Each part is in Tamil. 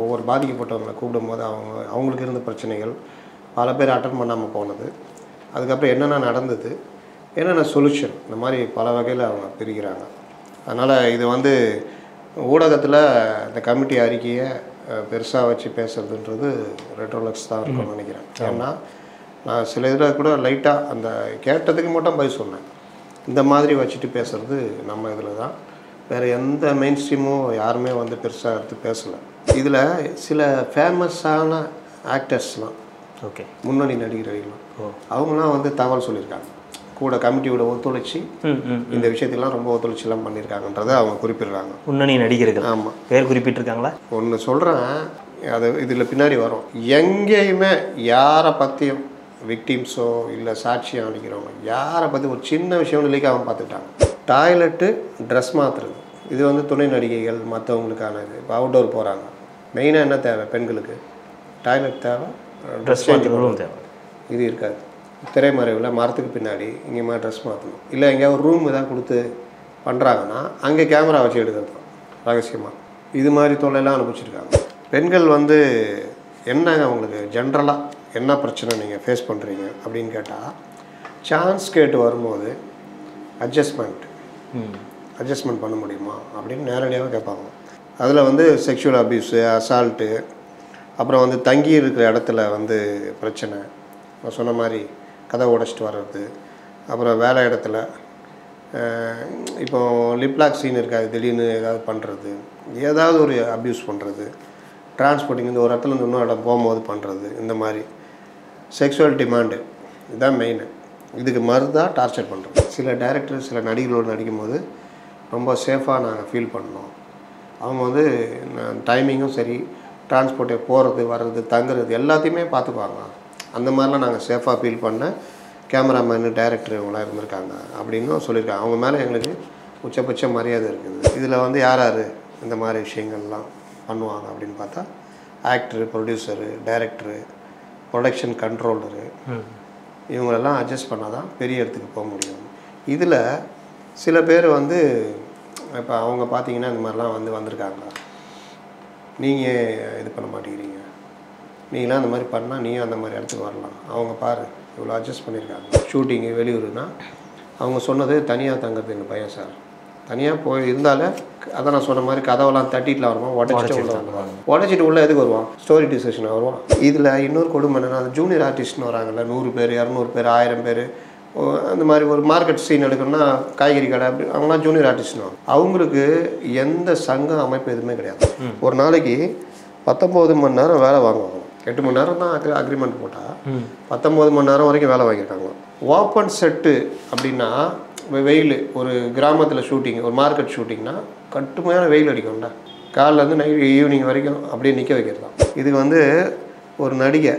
ஒவ்வொரு பாதிக்கப்பட்டவங்களை கூப்பிடும்போது அவங்க அவங்களுக்கு இருந்த பிரச்சனைகள் பல பேர் அட்டன் பண்ணாமல் போனது அதுக்கப்புறம் என்னென்ன நடந்தது என்னென்ன சொல்யூஷன் இந்த மாதிரி பல வகையில் அவங்க பிரிக்கிறாங்க அதனால் இது வந்து ஊடகத்தில் இந்த கமிட்டி அறிக்கையை பெருசாக வச்சு பேசுறதுன்றது ரெட்ரோலக்ஸ் தான் இருக்கும்னு நினைக்கிறேன் ஏன்னா நான் சில இதில் கூட லைட்டாக அந்த கேட்டதுக்கு மட்டும் பதில் சொன்னேன் இந்த மாதிரி வச்சுட்டு பேசுறது நம்ம இதில் தான் வேறு எந்த மெயின் ஸ்ட்ரீமும் யாருமே வந்து பெருசாக எடுத்து பேசலை இதில் சில ஃபேமஸான ஆக்டர்ஸ்லாம் ஓகே முன்னணி நடிகர்கள்லாம் அவங்களாம் வந்து தகவல் சொல்லியிருக்காங்க கூட கமிட்டியோட ஒத்துழைச்சி ம் ம் இந்த விஷயத்துக்கெல்லாம் ரொம்ப ஒத்துழைச்சிலாம் பண்ணியிருக்காங்கன்றதை அவங்க குறிப்பிடுறாங்க முன்னணி நடிகர்கள் ஆமாம் பேர் குறிப்பிட்டிருக்காங்களா ஒன்று சொல்கிறேன் அது இதில் பின்னாடி வரும் எங்கேயுமே யாரை பற்றியும் விக்டிம்ஸோ இல்லை சாட்சியம் அளிக்கிறவங்க யாரை பற்றி ஒரு சின்ன விஷயம் இல்லைக்கு அவன் பார்த்துட்டாங்க டாய்லெட்டு ட்ரெஸ் மாற்றுறது இது வந்து துணை நடிகைகள் மற்றவங்களுக்கான இது இப்போ அவுட்டோர் போகிறாங்க மெயினாக என்ன தேவை பெண்களுக்கு டாய்லெட் தேவை ட்ரெஸ் மாற்றுறதும் தேவை இது இருக்காது திரைமறைவில் மரத்துக்கு பின்னாடி இங்கே ட்ரெஸ் மாற்றணும் இல்லை எங்கேயாவது ஒரு ரூம் ஏதாவது கொடுத்து பண்ணுறாங்கன்னா அங்கே கேமரா வச்சு எடுக்கிறது தான் ரகசியமாக இது மாதிரி தொல்லையெல்லாம் அனுப்பிச்சிருக்காங்க பெண்கள் வந்து என்னங்க உங்களுக்கு ஜென்ரலாக என்ன பிரச்சனை நீங்கள் ஃபேஸ் பண்ணுறீங்க அப்படின்னு கேட்டால் சான்ஸ் கேட்டு வரும்போது அட்ஜஸ்ட்மெண்ட் ம் அட்ஜஸ்ட்மெண்ட் பண்ண முடியுமா அப்படின்னு நேரடியாகவே கேட்பாங்க அதில் வந்து செக்ஷுவல் அப்யூஸு அசால்ட்டு அப்புறம் வந்து தங்கி இருக்கிற இடத்துல வந்து பிரச்சனை நான் சொன்ன மாதிரி கதை உடச்சிட்டு வர்றது அப்புறம் வேலை இடத்துல அஹ், இப்போ லிப்லாக் சீன் இருக்காது திடீர்னு ஏதாவது பண்ணுறது ஏதாவது ஒரு அப்யூஸ் பண்ணுறது டிரான்ஸ்போர்ட்டிங் இந்த ஒரு இடத்துல இருந்து இன்னொரு இடம் போகும்போது பண்ணுறது இந்த மாதிரி செக்ஷுவல் டிமாண்டு இதுதான் மெயின் இதுக்கு மருந்தாக டார்ச்சர் பண்ணுறோம் சில டைரக்டர் சில நடிகர்களோடு நடிக்கும்போது ரொம்ப சேஃபாக நாங்கள் ஃபீல் பண்ணோம் அவங்க வந்து டைமிங்கும் சரி டிரான்ஸ்போர்ட்டே போகிறது வர்றது தங்குறது எல்லாத்தையுமே பார்த்துக்குவாங்க அந்த மாதிரிலாம் நாங்கள் சேஃபாக ஃபீல் பண்ண கேமராமேனு டைரக்டர் இவங்களாம் இருந்திருக்காங்க அப்படின்னும் சொல்லியிருக்காங்க அவங்க மேலே எங்களுக்கு உச்சபட்ச மரியாதை இருக்குது இதில் வந்து யார் யார் இந்த மாதிரி விஷயங்கள்லாம் பண்ணுவாங்க அப்படின்னு பார்த்தா actor producer director production controller ம் இவங்களெல்லாம் அட்ஜஸ்ட் பண்ணால் தான் பெரிய இடத்துக்கு போக முடியும் இதில் சில பேர் வந்து இப்போ அவங்க பார்த்தீங்கன்னா இந்த மாதிரிலாம் வந்து வந்திருக்காங்க நீங்கள் இது பண்ண மாட்டேங்கிறீங்க நீங்களாம் அந்த மாதிரி பண்ணால் நீயும் அந்த மாதிரி இடத்துக்கு வரலாம் அவங்க பாரு இவ்வளோ அட்ஜஸ்ட் பண்ணியிருக்காங்க ஷூட்டிங்கு வெளியூர்னா அவங்க சொன்னது தனியாக தங்குறது எங்கள் பையன் சார் தனியாக போய் இருந்தாலே அதான் நான் சொன்ன மாதிரி கதவெல்லாம் தட்டிட்டுலாம் வருவான் உடச்சிட்டு உள்ள வந்துடுவாங்க உடச்சிட்டு உள்ள எதுக்கு வருவான் ஸ்டோரி டிஸ்கஷன் வருவான் இதில் இன்னொரு கொடுமை என்னன்னா அந்த ஜூனியர் ஆர்டிஸ்ட்னு வராங்கல்ல நூறு பேர் இரநூறு பேர் ஆயிரம் பேர் அந்த மாதிரி ஒரு மார்க்கெட் சீன் எடுக்கணும்னா காய்கறி கடை அப்படி அவங்களாம் ஜூனியர் ஆர்டிஸ்ட்னு அவங்களுக்கு எந்த சங்க அமைப்பு எதுவுமே கிடையாது ஒரு நாளைக்கு பத்தொம்போது மணி நேரம் வேலை வாங்குவாங்க எட்டு மணி நேரம் தான் அக்ரி அக்ரிமெண்ட் போட்டால் பத்தொம்போது மணி நேரம் வரைக்கும் வேலை வாங்கியிருக்காங்க ஓப்பன் செட்டு அப்படின்னா வெ- வெயில் ஒரு கிராமத்தில் ஷூட்டிங் ஒரு மார்க்கெட் ஷூட்டிங்னா கட்டுமையான வெயில் அடிக்கும்ல காலைலேருந்து நைட் ஈவினிங் வரைக்கும் அப்படியே நிற்க வைக்கிறது தான் இதுக்கு வந்து ஒரு நடிகை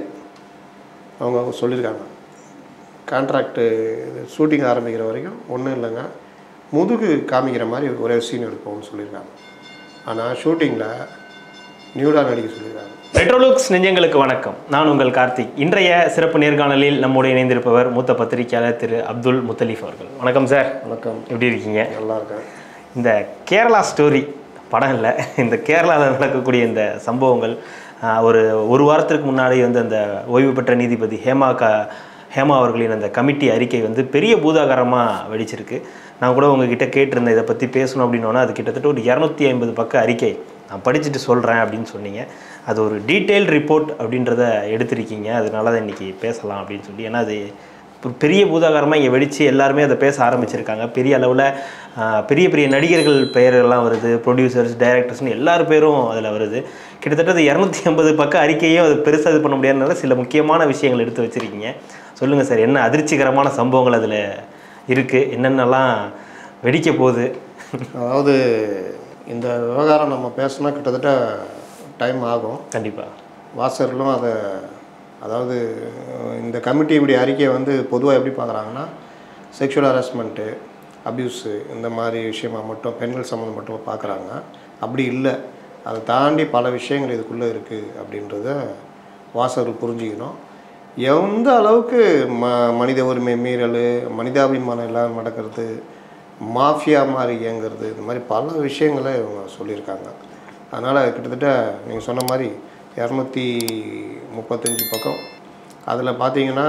அவங்க சொல்லியிருக்காங்க கான்ட்ராக்டு ஷூட்டிங் ஆரம்பிக்கிற வரைக்கும் ஒன்றும் இல்லைங்க முதுகு காமிக்கிற மாதிரி ஒரே சீன் எடுப்போம்னு சொல்லியிருக்காங்க ஆனால் ஷூட்டிங்கில் நியூடாக நடிக்க சொல்லியிருக்காங்க ரெட்ரோலுக்ஸ் நெஞ்சங்களுக்கு வணக்கம் நான் உங்கள் கார்த்திக் இன்றைய சிறப்பு நேர்காணலில் நம்மோடு இணைந்திருப்பவர் மூத்த பத்திரிகையாளர் திரு அப்துல் முத்தலீஃப் அவர்கள் வணக்கம் சார் வணக்கம் எப்படி இருக்கீங்க நல்லா இருக்கேன் இந்த கேரளா ஸ்டோரி படம் இல்லை இந்த கேரளாவில் நடக்கக்கூடிய இந்த சம்பவங்கள் ஆஹ், ஒரு ஒரு வாரத்திற்கு முன்னாடி வந்து அந்த ஓய்வு பெற்ற நீதிபதி ஹேமா க ஹேமா அவர்களின் அந்த கமிட்டி அறிக்கை வந்து பெரிய பூதாகரமாக வெடிச்சிருக்கு நான் கூட உங்ககிட்ட கேட்டிருந்தேன் இதை பற்றி பேசணும் அப்படின்னோன்னா அது கிட்டத்தட்ட ஒரு இரநூத்தி ஐம்பது பக்க அறிக்கை நான் படிச்சுட்டு சொல்கிறேன் அப்படின்னு சொன்னீங்க அது ஒரு டீட்டெயில் ரிப்போர்ட் அப்படின்றத எடுத்திருக்கீங்க அதனால தான் இன்றைக்கி பேசலாம் அப்படின்னு சொல்லி ஏன்னா அது ஒரு பெரிய பூதாகரமாக இங்கே வெடித்து எல்லாருமே அதை பேச ஆரம்பிச்சிருக்காங்க பெரிய அளவில் பெரிய பெரிய நடிகர்கள் பெயர்கள்லாம் வருது ப்ரொடியூசர்ஸ் டைரக்டர்ஸ்னு எல்லார் பேரும் அதில் வருது கிட்டத்தட்ட அது இரநூத்தி ஐம்பது பக்க அறிக்கையும் அது பெருசாக இது பண்ண முடியாதனால சில முக்கியமான விஷயங்கள் எடுத்து வச்சுருக்கீங்க சொல்லுங்கள் சார் என்ன அதிர்ச்சிகரமான சம்பவங்கள் அதில் இருக்குது என்னென்னலாம் வெடிக்க போகுது அதாவது இந்த விவகாரம் நம்ம பேசினா கிட்டத்தட்ட டைம் ஆகும் கண்டிப்பாக வாசகர்களும் அதை அதாவது அஹ், இந்த கமிட்டி இப்படி அறிக்கையை வந்து பொதுவாக எப்படி பார்க்குறாங்கன்னா செக்ஷுவல் ஹராஸ்மெண்ட்டு அப்யூஸு இந்த மாதிரி விஷயமா மட்டும் பெண்கள் சம்மந்தம் மட்டும் பார்க்குறாங்க அப்படி இல்லை அதை தாண்டி பல விஷயங்கள் இதுக்குள்ளே இருக்குது அப்படின்றத வாசகர்கள் புரிஞ்சுக்கணும் எந்த அளவுக்கு ம மனித உரிமை மீறல் மனிதாபிமானம் இல்லாமல் நடக்கிறது மாஃபியா மாதிரி இயங்குறது இந்த மாதிரி பல விஷயங்களை இவங்க சொல்லியிருக்காங்க அதனால் கிட்டத்தட்ட நீங்கள் சொன்ன மாதிரி இரநூத்தி முப்பத்தஞ்சு பக்கம் அதில் பார்த்தீங்கன்னா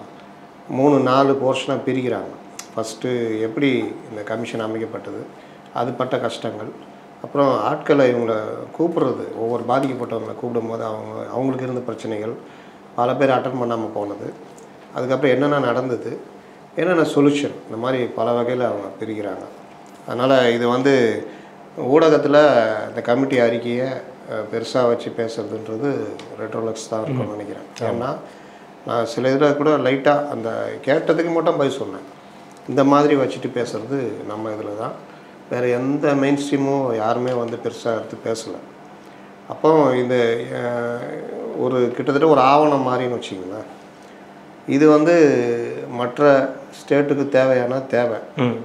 மூணு நாலு போர்ஷனாக பிரிக்கிறாங்க ஃபஸ்ட்டு எப்படி இந்த கமிஷன் அமைக்கப்பட்டது அது பட்ட கஷ்டங்கள் அப்புறம் ஆட்களை இவங்களை கூப்பிடுறது ஒவ்வொரு பாதிக்கப்பட்டவங்களை கூப்பிடும்போது அவங்க அவங்களுக்கு இருந்த பிரச்சனைகள் பல பேர் அட்டன் பண்ணாமல் போனது அதுக்கப்புறம் என்னென்ன நடந்தது என்னென்ன சொல்யூஷன் இந்த மாதிரி பல வகையில் அவங்க பிரிக்கிறாங்க அதனால் இது வந்து ஊடகத்தில் இந்த கமிட்டி அறிக்கையை பெருசாக வச்சு பேசுறதுன்றது ரெட்ரோலக்ஸ் தான் இருக்கும்னு நினைக்கிறேன் ஏன்னா நான் சில இதில் கூட லைட்டாக அந்த கேட்டதுக்கு மட்டும் பதில் சொன்னேன் இந்த மாதிரி வச்சுட்டு பேசுறது நம்ம இதில் தான் வேறு எந்த மெயின் ஸ்ட்ரீமும் யாருமே வந்து பெருசாக எடுத்து பேசலை அப்போ இந்த அஹ், ஒரு கிட்டத்தட்ட ஒரு ஆவணம் மாதிரின்னு வச்சிங்களேன் இது வந்து மற்ற ஸ்டேட்டுக்கு தேவையான தேவை ம்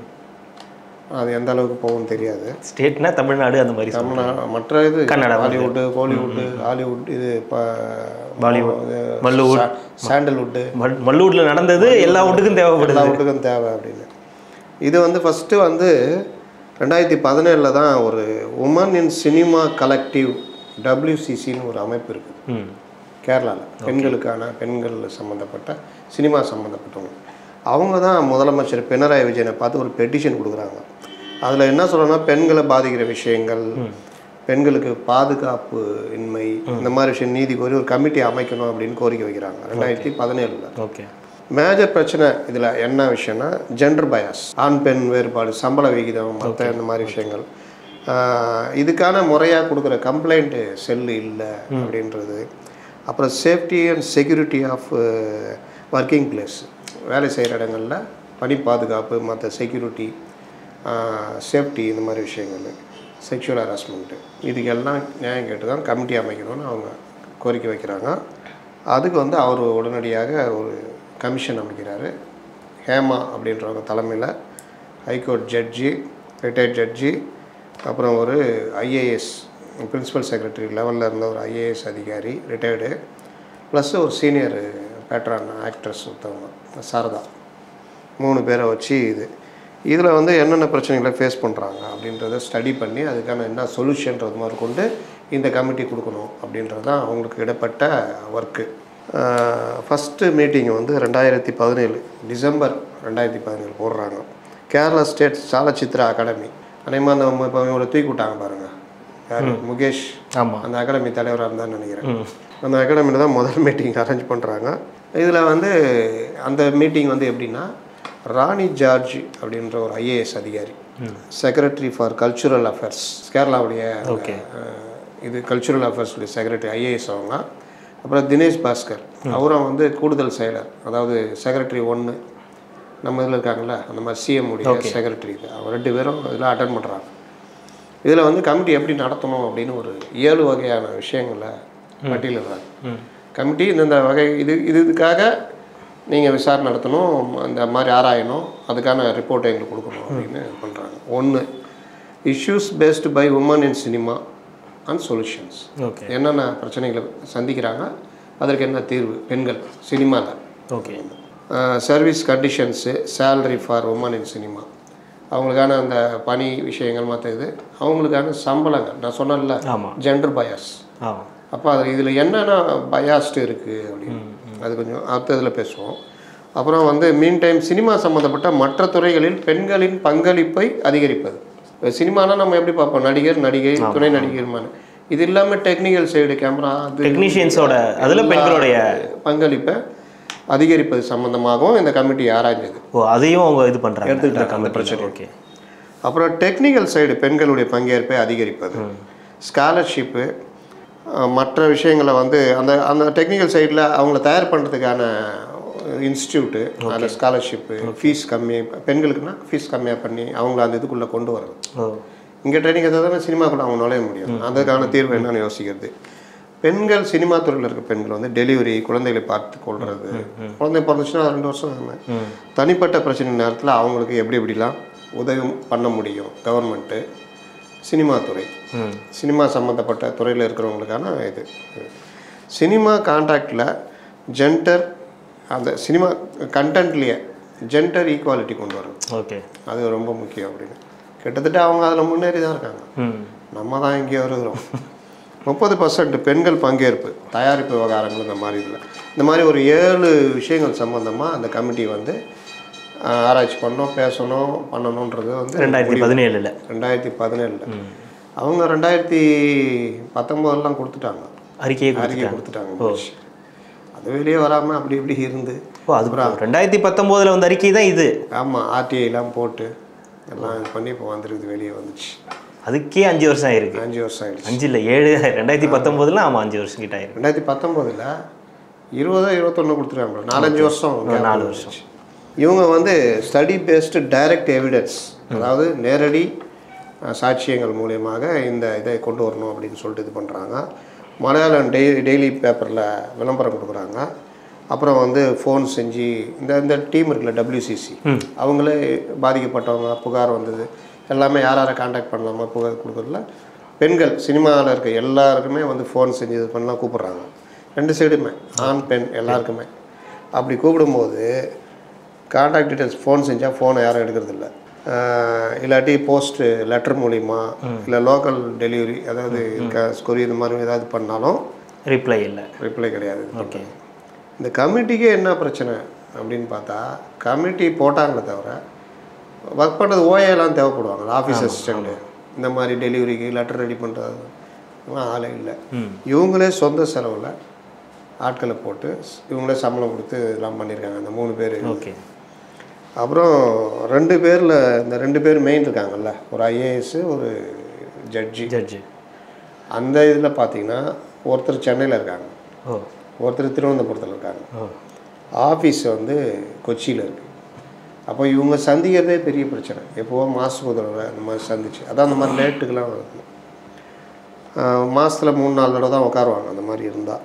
அது எந்த அளவுக்கு போகும்னு தெரியாது ஸ்டேட்னா தமிழ்நாடு அந்த மாதிரி சொல்லுங்க. தமிழ்நா மற்ற இது கன்னடா வந்து. ஹாலிவுட்டு கோலிவுட்டு ஹாலிவுட் இது இப்போ பாலிவுட் மல்லுவுட் சாண்டல்வுட்டு மல் மல்லூரில் நடந்தது எல்லா வீட்டுக்கும் தேவைப்படுது எல்லா வீட்டுக்கும் தேவை அப்படின்னு இது வந்து ஃபஸ்ட்டு வந்து ரெண்டாயிரத்தி பதினேழில் தான் ஒரு உமன் இன் சினிமா கலெக்டிவ் டபிள்யூசிசின்னு ஒரு அமைப்பு இருக்குது ம் கேரளாவில் பெண்களுக்கான பெண்கள் சம்மந்தப்பட்ட சினிமா சம்மந்தப்பட்டவங்க அவங்க தான் முதலமைச்சர் பினராயி விஜயனை பார்த்து ஒரு பெட்டிஷன் கொடுக்குறாங்க அதில் என்ன சொல்கிறோன்னா பெண்களை பாதிக்கிற விஷயங்கள் பெண்களுக்கு பாதுகாப்பு இன்மை இந்த மாதிரி விஷயம் நீதி கோரி ஒரு கமிட்டி அமைக்கணும் அப்படின்னு கோரிக்கை வைக்கிறாங்க ரெண்டாயிரத்தி பதினேழில் ஓகே மேஜர் பிரச்சனை இதில் என்ன விஷயம்னா ஜெண்டர் பயாஸ் ஆண் பெண் வேறுபாடு சம்பள விகிதம் மற்ற இந்த மாதிரி விஷயங்கள் ஆஹ் இதுக்கான முறையாக கொடுக்குற கம்ப்ளைண்ட்டு செல்லு இல்லை அப்படின்றது அப்புறம் safety and security of working place வேலை செய்கிற இடங்களில் பணி பாதுகாப்பு மற்ற செக்யூரிட்டி சேஃப்டி இந்த மாதிரி விஷயங்கள் செக்ஷுவல் ஹராஸ்மெண்ட்டு இதுக்கெல்லாம் நியாயம் கேட்டு தான் கமிட்டி அமைக்கணும்னு அவங்க கோரிக்கை வைக்கிறாங்க அதுக்கு வந்து அவர் உடனடியாக ஒரு கமிஷன் அமைக்கிறாரு ஹேமா அப்படின்றவங்க தலைமையில் ஹைகோர்ட் ஜட்ஜி ரிட்டையர்ட் ஜட்ஜி அப்புறம் ஒரு ஐஏஎஸ் பிரின்சிபல் செக்ரட்டரி லெவலில் இருந்த ஒரு ஐஏஎஸ் அதிகாரி ரிட்டையர்டு ப்ளஸ் ஒரு சீனியர் பேட்ரான் ஆக்ட்ரஸ் ஒருத்தவங்க சாரதா மூணு பேரை வச்சு இது இதில் வந்து என்னென்ன பிரச்சனைகளை ஃபேஸ் பண்ணுறாங்க அப்படின்றத ஸ்டடி பண்ணி அதுக்கான என்ன சொல்யூஷன்றது மாதிரி கொண்டு இந்த கமிட்டி கொடுக்கணும் அப்படின்றது தான் அவங்களுக்கு இடப்பட்ட ஒர்க்கு ஃபஸ்ட்டு மீட்டிங் வந்து ரெண்டாயிரத்தி பதினேழு டிசம்பர் ரெண்டாயிரத்தி பதினேழு போடுறாங்க கேரளா ஸ்டேட் சாலச்சித்ரா அகாடமி அதேமாதிரி அந்த இப்போ இவங்களை தூக்கி விட்டாங்க பாருங்கள் யார் முகேஷ் ஆமாம் அந்த அகாடமி தலைவராக இருந்தான்னு நினைக்கிறேன் அந்த அகாடமியில் தான் முதல் மீட்டிங் அரேஞ்ச் பண்ணுறாங்க இதில் வந்து அந்த மீட்டிங் வந்து எப்படின்னா ராணி ஜார்ஜ் அப்படின்ற ஒரு ஐஏஎஸ் அதிகாரி செக்ரட்டரி ஃபார் கல்ச்சுரல் அஃபேர்ஸ் கேரளாவுடைய Okay. அஹ், இது கல்ச்சுரல் அஃபேர்ஸுடைய செக்ரட்டரி ஐஏஎஸ் அவங்க அப்புறம் தினேஷ் பாஸ்கர் அவரும் வந்து கூடுதல் செயலர் அதாவது செக்ரட்டரி ஒன்று நம்ம இதில் இருக்காங்கல்ல அந்த மாதிரி சிஎம் உடைய செக்ரட்டரி இது அவங்க ரெண்டு பேரும் இதில் அட்டன் பண்ணுறாங்க இதில் வந்து கமிட்டி எப்படி நடத்தணும் அப்படின்னு ஒரு ஏழு வகையான விஷயங்களை பட்டியலிடுறாங்க கமிட்டி இந்தந்த வகை இது இது இதுக்காக நீங்கள் விசாரணை நடத்தணும் அந்த மாதிரி ஆராயணும் அதுக்கான ரிப்போர்ட்டை எங்களுக்கு கொடுக்கணும் அப்படின்னு பண்ணுறாங்க ஒன்று issues based by women in cinema and solutions okay என்னென்ன பிரச்சனைகளை சந்திக்கிறாங்க அதற்கு என்ன தீர்வு பெண்கள் சினிமாவில் okay service conditions salary for women in cinema அவங்களுக்கான அந்த பணி விஷயங்கள் மற்ற இது அவங்களுக்கான சம்பளங்கள் நான் சொன்னேன்ல ஆமாம் ஜெண்டர் பயாஸ் ஆமாம் அப்போ அதில் இதில் என்னென்ன பயாஸ்டு இருக்குது அப்படின்னு அது கொஞ்சம் அடுத்த இதில் பேசுவோம் அப்புறம் வந்து மீன் டைம் சினிமா சம்மந்தப்பட்ட மற்ற துறைகளில் பெண்களின் பங்களிப்பை அதிகரிப்பது இப்போ சினிமானா நம்ம எப்படி பார்ப்போம் நடிகர் நடிகை துணை நடிகர்மான இது இல்லாமல் டெக்னிக்கல் சைடு கேமரா அது டெக்னீஷியன்ஸோட அதில் பெண்களுடைய பங்களிப்பை அதிகரிப்பது சம்பந்தமாகவும் இந்த கமிட்டி ஆராய்ஞ்சது ஓ அதையும் அவங்க இது பண்ணுறாங்க எடுத்துக்கிட்டாங்க அந்த பிரச்சனை ஓகே அப்புறம் டெக்னிக்கல் சைடு பெண்களுடைய பங்கேற்பை அதிகரிப்பது ஸ்காலர்ஷிப்பு மற்ற விஷயங்களை வந்து அந்த அந்த டெக்னிக்கல் சைடில் அவங்கள தயார் பண்ணுறதுக்கான இன்ஸ்டியூட்டு அந்த ஸ்காலர்ஷிப்பு ஃபீஸ் கம்மி பெண்களுக்குன்னா ஃபீஸ் கம்மியாக பண்ணி அவங்கள அந்த இதுக்குள்ளே கொண்டு வரது ஓ இங்கே ட்ரைனிங் எடுத்தால் தானே சினிமாக்குள்ள அவங்க நுழைய முடியும் அதுக்கான தீர்வு என்னன்னு யோசிக்கிறது பெண்கள் சினிமா துறையில் இருக்க பெண்கள் வந்து டெலிவரி குழந்தைகளை பார்த்து கொள்வது குழந்தை பிறந்துச்சுன்னா ரெண்டு வருஷம் தானே. தனிப்பட்ட பிரச்சனை நேரத்தில் அவங்களுக்கு எப்படி எப்படிலாம் உதவி பண்ண முடியும் கவர்மெண்ட்டு சினிமா துறை ம் சினிமா சம்மந்தப்பட்ட துறையில் இருக்கிறவங்களுக்கான இது சினிமா கான்ட்ராக்டில் ஜென்டர் அந்த சினிமா கண்டென்ட்லேயே ஜென்டர் ஈக்குவாலிட்டி கொண்டு வரணும் ஓகே அது ரொம்ப முக்கியம் அப்படின்னு கிட்டத்தட்ட அவங்க அதில் முன்னேறி தான் இருக்காங்க ம் நம்ம தான் இங்கே வருகிறோம் முப்பது பர்சன்ட் பெண்கள் பங்கேற்பு தயாரிப்பு விவகாரங்கள் இந்த மாதிரி இதில் இந்த மாதிரி ஒரு ஏழு விஷயங்கள் சம்மந்தமாக அந்த கமிட்டி வந்து ஆஹ், ஆராய்ச்சி பண்ணோம் பேசணும் பண்ணணுன்றது வந்து ரெண்டாயிரத்தி பதினேழுல ரெண்டாயிரத்தி பதினேழில் அவங்க ரெண்டாயிரத்தி பத்தொம்போதெல்லாம் கொடுத்துட்டாங்க அறிக்கையை அறிக்கை கொடுத்துட்டாங்க கொடுத்துட்டாங்க முடிச்சு. அது வெளியே வராமல் அப்படி இப்படி இருந்து ஓ அது ரெண்டாயிரத்தி பத்தொம்போதில் வந்த அறிக்கை தான் இது ஆமாம் ஆர்டிஐலாம் போட்டு எல்லாம் இது பண்ணி இப்போ வந்துருக்குது வெளியே வந்துச்சு அதுக்கே அஞ்சு வருஷம் ஆயிருக்கு அஞ்சு வருஷம் ஆயிடுச்சு அஞ்சு இல்லை ஏழு ரெண்டாயிரத்தி பத்தொம்போதுல ஆமாம் அஞ்சு வருஷம் கிட்ட ஆயிருக்கு ரெண்டாயிரத்தி பத்தொம்போதில் இருபதோ இருபத்தொன்று கொடுத்துருக்காங்க நாலஞ்சு வருஷம் gap நாலு வந்துச்சு. இவங்க வந்து ஸ்டடி பேஸ்டு டைரக்ட் எவிடன்ஸ் அதாவது நேரடி அஹ், சாட்சியங்கள் மூலியமாக இந்த இதை கொண்டு வரணும் அப்படின்னு சொல்லிட்டு இது பண்ணுறாங்க மலையாளம் டெய் டெய்லி பேப்பரில் விளம்பரம் கொடுக்குறாங்க அப்புறம் வந்து ஃபோன் செஞ்சு இந்த இந்த டீம் இருக்குல்ல டபிள்யூசிசி அவங்களே பாதிக்கப்பட்டவங்க புகார் வந்தது எல்லாமே யார் யாரை காண்டாக்ட் பண்ணலாமா புகார் கொடுக்குறதுல பெண்கள் சினிமாவில் இருக்க எல்லாருக்குமே வந்து ஃபோன் செஞ்சு இது பண்ணலாம் கூப்பிட்றாங்க ரெண்டு சைடுமே ஆண் பெண் எல்லாருக்குமே அப்படி கூப்பிடும்போது காண்டாக்ட் டீட்டெயில்ஸ் ஃபோன் செஞ்சால் ஃபோனை யாரும் எடுக்கிறதில்ல இல்லாட்டி போஸ்ட்டு லெட்டர் மூலிமா இல்லை லோக்கல் டெலிவரி அதாவது கொரியர் இந்த மாதிரி ஏதாவது பண்ணாலும் ரிப்ளை இல்லை ரிப்ளை கிடையாது ஓகே இந்த கமிட்டிக்கே என்ன பிரச்சனை அப்படின்னு பார்த்தா கமிட்டி போட்டாங்களே தவிர ஒர்க் பண்ணுறது ஓஏலாம் தேவைப்படுவாங்க ஆஃபீஸ் அசிஸ்டண்ட்டு இந்த மாதிரி டெலிவரிக்கு லெட்டர் ரெடி பண்ணுறது ஆளே இல்லை இவங்களே சொந்த செலவில் ஆட்களை போட்டு இவங்களே சம்பளம் கொடுத்து இதெல்லாம் பண்ணியிருக்காங்க அந்த மூணு பேர் ஓகே அப்புறம் ரெண்டு பேரில் இந்த ரெண்டு பேர் மெயின் இருக்காங்கல்ல ஒரு ஐஏஎஸ் ஒரு ஜட்ஜி ஜட்ஜு அந்த இதில் பார்த்தீங்கன்னா ஒருத்தர் சென்னையில் இருக்காங்க ஓ ஒருத்தர் திருவனந்தபுரத்தில் இருக்காங்க ஓ ஆஃபீஸ் வந்து கொச்சியில் இருக்குது அப்போ இவங்க சந்திக்கிறதே பெரிய பிரச்சனை எப்போவோ மாதத்துக்கு ஒரு தடவை இந்த மாதிரி சந்திச்சு அதான் அந்த மாதிரி லேட்டுக்கெலாம் வருது மாதத்தில் மூணு நாலு தடவை தான் உட்காருவாங்க அந்த மாதிரி இருந்தால்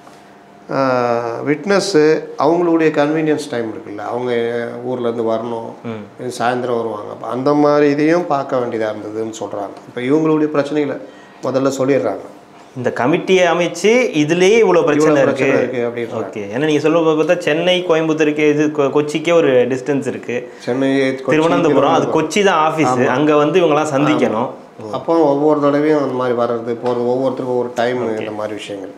விட்னஸ்ஸு அவங்களுடைய கன்வீனியன்ஸ் டைம் இருக்குல்ல அவங்க ஊர்லேருந்து வரணும் சாயந்தரம் வருவாங்க அப்போ அந்த மாதிரி இதையும் பார்க்க வேண்டியதாக இருந்ததுன்னு சொல்கிறாங்க இப்போ இவங்களுடைய பிரச்சனைகளை முதல்ல சொல்லிடுறாங்க இந்த கமிட்டியை அமைச்சு இதுலயே இவ்வளோ பிரச்சனை இவ்வளோ இருக்கு பிரச்சனை இருக்குது அப்படின்றாங்க ஓகே ஏன்னா நீங்கள் சொல்ல பார்த்தா சென்னை கோயம்புத்தூருக்கு இது கொ- கொச்சிக்கே ஒரு டிஸ்டன்ஸ் இருக்கு சென்னை கொச்சி, திருவனந்தபுரம் அது கொச்சி தான் ஆஃபீஸ் அங்க வந்து இவங்கெல்லாம் சந்திக்கணும் அப்போ ஒவ்வொரு தடவையும் அந்த மாதிரி வர்றது போகிறது ஒவ்வொருத்தருக்கும் ஒவ்வொரு டைம் இந்த மாதிரி விஷயங்கள்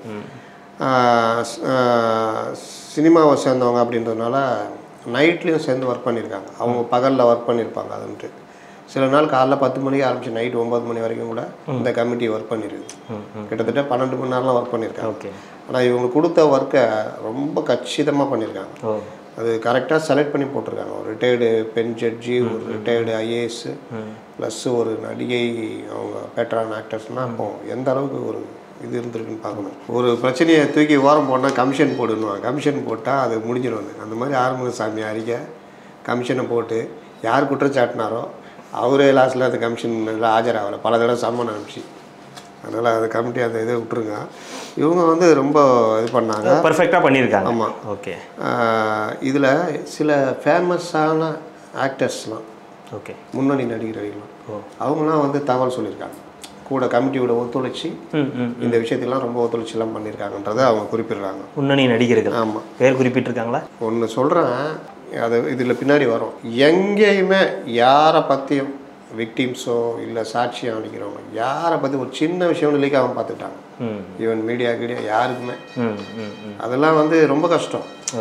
ஆஹ் ஸ்- ஆஹ் சினிமாவை சேர்ந்தவங்க அப்படின்றதுனால நைட்லேயும் சேர்ந்து ஒர்க் பண்ணியிருக்காங்க அவங்க பகலில் ஒர்க் பண்ணியிருப்பாங்க அதுன்ட்டு சில நாள் காலைல பத்து மணிக்கு ஆரம்பிச்சு நைட் ஒம்பது மணி வரைக்கும் கூட இந்த கமிட்டி ஒர்க் பண்ணியிருக்கு கிட்டத்தட்ட பன்னெண்டு மணி நேரம்லாம் ஒர்க் பண்ணியிருக்காங்க ஓகே ஆனால் இவங்க கொடுத்த ஒர்க்கை ரொம்ப கச்சிதமாக பண்ணியிருக்காங்க ஓ அது கரெக்டாக செலக்ட் பண்ணி போட்டிருக்காங்க ஒரு ரிட்டையர்டு பெண் ஜட்ஜி ஒரு ரிட்டையர்டு ஐஏஎஸ் ப்ளஸ் ஒரு நடிகை அவங்க பேட்டரான ஆக்டர்ஸ்னால் அப்போ எந்த அளவுக்கு ஒரு இது இருந்திருக்குன்னு பார்க்கணும் ஒரு பிரச்சனையை தூக்கி ஓரம் போனால் கமிஷன் போடணும் கமிஷன் போட்டால் அது முடிஞ்சிடும் அந்த மாதிரி ஆறுமுகசாமி அறிக்கை கமிஷனை போட்டு யார் குற்றச்சாட்டினாரோ அவரே லாஸ்ட்டில் அந்த கமிஷன் ஆஜராகலை பல தடவை சம்மன் அனுப்பிச்சு அதனால் அந்த கமிட்டி அந்த இதை விட்டுருங்க இவங்க வந்து ரொம்ப இது பண்ணாங்க பர்ஃபெக்டாக பண்ணியிருக்காங்க ஆமாம் ஓகே இதில் சில ஃபேமஸான ஆக்டர்ஸ்லாம் ஓகே முன்னணி நடிகர்கள்லாம் அவங்களாம் வந்து தகவல் சொல்லியிருக்காங்க கூட கமிட்டியோட ஒத்துழைச்சி ம் ம் இந்த விஷயத்துக்கெல்லாம் ரொம்ப ஒத்துழைச்சிலாம் பண்ணியிருக்காங்கன்றதை அவங்க குறிப்பிடுறாங்க முன்னணி நடிகர்கள் ஆமாம் பேர் குறிப்பிட்டிருக்காங்களா ஒன்று சொல்கிறேன் அது இதில் பின்னாடி வரும் எங்கேயுமே யாரை பற்றியும் விக்டிம்ஸோ இல்லை சாட்சியம் அளிக்கிறவங்க யாரை பற்றி ஒரு சின்ன விஷயம் லீக் அவன் பார்த்துட்டாங்க ம் ஈவன் மீடியா கீடியா யாருக்குமே ம் ம் ம் அதெல்லாம் வந்து ரொம்ப கஷ்டம் ஓ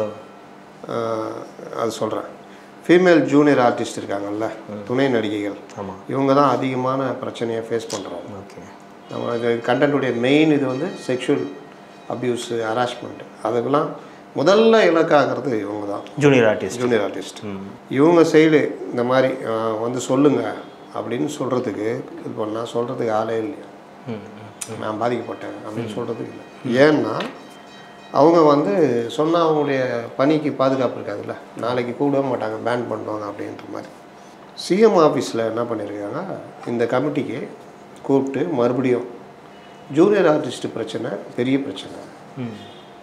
ஆஹ் அது சொல்கிறேன் ஃபீமேல் ஜூனியர் ஆர்டிஸ்ட் இருக்காங்கல்ல துணை நடிகைகள் ஆமாம் இவங்க தான் அதிகமான பிரச்சனையை ஃபேஸ் பண்ணுறாங்க ஓகே நம்ம இது கண்டென்ட்டுடைய மெயின் இது வந்து செக்ஷுவல் அப்யூஸு ஹராஸ்மெண்ட் அதுக்கெல்லாம் முதல்ல இலக்காகிறது இவங்க தான் ஜூனியர் ஆர்டிஸ்ட் ஜூனியர் ஆர்டிஸ்ட் இவங்க சைடு இந்த மாதிரி ஆஹ் வந்து சொல்லுங்க அப்படின்னு சொல்கிறதுக்கு இது பண்ணால் சொல்கிறதுக்கு ஆளே இல்லையா ம் ம் நான் பாதிக்கப்பட்டேன் அப்படின்னு சொல்கிறதுக்கு இல்லை ஏன்னா அவங்க வந்து சொன்னால் அவங்களுடைய பணிக்கு பாதுகாப்பு இருக்காதுல்ல நாளைக்கு கூடவே மாட்டாங்க பேன் பண்ணுவாங்க அப்படின்ற மாதிரி சிஎம் ஆஃபீஸில் என்ன பண்ணியிருக்காங்க இந்த கமிட்டிக்கு கூப்பிட்டு மறுபடியும் ஜூனியர் ஆர்டிஸ்ட் பிரச்சனை பெரிய பிரச்சனை ம்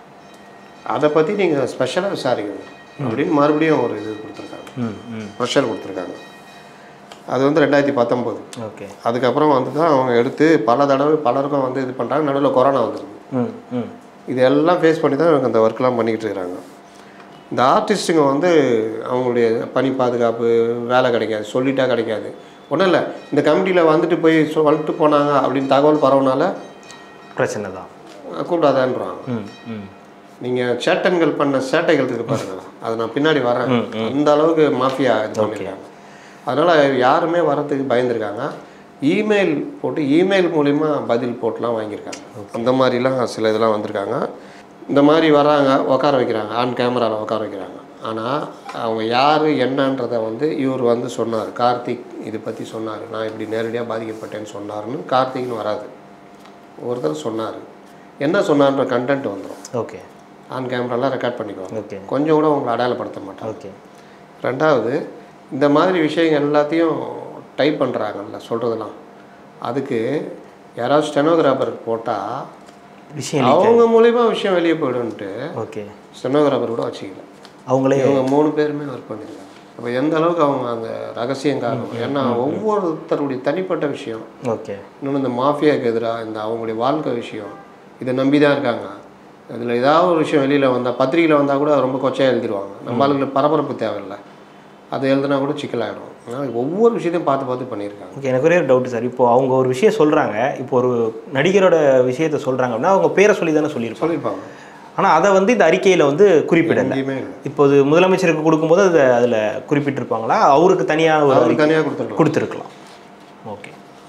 அதை பற்றி நீங்கள் ஸ்பெஷலாக விசாரிக்கணும் அப்படின்னு மறுபடியும் ஒரு இது கொடுத்துருக்காங்க ம் ம் ப்ரெஷர் கொடுத்துருக்காங்க அது வந்து ரெண்டாயிரத்தி பத்தொம்போது ஓகே அதுக்கப்புறம் வந்து தான் அவங்க எடுத்து பல தடவை பலருக்கும் வந்து இது பண்ணுறாங்க நடுவில் கொரோனா வந்துருக்கு ம் ம் இதெல்லாம் ஃபேஸ் பண்ணி தான் இவங்க அந்த ஒர்க்லாம் பண்ணிக்கிட்டு இருக்கிறாங்க இந்த ஆர்டிஸ்ட்டுங்க வந்து அவங்களுடைய பணி பாதுகாப்பு வேலை கிடைக்காது சொல்லிட்டா கிடைக்காது ஒன்றும் இல்லை இந்த கமிட்டியில் வந்துட்டு போய் சொ- வந்துட்டு போனாங்க அப்படின்னு தகவல் பரவனால பிரச்சனை தான் அஹ், கூப்பிடாதான்றாங்க ம் ம் நீங்கள் சேட்டன்கள் பண்ண சேட்டைகள் இருக்கு பாருங்க அது நான் பின்னாடி வரேன் அந்த அளவுக்கு மாஃபியா இது பண்ணியிருக்காங்க அதனால் யாருமே வரத்துக்கு பயந்துருக்காங்க இமெயில் போட்டு இமெயில் மூலிமா பதில் போட்டுலாம் வாங்கியிருக்காங்க அந்த மாதிரிலாம் சில இதெல்லாம் வந்திருக்காங்க இந்த மாதிரி வராங்க உட்கார வைக்கிறாங்க ஆன் கேமராவில் உட்கார வைக்கிறாங்க ஆனால் அவங்க யார் என்னன்றதை வந்து இவர் வந்து சொன்னார் கார்த்திக் இதை பற்றி சொன்னார் நான் இப்படி நேரடியாக பாதிக்கப்பட்டேன்னு சொன்னாருன்னு கார்த்திக்னு வராது ஒருத்தர் சொன்னார் என்ன சொன்னார்ன்ற கண்டென்ட் வந்துடும் ஓகே ஆன் கேமராலாம் ரெக்கார்ட் பண்ணிக்குவாங்க ஓகே கொஞ்சம் கூட உங்களை அடையாளப்படுத்த மாட்டாங்க ஓகே ரெண்டாவது இந்த மாதிரி விஷயங்கள் எல்லாத்தையும் டைப் பண்ணுறாங்கல்ல சொல்கிறதெல்லாம் அதுக்கு யாராவது ஸ்டெனோகிராஃபர் போட்டால் விஷயம் அவங்க மூலிமா விஷயம் வெளியே போயிடும்ன்ட்டு ஓகே ஸ்டெனோகிராஃபர் கூட வச்சுக்கல அவங்களே இவங்க மூணு பேருமே ஒர்க் பண்ணியிருக்காங்க அப்போ எந்த அளவுக்கு அவங்க அந்த ரகசியம் காரணம் ஏன்னா ஒவ்வொருத்தருடைய தனிப்பட்ட விஷயம் ஓகே இன்னொன்று இந்த மாஃபியாவுக்கு எதிராக இந்த அவங்களுடைய வாழ்க்கை விஷயம் இதை நம்பி தான் இருக்காங்க இதில் ஏதாவது ஒரு விஷயம் வெளியில் வந்தால் பத்திரிகையில் வந்தால் கூட ரொம்ப கொச்சையாக எழுதிடுவாங்க நம்ம ஆளுங்களுக்கு பரபரப்பு தேவையில்லை அதை எழுதுனா கூட சிக்கலாகிடும் அதனால் ஒவ்வொரு விஷயத்தையும் பார்த்து பார்த்து பண்ணியிருக்காங்க ஓகே எனக்கு ஒரே ஒரு டவுட் சார் இப்போ அவங்க ஒரு விஷயம் சொல்கிறாங்க இப்போ ஒரு நடிகரோட விஷயத்தை சொல்கிறாங்க அப்படின்னா அவங்க பேரை சொல்லி தானே சொல்லியிருப்பாங்க சொல்லியிருப்பாங்க ஆனால் அதை வந்து இந்த அறிக்கையில் வந்து குறிப்பிடலை எங்கேயுமே இல்லை இப்போது முதலமைச்சருக்கு கொடுக்கும்போது அதை அதில் குறிப்பிட்டிருப்பாங்களா அவருக்கு தனியாக ஒரு அவருக்கு தனியாக கொடுத்துருக்கலாம் கொடுத்துருக்கலாம் ஓகே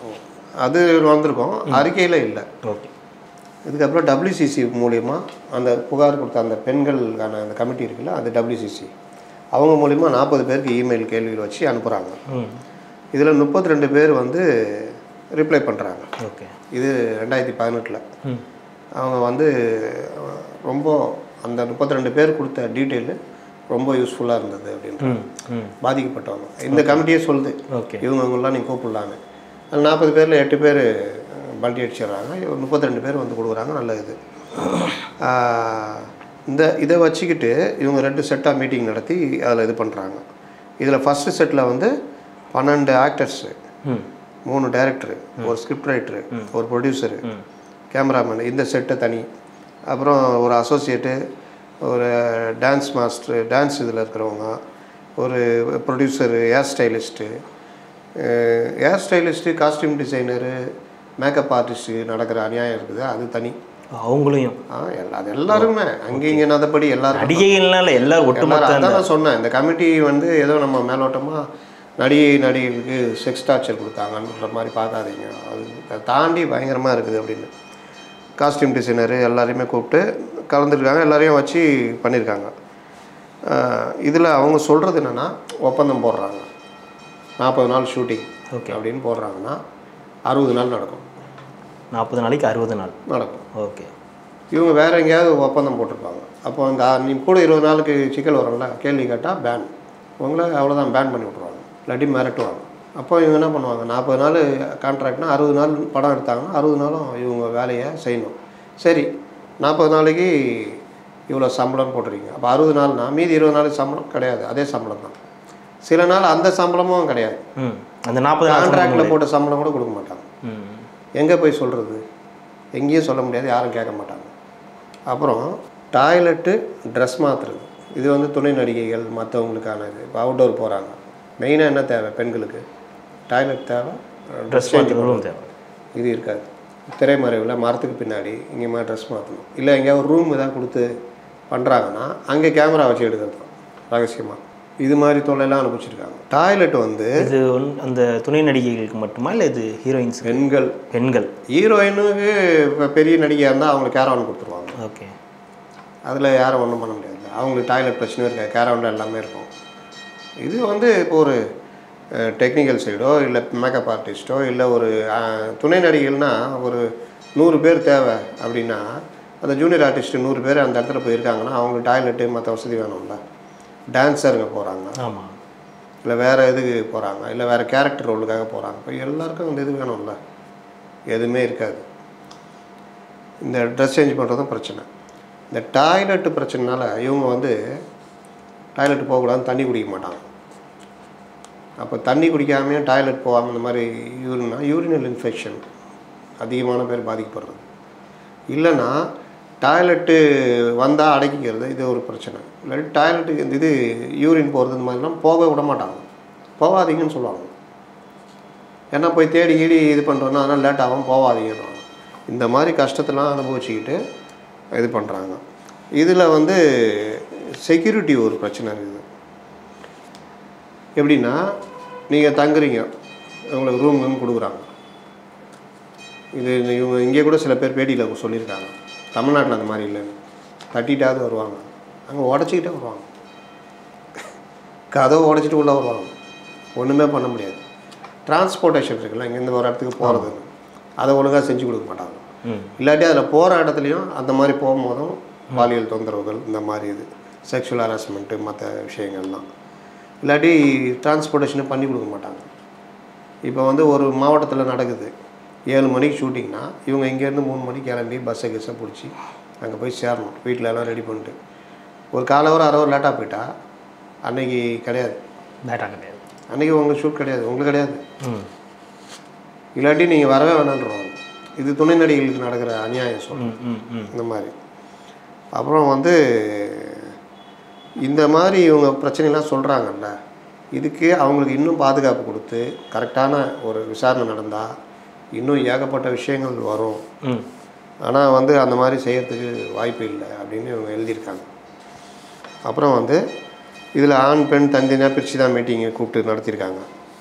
அது வந்திருக்கும் அறிக்கையில் இல்லை ஓகே இதுக்கப்புறம் டபிள்யூசிசி மூலிமா அந்த புகார் கொடுத்த அந்த பெண்களுக்கான அந்த கமிட்டி இருக்குல்ல அது டபிள்யூசிசி அவங்க மூலிமா நாற்பது பேருக்கு இமெயில் கேள்விகள் வச்சு அனுப்புகிறாங்க ம் இதில் முப்பத்தி ரெண்டு பேர் வந்து ரிப்ளை பண்ணுறாங்க ஓகே இது ரெண்டாயிரத்தி பதினெட்டில் ம் அவங்க வந்து அஹ், ரொம்ப அந்த முப்பத்தி ரெண்டு பேர் கொடுத்த டீட்டெயிலு ரொம்ப யூஸ்ஃபுல்லாக இருந்தது அப்படின்ற ம் ம் ஆ பாதிக்கப்பட்டவங்க இந்த கமிட்டியே சொல்லுது ஓகே இவங்க இவங்கெல்லாம் நீங்கள் கூப்பிடலான்னு அது நாற்பது பேரில் எட்டு பேர் பல்டி அடிச்சிடுறாங்க முப்பத்தி ரெண்டு பேர் வந்து கொடுக்குறாங்க நல்ல இது ஆஹ், இந்த இதை வச்சுக்கிட்டு இவங்க ரெண்டு செட்டாக மீட்டிங் நடத்தி அதில் இது பண்ணுறாங்க இதில் ஃபஸ்ட்டு செட்டில் வந்து பன்னெண்டு ஆக்டர்ஸு ம் மூணு டைரக்டரு ஒரு ஸ்கிரிப்ட் ரைட்டரு ஒரு ப்ரொடியூசரு கேமராமேன் இந்த செட்டு தனி அப்புறம் ஒரு அசோசியேட்டு ஒரு டான்ஸ் மாஸ்டர் டான்ஸ் இதில் இருக்கிறவங்க ஒரு producer hair stylist hair stylist costume designer makeup artist நடக்கிற அநியாயம் இருக்குது அது தனி அவங்களையும் ஆ எல்லா அது எல்லாருமே அங்கே இங்கே நதப்படி எல்லாரும் நடிகைகள்னால எல்லாரும் ஒட்டுமொத்த எல்லாரும் அதான் நான் சொன்னேன் இந்த கமிட்டி வந்து ஏதோ நம்ம மேலோட்டமாக நடிகை நடிகைகளுக்கு செக்ஸ் டார்ச்சர் கொடுத்தாங்கன்ற மாதிரி பார்க்காதீங்க அது அதை தாண்டி பயங்கரமாக இருக்குது அப்படின்னு காஸ்டியூம் டிசைனரு எல்லாரையுமே கூப்பிட்டு கலந்துருக்காங்க எல்லாரையும் வச்சு பண்ணியிருக்காங்க இதில் அவங்க சொல்கிறது என்னென்னா ஒப்பந்தம் போடுறாங்க நாற்பது நாள் ஷூட்டிங் Okay. அப்படின்னு போடுறாங்கன்னா அறுபது நாள் நடக்கும் நாற்பது நாளைக்கு அறுபது நாள் நடக்கும் ஓகே இவங்க வேற எங்கேயாவது ஒப்பந்தம் போட்டிருப்பாங்க அப்போ அந்த நீ கூட இருபது நாளுக்கு சிக்கல் வரும்ல கேள்வி கேட்டால் பேன் உங்களை அவ்வளோதான் பேன் பண்ணி விட்ருவாங்க இல்லாட்டி மிரட்டுவாங்க அப்போ இவங்க என்ன பண்ணுவாங்க நாற்பது நாள் கான்ட்ராக்ட்னா அறுபது நாள் படம் எடுத்தாங்கன்னா அறுபது நாளும் இவங்க வேலையை செய்யணும் சரி நாற்பது நாளைக்கு இவ்வளோ சம்பளம் போட்டுறீங்க அப்போ அறுபது நாள்னா மீதி இருபது நாளைக்கு சம்பளம் கிடையாது அதே சம்பளம் தான் சில நாள் அந்த சம்பளமும் கிடையாது ம் அந்த நாற்பது நாள் கான்ட்ராக்டில் போட்ட சம்பளம் கூட கொடுக்க மாட்டாங்க ம் எங்கே போய் சொல்கிறது எங்கேயும் சொல்ல முடியாது யாரும் கேட்க மாட்டாங்க அப்புறம் டாய்லெட்டு ட்ரெஸ் மாற்றுறது இது வந்து துணை நடிகைகள் மற்றவங்களுக்கான இது இப்போ அவுட்டோர் போகிறாங்க மெயினாக என்ன தேவை பெண்களுக்கு டாய்லெட் தேவை ட்ரெஸ் மாற்றுறதும் தேவை இது இருக்காது திரைமறைவில் மரத்துக்கு பின்னாடி இங்கே ட்ரெஸ் மாற்றணும் இல்லை எங்கேயாவது ஒரு ரூம் ஏதாவது கொடுத்து பண்ணுறாங்கன்னா அங்கே கேமரா வச்சு எடுக்கிறது தான் ரகசியமாக இது மாதிரி தொல்லையெல்லாம் அனுப்பிச்சிருக்காங்க டாய்லெட் வந்து இது ஒன்- அந்த துணை நடிகைகளுக்கு மட்டுமா இல்லை இது ஹீரோயின்ஸ் பெண்கள் பெண்கள் ஹீரோயினுக்கு இப்போ பெரிய நடிகையாக இருந்தால் அவங்களுக்கு கேரவன் கொடுத்துருவாங்க ஓகே அதில் யாரும் ஒன்றும் பண்ண முடியாது அவங்களுக்கு டாய்லெட் பிரச்சனையும் இருக்காது கேரவனில் எல்லாமே இருக்கும் இது வந்து இப்போ ஒரு டெக்னிக்கல் சைடோ இல்லை மேக்கப் ஆர்டிஸ்ட்டோ இல்லை ஒரு அஹ், துணை நடிகைகள்னா ஒரு நூறு பேர் தேவை அப்படின்னா அந்த ஜூனியர் ஆர்டிஸ்ட் நூறு பேர் அந்த இடத்துல போயிருக்காங்கன்னா அவங்களுக்கு டாய்லெட்டு மற்ற வசதி வேணும்ல டான்ஸருங்க போகிறாங்க ஆமாம் இல்லை வேறு இதுக்கு போகிறாங்க இல்லை வேறு கேரக்டர் ரோலுக்காக போகிறாங்க இப்போ எல்லாருக்கும் அந்த இது வேணும்ல எதுவுமே இருக்காது இந்த ட்ரெஸ் சேஞ்ச் பண்ணுறதும் பிரச்சனை இந்த டாய்லெட் பிரச்சனைனால இவங்க வந்து டாய்லெட் போகக்கூடாதுன்னு தண்ணி குடிக்க மாட்டாங்க அப்போ தண்ணி குடிக்காமையே டாய்லெட் போகாமல் இந்த மாதிரி யூரினா யூரினல் இன்ஃபெக்ஷன் அதிகமான பேர் பாதிக்கப்படுறது இல்லைன்னா டாய்லெட்டு வந்தால் அடக்கிக்கிறது இது ஒரு பிரச்சனை இல்லாட்டி டாய்லெட்டுக்கு இந்த இது யூரின் போகிறது இந்த மாதிரிலாம் போக விட மாட்டாங்க போகாதீங்கன்னு சொல்லுவாங்க ஏன்னா போய் தேடி கீடி இது பண்ணுறோன்னா அதனால் லேட் ஆகும் போகாதீங்கன்னு இந்த மாதிரி கஷ்டத்தெல்லாம் அனுபவிச்சுக்கிட்டு இது பண்ணுறாங்க இதில் வந்து செக்யூரிட்டி ஒரு பிரச்சனை இருக்குது எப்படின்னா நீங்கள் தங்குறீங்க உங்களுக்கு ரூம் ரூம் கொடுக்குறாங்க இது இவங்க இங்கே கூட சில பேர் பேட்டியில் சொல்லியிருக்காங்க தமிழ்நாட்டில் அந்த மாதிரி இல்லைன்னு தட்டிட்டாவது வருவாங்க அங்கே உடச்சிக்கிட்டே வருவாங்க கதவை உடச்சிட்டு உள்ளே வருவாங்க ஒன்றுமே பண்ண முடியாது டிரான்ஸ்போர்ட்டேஷன் இருக்குல்ல இங்கேருந்து ஒரு இடத்துக்கு போகிறது அதை ஒழுங்காக செஞ்சு கொடுக்க மாட்டாங்க ம் இல்லாட்டி அதில் போகிற இடத்துலையும் அந்த மாதிரி போகும்போதும் பாலியல் தொந்தரவுகள் இந்த மாதிரி இது செக்ஷுவல் ஹராஸ்மெண்ட்டு மற்ற விஷயங்கள்லாம் இல்லாட்டி டிரான்ஸ்போர்ட்டேஷனை பண்ணி கொடுக்க மாட்டாங்க இப்போ வந்து ஒரு மாவட்டத்தில் நடக்குது ஏழு மணிக்கு ஷூட்டிங்னா இவங்க இங்கேருந்து மூணு மணிக்கு கிளம்பி பஸ்ஸை கிஸ்ஸை பிடிச்சி அங்கே போய் சேரணும் வீட்டில் எல்லாம் ரெடி பண்ணிட்டு ஒரு கால ஒரு அரை ஒரு லேட்டாக போயிட்டா அன்னைக்கு கிடையாது பேட்டா கிடையாது அன்னைக்கு உங்களுக்கு ஷூட் கிடையாது உங்களுக்கு கிடையாது ம் இல்லாட்டி நீங்கள் வரவே வேணான்றோம் இது துணை நடிகளுக்கு நடக்கிற அநியாயம் சொல்கிறேன் ம் ம் ம் இந்த மாதிரி அப்புறம் வந்து இந்த மாதிரி இவங்க பிரச்சனைலாம் சொல்கிறாங்கல்ல இதுக்கு அவங்களுக்கு இன்னும் பாதுகாப்பு கொடுத்து கரெக்டான ஒரு விசாரணை நடந்தால் இன்னும் ஏகப்பட்ட விஷயங்கள் வரும் ம் ஆனால் வந்து அந்த மாதிரி செய்யறதுக்கு வாய்ப்பு இல்லை அப்படின்னு இவங்க எழுதியிருக்காங்க அப்புறம் வந்து இதில் ஆண் பெண் தனித்தனியாக பிரித்து தான் மீட்டிங்கை கூப்பிட்டு நடத்தியிருக்காங்க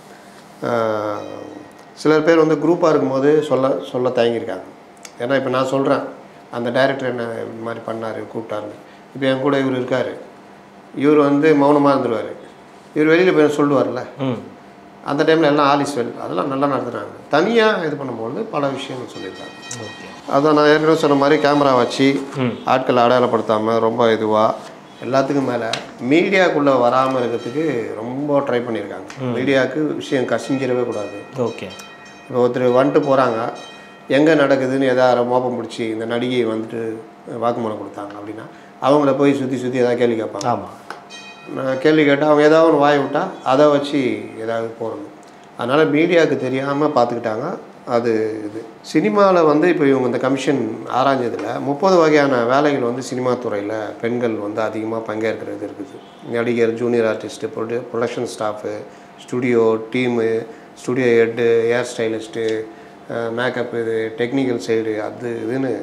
ஆஹ் சிலர் பேர் வந்து குரூப்பாக இருக்கும்போது சொல்ல சொல்ல தயங்கியிருக்காங்க ஏன்னா இப்போ நான் சொல்கிறேன் அந்த டைரக்டர் என்ன இந்த மாதிரி பண்ணார் கூப்பிட்டாருன்னு இப்போ என் கூட இவர் இருக்கார் இவர் வந்து மௌனமாக இருந்துருவார் இவர் வெளியில் போய் சொல்லுவார்ல ம் அந்த டைமில் எல்லாம் ஆலிஸ் வெல் அதெல்லாம் நல்லா நடத்துகிறாங்க தனியாக இது பண்ணும்போது பல விஷயங்கள் சொல்லியிருக்காங்க ஓகே அதான் நான் ஏற்கனவே சொன்ன மாதிரி கேமரா வச்சு ம். ஆட்கள் அடையாளப்படுத்தாமல் ரொம்ப இதுவாக எல்லாத்துக்கும் மேலே மீடியாக்குள்ளே வராமல் இருக்கிறதுக்கு ரொம்ப ட்ரை பண்ணியிருக்காங்க மீடியாவுக்கு விஷயம் கசிஞ்சிடவே கூடாது ஓகே இப்போ ஒருத்தர் வந்துட்டு போகிறாங்க எங்கே நடக்குதுன்னு எதாவது மோப்பம் பிடிச்சி இந்த நடிகை வந்துட்டு வாக்குமூலம் கொடுத்தாங்க அப்படின்னா அவங்கள போய் சுற்றி சுற்றி எதாவது கேள்வி கேட்பாங்க ஆமாம் நான் கேள்வி கேட்டால் அவங்க ஏதாவது ஒன்று வாய் விட்டால் அதை வச்சு ஏதாவது போடணும் அதனால் மீடியாவுக்கு தெரியாமல் பார்த்துக்கிட்டாங்க அது இது சினிமாவில் வந்து இப்போ இவங்க இந்த கமிஷன் ஆராய்ஞ்சதில் முப்பது வகையான வேலைகள் வந்து சினிமா துறையில் பெண்கள் வந்து அதிகமாக பங்கேற்கிறது இருக்குது நடிகர் junior artist prod production staff studio team studio head hair stylist makeup இது டெக்னிக்கல் சைடு அது இதுன்னு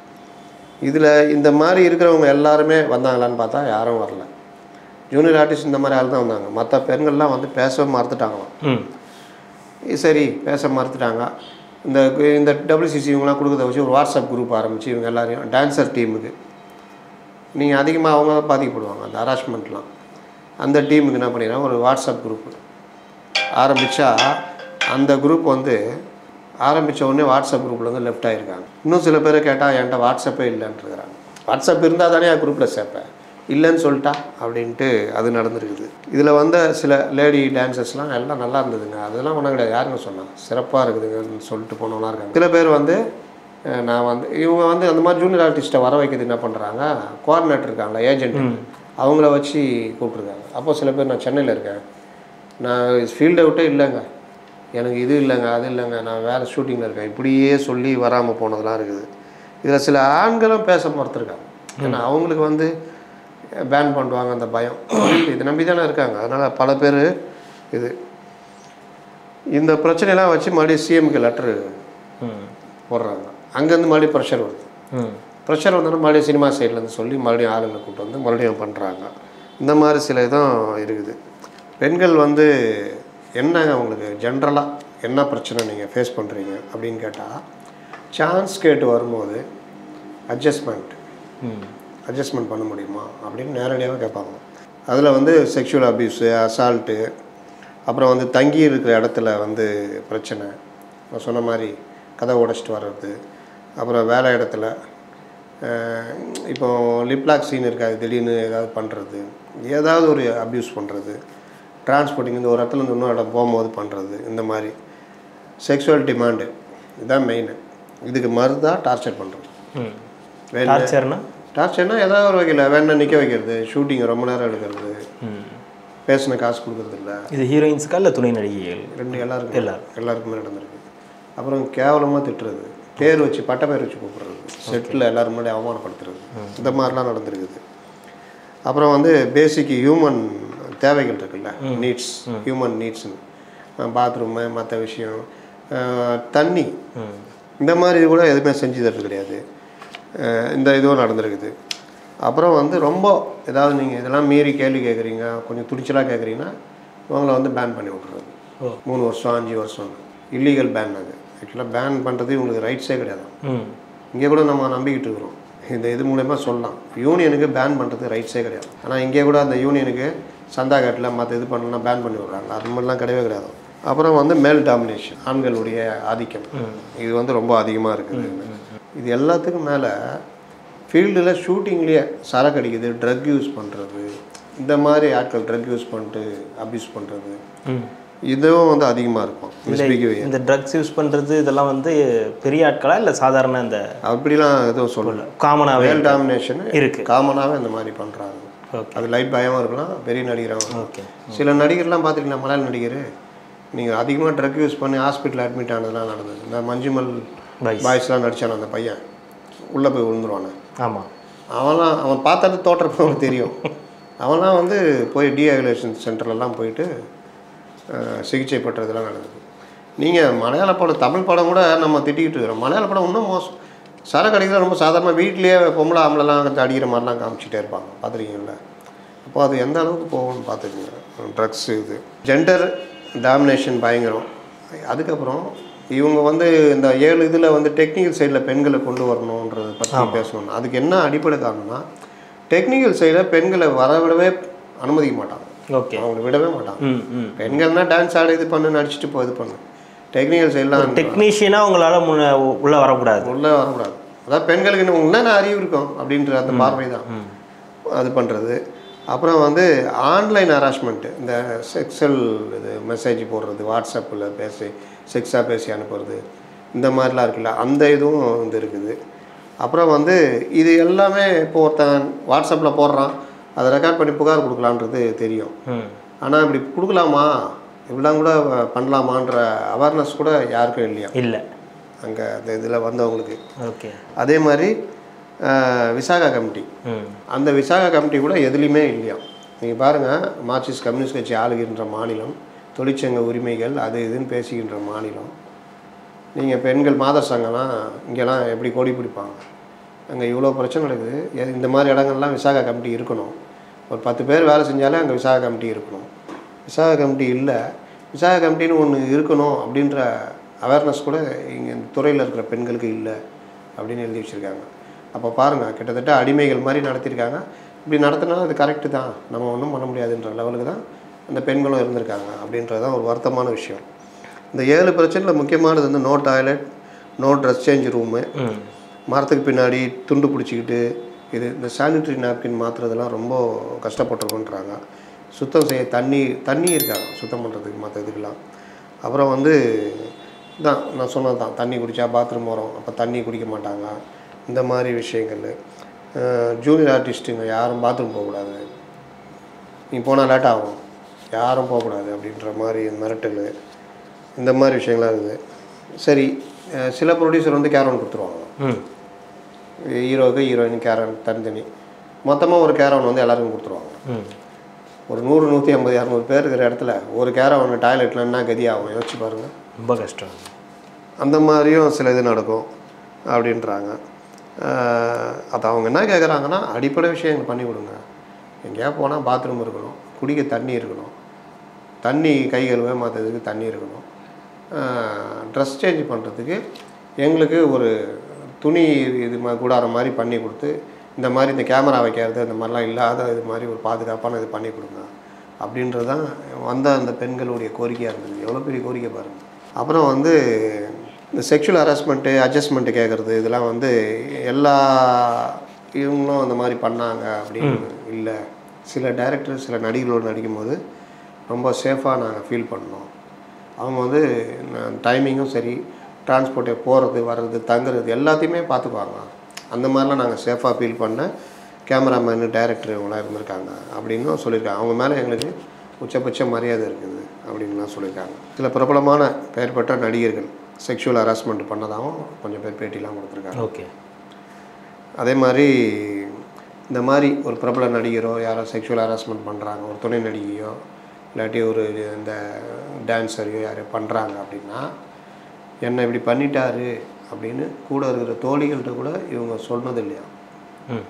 இதில் இந்த மாதிரி இருக்கிறவங்க எல்லாருமே வந்தாங்களான்னு பார்த்தா யாரும் வரல ஜூனியர் ஆர்டிஸ்ட் இந்த மாதிரி ஆள் தான் வந்தாங்க மற்ற பெண்கள்லாம் வந்து பேசவே மறுத்துட்டாங்களாம் ம் இது சரி பேச மறுத்துட்டாங்க இந்த இந்த டபிள்யூசிசி இவங்களாம் கொடுக்கறத வச்சு ஒரு வாட்ஸ்அப் குரூப் ஆரம்பித்து இவங்க எல்லாரையும் டான்சர் டீமுக்கு நீங்கள் அதிகமாக அவங்க தான் பாதிக்கப்படுவாங்க அந்த ஹராஸ்மெண்ட்லாம் அந்த டீமுக்கு என்ன பண்ணிடுறாங்க ஒரு வாட்ஸ்அப் குரூப் ஆரம்பித்தா அந்த குரூப் வந்து ஆரம்பித்த உடனே வாட்ஸ்அப் குரூப்பில் வந்து லெஃப்ட் ஆகிருக்காங்க இன்னும் சில பேர் கேட்டால் என்கிட்ட வாட்ஸ்அப்பே இல்லைன்ட்டுருக்குறாங்க வாட்ஸ்அப் இருந்தால் தானே என் குரூப்பில் சேர்ப்பேன் இல்லைன்னு சொல்லிட்டா அப்படின்ட்டு அது நடந்திருக்குது இதில் வந்த சில லேடி டான்சர்ஸ்லாம் எல்லாம் நல்லா இருந்ததுங்க அதெல்லாம் ஒன்றும் கிடையாது யாருங்க சொன்னா சிறப்பாக இருக்குதுங்கன்னு சொல்லிட்டு போனவங்களாம் இருக்காங்க சில பேர் வந்து அஹ், நான் வந்து இவங்க வந்து அந்த மாதிரி ஜூனியர் ஆர்டிஸ்ட்டை வர வைக்கிறது என்ன பண்ணுறாங்க கோஆர்டினேட்டர் இருக்காங்களா ஏஜென்ட் அவங்கள வச்சு கூப்பிட்ருக்காங்க அப்போ சில பேர் நான் சென்னையில் இருக்கேன் நான் ஃபீல்டை விட்டே இல்லைங்க எனக்கு இது இல்லைங்க அது இல்லைங்க நான் வேறு ஷூட்டிங்கில் இருக்கேன் இப்படியே சொல்லி வராமல் போனதெல்லாம் இருக்குது இதில் சில ஆண்களும் பேச மறுத்துருக்காங்க ஏன்னா அவங்களுக்கு வந்து பேன் பண்ணுவாங்க அந்த பயம் இதை நம்பி தானே இருக்காங்க அதனால் பல பேர் இது இந்த பிரச்சனையெல்லாம் வச்சு மறுபடியும் சிஎம்க்கு லெட்ரு ம் போடுறாங்க அங்கேருந்து மறுபடியும் ப்ரெஷர் வருது ம் ப்ரெஷர் வந்தோன்னா மறுபடியும் சினிமா சைட்லேருந்து சொல்லி மறுபடியும் ஆளுங்களை கூப்பிட்டு வந்து மறுபடியும் பண்ணுறாங்க இந்த மாதிரி சில இதுவும் இருக்குது பெண்கள் வந்து என்னங்க உங்களுக்கு ஜென்ரலாக என்ன பிரச்சனை நீங்கள் ஃபேஸ் பண்ணுறீங்க அப்படின்னு கேட்டால் சான்ஸ் கேட்டு வரும்போது அட்ஜஸ்ட்மெண்ட் ம் அட்ஜஸ்ட்மெண்ட் பண்ண முடியுமா அப்படின்னு நேரடியாகவே கேட்பாங்க அதில் வந்து செக்ஷுவல் அப்யூஸு அசால்ட்டு அப்புறம் வந்து தங்கி இருக்கிற இடத்துல வந்து பிரச்சனை நான் சொன்ன மாதிரி கதை உடைச்சிட்டு வர்றது அப்புறம் வேலை இடத்துல அஹ், இப்போ லிப்லாக் சீன் இருக்காது திடீர்னு ஏதாவது பண்ணுறது ஏதாவது ஒரு அப்யூஸ் பண்ணுறது டிரான்ஸ்போர்ட்டிங் இந்த ஒரு இடத்துல இருந்து இன்னொரு இடம் போகும்போது பண்ணுறது இந்த மாதிரி செக்ஷுவல் டிமாண்டு இதுதான் மெயின் இதுக்கு மருந்தாக டார்ச்சர் பண்ணுறது ம் வேலை டார்ச்சர்னா டார்ச்சர்னா ஏதாவது ஒரு வகையில் வேணா நிற்க வைக்கிறது ஷூட்டிங் ரொம்ப நேரம் எடுக்கிறது ம் பேசின காசு கொடுக்கறது இல்ல இது ஹீரோயின்ஸுக்கா இல்லை துணை நடிகைகள் ரெண்டு எல்லாருக்கும் எல்லாரும். எல்லாருக்குமே நடந்திருக்கு அப்புறம் கேவலமாக திட்டுறது பேர் வச்சு பட்ட பேர் வச்சு கூப்பிடுறது செட்டில் எல்லாரும் முன்னாடி அவமானப்படுத்துறது இந்த மாதிரிலாம் நடந்திருக்குது அப்புறம் வந்து பேசிக் ஹியூமன் தேவைகள் இருக்குல்ல நீட்ஸ் ஹியூமன் நீட்ஸ்னு பாத்ரூமு மற்ற விஷயம் அஹ், தண்ணி ம் இந்த மாதிரி கூட எதுவுமே செஞ்சு தரது கிடையாது அஹ், இந்த இதுவும் நடந்திருக்குது அப்புறம் வந்து ரொம்ப ஏதாவது நீங்கள் இதெல்லாம் மீறி கேள்வி கேட்குறீங்க கொஞ்சம் துணிச்சலாக கேட்குறீங்கன்னா இவங்கள வந்து பேன் பண்ணி விட்றது ஓ. மூணு வருஷம் அஞ்சு வருஷம் இல்லீகல் பேன் அது ஆக்சுவலாக பேன் பண்ணுறது இவங்களுக்கு ரைட்ஸே கிடையாது ம் இங்கே கூட நம்ம நம்பிக்கிட்டு இருக்கிறோம் இந்த இது மூலயமா சொல்லலாம் யூனியனுக்கு பேன் பண்ணுறது ரைட்ஸே கிடையாது ஆனால் இங்கே கூட அந்த யூனியனுக்கு சந்தா கட்டில் மற்ற இது பண்ணலாம் பேன் பண்ணி விட்றாங்க அது மாதிரிலாம் கிடையவே கிடையாது அப்புறம் வந்து மேல் டாமினேஷன் ஆண்களுடைய ஆதிக்கம் இது வந்து ரொம்ப அதிகமாக இருக்குது இது எல்லாத்துக்கும் மேலே ஃபீல்டில் ஷூட்டிங்லேயே சரக்கு அடிக்குது ட்ரக் யூஸ் பண்ணுறது இந்த மாதிரி ஆட்கள் ட்ரக் யூஸ் பண்ணிட்டு அப்யூஸ் பண்ணுறது ம் இதுவும் வந்து அதிகமாக இருக்கும் மிஸ்பிஹேவியர் இந்த ட்ரக்ஸ் யூஸ் பண்ணுறது இதெல்லாம் வந்து பெரிய ஆட்களா இல்லை சாதாரண இந்த அப்படிலாம் எதுவும் சொல்லல காமனாகவே மேல் டாமினேஷன் இருக்கு காமனாகவே இந்த மாதிரி பண்ணுறாங்க ஓகே அது லைட் பயமாக இருக்கலாம் பெரிய நடிகராகவும் இருக்கலாம் ஓகே சில நடிகர்லாம் பார்த்துருக்கீங்களா மலையாள நடிகர் நீங்கள் அதிகமாக ட்ரக் யூஸ் பண்ணி ஹாஸ்பிட்டல் அட்மிட் ஆனதெல்லாம் நடந்தது இந்த மஞ்சுமல் Boys. பாய்ஸ்லாம் நடிச்சான அந்த பையன் உள்ளே போய் விழுந்துருவானே ஆமாம் அவன்லாம் அவன் பார்த்தாலே தோற்றப்ப அவனுக்கு தெரியும் அவன்லாம் வந்து போய் டீஹைட்ரேஷன் சென்டர்லலாம் போயிட்டு அஹ், சிகிச்சை பெற்றதெல்லாம் நடக்குது நீங்கள் மலையாள படம் தமிழ் படம் கூட நம்ம திட்டிக்கிட்டு இருக்கிறோம் மலையாள படம் இன்னும் மோசம் சரக்கு அடிக்கிற ரொம்ப சாதாரணமாக வீட்லேயே பொம்பளை ஆம்பளைலாம் கொஞ்சம் அடிக்கிற மாதிரிலாம் காமிச்சிட்டே இருப்பாங்க பார்த்துருக்கீங்களா அப்போ அது எந்த அளவுக்கு போகும்னு பார்த்துக்கோங்க ட்ரக்ஸ் இது ஜெண்டர் டாமினேஷன் பயங்கரம் அதுக்கப்புறம் இவங்க வந்து இந்த ஏழு இதில் வந்து டெக்னிக்கல் சைடில் பெண்களை கொண்டு வரணுன்றதை பற்றி பேசணும் அதுக்கு என்ன அடிப்படை காரணம்னா டெக்னிக்கல் சைடில் பெண்களை வரவிடவே அனுமதிக்க மாட்டாங்க ஓகே அவங்களை விடவே மாட்டாங்க ம் ம் பெண்கள்னா டான்ஸ் ஆட இது பண்ணு நடிச்சிட்டு போ இது பண்ணு டெக்னிக்கல் சைட்லாம் டெக்னீஷியனாக உங்களால் முன்ன உள்ளே வரக்கூடாது உள்ளே வரக்கூடாது அதாவது பெண்களுக்கு இன்னும் என்னென்ன அறிவு இருக்கும் அப்படின்ற அந்த பார்வை தான் அது பண்ணுறது அப்புறம் வந்து ஆன்லைன் ஹராஸ்மெண்ட்டு இந்த செக்ஸுவல் இது மெசேஜ் போடுறது வாட்ஸ்அப்பில் பேசி செக்ஸாக பேசி அனுப்புறது இந்த மாதிரிலாம் இருக்குல்ல அந்த இதுவும் வந்து இருக்குது அப்புறம் வந்து இது எல்லாமே இப்போ ஒருத்தன் வாட்ஸ்அப்பில் போடுறான் அதை ரெக்கார்ட் பண்ணி புகார் கொடுக்கலான்றது தெரியும் ம் ஆனால் இப்படி கொடுக்கலாமா இப்படிலாம் கூட பண்ணலாமான்ற அவேர்னஸ் கூட யாருக்கும் இல்லையா இல்லை அங்கே அந்த இதில் வந்தவங்களுக்கு ஓகே அதே மாதிரி அஹ், விசாகா கமிட்டி ம் அந்த விசாகா கமிட்டி கூட எதுலேயுமே இல்லையா நீங்கள் பாருங்கள் மார்க்சிஸ்ட் கம்யூனிஸ்ட் கட்சி ஆளுகின்ற மாநிலம் தொழிற்சங்க உரிமைகள் அது இதுன்னு பேசுகின்ற மாநிலம் நீங்கள் பெண்கள் மாதர் சங்கம்லாம் இங்கெல்லாம் எப்படி கோடி பிடிப்பாங்க அங்கே இவ்வளோ பிரச்சனை நடக்குது எ- இந்த மாதிரி இடங்கள்லாம் விசாகா கமிட்டி இருக்கணும் ஒரு பத்து பேர் வேலை செஞ்சாலே அங்கே விசாகா கமிட்டி இருக்கணும் விசாகா கமிட்டி இல்லை விசாகா கமிட்டின்னு ஒன்று இருக்கணும் அப்படின்ற அவேர்னஸ் கூட இங்கே இந்த துறையில் இருக்கிற பெண்களுக்கு இல்லை அப்படின்னு எழுதி வச்சுருக்காங்க அப்போ பாருங்கள் கிட்டத்தட்ட அடிமைகள் மாதிரி நடத்தியிருக்காங்க இப்படி நடத்தினா அது கரெக்டு தான் நம்ம ஒன்றும் பண்ண முடியாதுன்ற லெவலுக்கு தான் அந்த பெண்களும் இருந்திருக்காங்க அப்படின்றது தான் ஒரு வருத்தமான விஷயம் இந்த ஏழு பிரச்சனையில் முக்கியமானது வந்து no toilet no dress change room ம் மரத்துக்கு பின்னாடி துண்டு பிடிச்சிக்கிட்டு இது இந்த சானிட்டரி நாப்கின் மாற்றுறதெல்லாம் ரொம்ப கஷ்டப்பட்டிருக்குன்றாங்க சுத்தம் செய்ய தண்ணி தண்ணி இருக்காங்க சுத்தம் பண்ணுறதுக்கு மற்ற இதுக்கெல்லாம் அப்புறம் வந்து தான் நான் சொன்னது தான் தண்ணி குடித்தா பாத்ரூம் வரும் அப்போ தண்ணி குடிக்க மாட்டாங்க இந்த மாதிரி விஷயங்கள் ஜூனியர் ஆர்டிஸ்ட்டுங்க யாரும் பாத்ரூம் போகக்கூடாது நீ போனால் லேட் ஆகும் யாரும் போகக்கூடாது அப்படின்ற மாதிரி மிரட்டல் இந்த மாதிரி விஷயங்கள்லாம் இருக்குது சரி அஹ் சில ப்ரொடியூசர் வந்து கேரவன் கொடுத்துருவாங்க ம் ஹீரோவுக்கு ஹீரோயின் கேரவன் தனித்தனி மொத்தமாக ஒரு கேரவன் வந்து எல்லாருக்கும் கொடுத்துருவாங்க ம் ஒரு நூறு நூற்றி ஐம்பது இரநூறு பேர் இருக்கிற இடத்துல ஒரு கேரவன் டாய்லெட்டில் என்ன கதி ஆகும் யோசிச்சு பாருங்கள் ரொம்ப கஷ்டம் அந்த மாதிரியும் சில இது நடக்கும் அப்படின்றாங்க ஆஹ் அது அவங்க என்ன கேட்குறாங்கன்னா அடிப்படை விஷயங்கள் பண்ணி கொடுங்க எங்கேயா போனால் பாத்ரூம் இருக்கணும் குடிக்க தண்ணி இருக்கணும் தண்ணி கை கழுவ மற்றதுக்கு தண்ணி இருக்கணும் ட்ரெஸ் சேஞ்ச் பண்ணுறதுக்கு எங்களுக்கு ஒரு துணி இது மாதிரி கூடாரம் மாதிரி பண்ணி கொடுத்து இந்த மாதிரி இந்த கேமரா வைக்கிறது இந்த மாதிரிலாம் இல்லாத இது மாதிரி ஒரு பாதுகாப்பான இது பண்ணி கொடுங்க அப்படின்றது தான் வந்த அந்த பெண்களுடைய கோரிக்கையாக இருந்தது எவ்வளோ பெரிய கோரிக்கை பாருங்கள் அப்புறம் வந்து இந்த செக்ஷுவல் ஹராஸ்மெண்ட்டு அட்ஜஸ்ட்மெண்ட்டு கேட்குறது இதெல்லாம் வந்து எல்லா இவங்களும் அந்த மாதிரி பண்ணாங்க அப்படின்னு இல்லை சில டேரக்டர் சில நடிகர்களோடு நடிக்கும்போது ரொம்ப சேஃபாக நாங்கள் ஃபீல் பண்ணோம் அவங்க வந்து டைமிங்கும் சரி டிரான்ஸ்போர்ட்டே போகிறது வர்றது தங்குறது எல்லாத்தையுமே பார்த்துக்குவாங்க அந்த மாதிரிலாம் நாங்கள் சேஃபாக ஃபீல் பண்ண கேமராமேனு டேரக்டர் இவங்களாம் இருந்திருக்காங்க அப்படின்னும் சொல்லியிருக்காங்க அவங்க மேலே எங்களுக்கு உச்சபட்ச மரியாதை இருக்குது அப்படின்லாம் சொல்லியிருக்காங்க சில பிரபலமான பெயர் பெற்ற நடிகர்கள் செக்ஷுவல் ஹராஸ்மெண்ட் பண்ணதாகவும் கொஞ்சம் பேர் பேட்டிலாம் கொடுத்துருக்காங்க ஓகே அதே மாதிரி இந்த மாதிரி ஒரு பிரபல நடிகரோ யாரோ செக்ஷுவல் ஹராஸ்மெண்ட் பண்ணுறாங்க ஒரு துணை நடிகையோ இல்லாட்டி ஒரு இந்த டான்ஸரையோ யாரையோ பண்ணுறாங்க அப்படின்னா என்னை இப்படி பண்ணிட்டாரு அப்படின்னு கூட இருக்கிற தோழிகள்கிட்ட கூட இவங்க சொன்னது இல்லையா ம்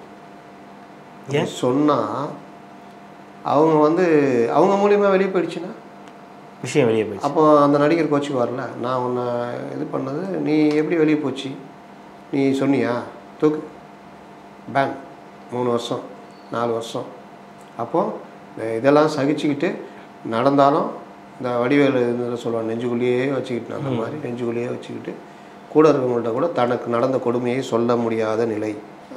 சொன்னால் அவங்க வந்து அவங்க மூலியமாக வெளியே போயிடுச்சுன்னா விஷயம் வெளியே போயிடுச்சு அப்போ அந்த நடிகர் கோச்சுக்கு வரல நான் உன்னை இது பண்ணது நீ எப்படி வெளியே போச்சு நீ சொன்னியா தூக்கு பேன் மூணு வருஷம் நாலு வருஷம் அப்போது இதெல்லாம் சகிச்சுக்கிட்டு நடந்தாலும் இந்த வடிவேலு இதில் சொல்லுவாங்க நெஞ்சுக்குள்ளேயே வச்சுக்கிட்டு அந்த மாதிரி நெஞ்சுக்குள்ளேயே வச்சுக்கிட்டு கூட இருக்கவங்கள்ட்ட கூட தனக்கு நடந்த கொடுமையை சொல்ல முடியாத நிலை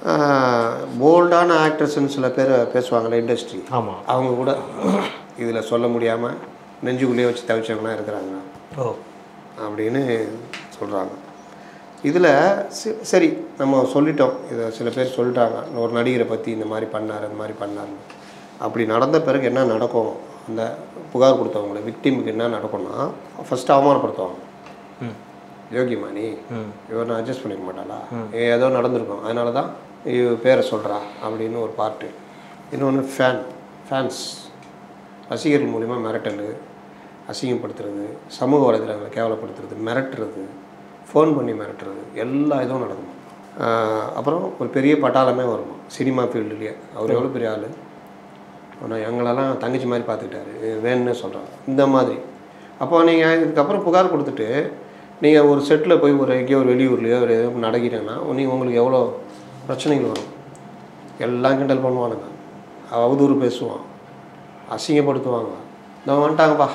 போல்டான ஆக்ட்ரஸ்ன்னு சில பேர் பேசுவாங்கள்ல இண்டஸ்ட்ரி ஆமாம் அவங்க கூட இதில் சொல்ல முடியாமல் நெஞ்சுக்குள்ளேயே வச்சு தவிச்சவங்களாம் இருக்கிறாங்க ஓ அப்படின்னு சொல்கிறாங்க இதில் சரி நம்ம சொல்லிட்டோம் இதை சில பேர் சொல்லிட்டாங்க ஒரு நடிகரை பற்றி இந்த மாதிரி பண்ணார் இந்த மாதிரி பண்ணார்னு அப்படி நடந்த பிறகு என்ன நடக்கும் அந்த புகார் கொடுத்தவங்களை விக்டிமுக்கு என்ன நடக்கும்னா ஃபஸ்ட்டு அவமானப்படுத்துவாங்க ம் யோகிமா நீ ம் இவர் நான் அட்ஜஸ்ட் பண்ணிக்க மாட்டாளா ஏதோ நடந்திருக்கும் அதனால தான் இவ பேரை சொல்கிறா அப்படின்னு ஒரு பார்ட்டு இன்னொன்று ஃபேன் ஃபேன்ஸ் ரசிகர்கள் மூலிமா மிரட்டல் அசிங்கப்படுத்துறது சமூக வலைதளங்களை கேவலப்படுத்துறது மிரட்டுறது ஃபோன் பண்ணி மிரட்டுறது எல்லா இதுவும் நடக்கும் ஆஹ் அப்புறம் ஒரு பெரிய பட்டாளமே வருமா சினிமா ஃபீல்டுலேயே அவர் எவ்வளோ பெரிய ஆள் ஆனால் எங்களெல்லாம் தங்கச்சி மாதிரி பார்த்துக்கிட்டாரு வேணும்னு சொல்கிறாங்க இந்த மாதிரி அப்போ நீங்கள் இதுக்கப்புறம் புகார் கொடுத்துட்டு நீங்கள் ஒரு செட்டில் போய் ஒரு எங்கேயோ ஒரு வெளியூர்லையோ ஒரு எதுவும் நடக்கிறீங்கன்னா நீங்கள் உங்களுக்கு எவ்வளோ பிரச்சனைகள் வரும் எல்லாம் கிண்டல் பண்ணுவானுங்க அவதூறு பேசுவான் அசிங்கப்படுத்துவாங்க இந்த வந்துட்டாங்கப்பா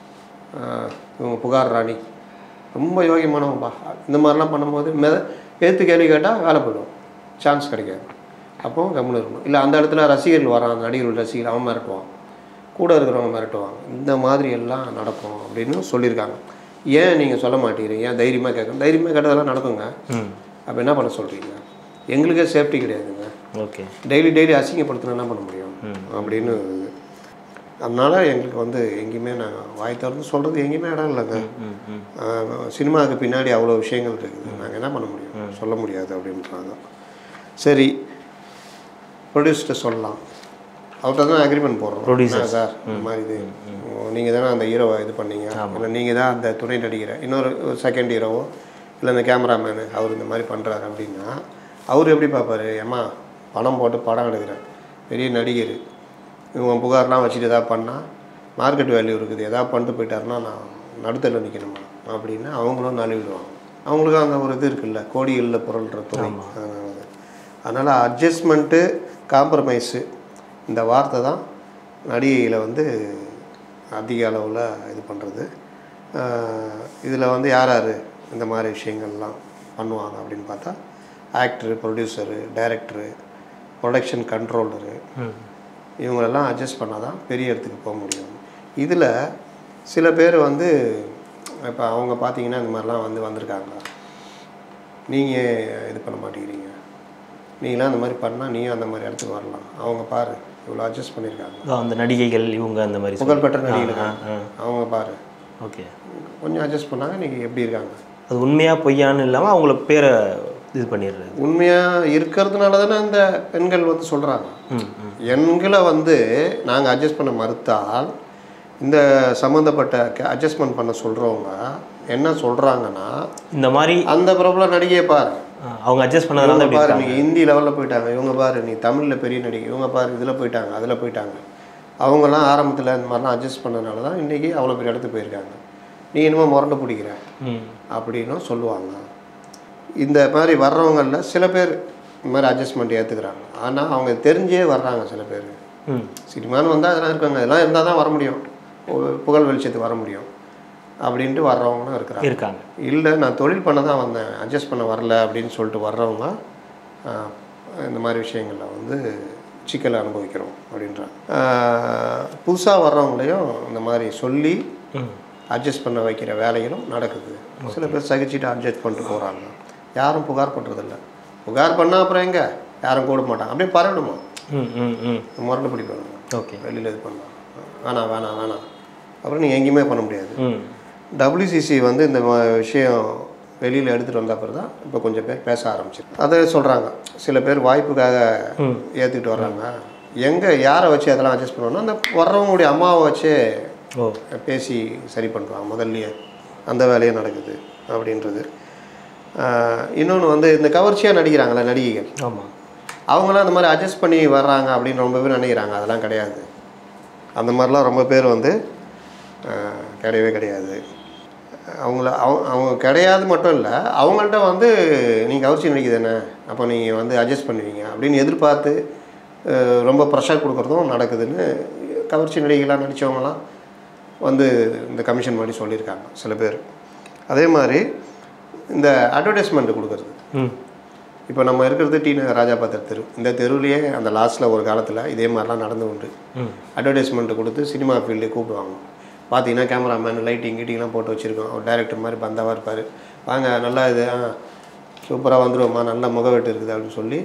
ஆஹ் இவங்க புகார் ராணி ரொம்ப யோகியமானவங்கப்பா இந்த மாதிரிலாம் பண்ணும்போது மெத ஏற்று கேள்வி கேட்டால் வேலை போயிடும் சான்ஸ் கிடைக்காது அப்போ கம்முன்னு இருக்கணும் இல்லை அந்த இடத்துல ரசிகர்கள் வரான் அந்த நடிகர்கள் ரசிகர்கள் அவன் மிரட்டுவான் கூட இருக்கிறவங்க மிரட்டுவாங்க இந்த மாதிரி எல்லாம் நடக்கும் அப்படின்னு சொல்லியிருக்காங்க ஏன் நீங்கள் சொல்ல மாட்டேங்கிறீங்க ஏன் தைரியமாக கேட்கணும் தைரியமாக கேட்டதெல்லாம் நடக்குங்க ம் அப்போ என்ன பண்ண சொல்கிறீங்க எங்களுக்கே சேஃப்டி கிடையாதுங்க ஓகே டெய்லி டெய்லி அசிங்கப்படுத்தினா என்ன பண்ண முடியும் அப்படின்னு இது. அதனால எங்களுக்கு வந்து எங்கேயுமே நாங்கள் வாய் திறந்து சொல்கிறது எங்கேயுமே இடம் இல்லைங்க ம் ம் ஆஹ் சினிமாவுக்கு பின்னாடி அவ்வளோ விஷயங்கள் இருக்குது நாங்கள் என்ன பண்ண முடியும் சொல்ல முடியாது அப்படின்றாங்க சரி ப்ரொடியூசர்கிட்ட சொல்லலாம் அவர்கிட்ட தான் அக்ரிமெண்ட் போடுறோம் Producers. என்ன சார் இந்த மாதிரி இது நீங்கள் தானே அந்த ஹீரோவை இது பண்ணீங்க இல்லை நீங்கள் தான் அந்த துணை நடிகரை இன்னொரு செகண்ட் ஹீரோவோ இல்லை இந்த கேமராமேனு அவர் இந்த மாதிரி பண்ணுறாரு அப்படின்னா அவர் எப்படி பார்ப்பாரு ஏம்மா பணம் போட்டு படம் எடுக்கிறேன் பெரிய நடிகர் இவங்க புகார்லாம் வச்சுட்டு எதாவது பண்ணால் மார்க்கெட் வேல்யூ இருக்குது எதாவது பண்ணிட்டு போயிட்டாருன்னா நான் நடுத்தரில் நிற்கணுமா அப்படின்னு அவங்களும் நழுவிடுவாங்க அவங்களுக்கும் அந்த ஒரு இது இருக்குல்ல கோடிகளில் புரள்ற துறை அதனால் அட்ஜஸ்ட்மெண்ட்டு காம்ப்ரமைஸு இந்த வார்த்தை தான் நடிகையில் வந்து அதிக அளவில் இது பண்ணுறது இதில் வந்து யார் யார் இந்த மாதிரி விஷயங்கள்லாம் பண்ணுவாங்க அப்படின்னு பார்த்தா actor producer director production controller ம் இவங்களெல்லாம் அட்ஜஸ்ட் பண்ணால் தான் பெரிய இடத்துக்கு போக முடியும் இதில் சில பேர் வந்து இப்போ அவங்க பார்த்தீங்கன்னா இந்த மாதிரிலாம் வந்து வந்திருக்காங்க நீங்கள் இது பண்ண மாட்டேங்கிறீங்க நீங்களாம் அந்த மாதிரி பண்ணால் நீயும் அந்த மாதிரி இடத்துக்கு வரலாம் அவங்க பாரு இவ்வளோ அட்ஜஸ்ட் பண்ணியிருக்காங்க அதான் அந்த நடிகைகள் இவங்க அந்த மாதிரி சொல்லி- புகழ்பெற்ற நடிகர்கள் ஆ, ஆ. அவங்க பாரு ஓகே கொஞ்சம் அட்ஜஸ்ட் பண்ணாங்க நீங்கள் எப்படி இருக்காங்க அது உண்மையா பொய்யான்னு இல்லாமல் அவங்கள பேரை இது பண்ணிடுறது உண்மையாக இருக்கிறதுனால தானே அந்த பெண்கள் வந்து சொல்கிறாங்க ம் ம் எண்களை வந்து நாங்கள் அட்ஜஸ்ட் பண்ண மறுத்தால் இந்த சம்மந்தப்பட்ட அட்ஜஸ்ட்மெண்ட் பண்ண சொல்கிறவங்க என்ன சொல்கிறாங்கன்னா இந்த மாதிரி அந்த பிரபல நடிகையை பாரு ஆ, அவங்க அட்ஜஸ்ட் பண்ணதுனால இவங்க அப்படி பாரு இருக்காங்க நீ ஹிந்தி லெவலில் போயிட்டாங்க இவங்க பாரு நீ தமிழில் பெரிய நடிகை இவங்க பாரு இதில் போயிட்டாங்க அதில் போயிட்டாங்க அவங்கெல்லாம் ஆரம்பத்தில் இந்த மாதிரிலாம் அட்ஜஸ்ட் பண்ணனால தான் இன்றைக்கி அவ்வளோ பெரிய இடத்துக்கு போயிருக்காங்க நீ என்னமோ முரண்டு பிடிக்கிற ம் அப்படின்னும் சொல்லுவாங்க இந்த மாதிரி வர்றவங்களில் சில பேர் இந்த மாதிரி அட்ஜஸ்ட்மெண்ட் ஏற்றுக்கிறாங்க ஆனால் அவங்க தெரிஞ்சே வர்றாங்க சில பேர் ம் சினிமான்னு வந்தால் அதெல்லாம் இருக்காங்க இதெல்லாம் இருந்தால் தான் வர முடியும் ஒரு புகழ் வெளிச்சத்துக்கு வர முடியும் அப்படின்ட்டு வர்றவங்களும் இருக்கிறாங்க இருக்காங்க இல்லை நான் தொழில் பண்ண தான் வந்தேன் அட்ஜஸ்ட் பண்ண வரல அப்படின்னு சொல்லிட்டு வர்றவங்க ஆஹ், இந்த மாதிரி விஷயங்களில் வந்து சிக்கலை அனுபவிக்கிறோம் அப்படின்றாங்க புதுசாக வர்றவங்களையும் இந்த மாதிரி சொல்லி ம் அட்ஜஸ்ட் பண்ண வைக்கிற வேலைகளும் நடக்குது சில பேர் சகிச்சுட்டு அட்ஜஸ்ட் பண்ணிட்டு போகிறாங்க யாரும் புகார் பண்ணுறதில்ல புகார் பண்ணால் அப்புறம் எங்கே யாரும் கூட மாட்டாங்க அப்படியே பரவணுமா ம் ம் ம் முரண்டு பிடிக்கணும் ஓகே வெளியில் இது பண்ணலாம் வேணாம் வேணாம் வேணாம் அப்புறம் நீங்கள் எங்கேயுமே பண்ண முடியாது ம் டபிள்யூசிசி வந்து இந்த ம- விஷயம் வெளியில் எடுத்துகிட்டு வந்த அப்புறம் தான் இப்போ கொஞ்சம் பேர் பேச ஆரம்பிச்சிருக்கு அதை சொல்கிறாங்க சில பேர் வாய்ப்புக்காக ஏற்றுக்கிட்டு வர்றாங்க எங்கே யாரை வச்சு அதெல்லாம் அட்ஜஸ்ட் பண்ணுவோம்னா அந்த வர்றவங்களுடைய அம்மாவை வச்சு ஓ பேசி சரி பண்ணுறாங்க முதல்லயே அந்த வேலையும் நடக்குது அப்படின்றது இன்னொன்று வந்து இந்த கவர்ச்சியாக நடிக்கிறாங்களே நடிகைகள் ஆமாம் அவங்களாம் அந்த மாதிரி அட்ஜஸ்ட் பண்ணி வர்றாங்க அப்படின்னு ரொம்ப பேர் நினைக்கிறாங்க அதெல்லாம் கிடையாது அந்த மாதிரிலாம் ரொம்ப பேர் வந்து ஆஹ், கிடையவே கிடையாது அவங்கள அவங்க அவங்க கிடையாது மட்டும் இல்லை அவங்கள்ட்ட வந்து நீங்கள் கவர்ச்சி நடிக்குது என்ன அப்போ நீங்கள் வந்து அட்ஜஸ்ட் பண்ணுவீங்க அப்படின்னு எதிர்பார்த்து ஆஹ், ரொம்ப ப்ரெஷர் கொடுக்குறதும் நடக்குதுன்னு கவர்ச்சி நடிகைகளாக நடித்தவங்களாம் வந்து இந்த கமிஷன் மாதிரி சொல்லியிருக்காங்க சில பேர் அதே மாதிரி இந்த அட்வர்டைஸ்மெண்ட் கொடுக்குறது ம் இப்போ நம்ம இருக்கிறது டி நகர் ராஜாபாத்தர் தெரு இந்த தெருவுலேயே அந்த லாஸ்ட்டில் ஒரு காலத்தில் இதே மாதிரிலாம் நடந்து உண்டு ம் அட்வர்டைஸ்மெண்ட் கொடுத்து சினிமா ஃபீல்டு கூப்பிடுவாங்க பார்த்தீங்கன்னா கேமராமேன் லைட்டிங் கீட்டிங்லாம் போட்டு வச்சுருக்கோம் ஒரு டைரக்டர் மாதிரி பந்தாவாக இருப்பார் வாங்க நல்லா இது சூப்பராக வந்துருவோம்மா நல்ல முகவெட்டு இருக்குது அப்படின்னு சொல்லி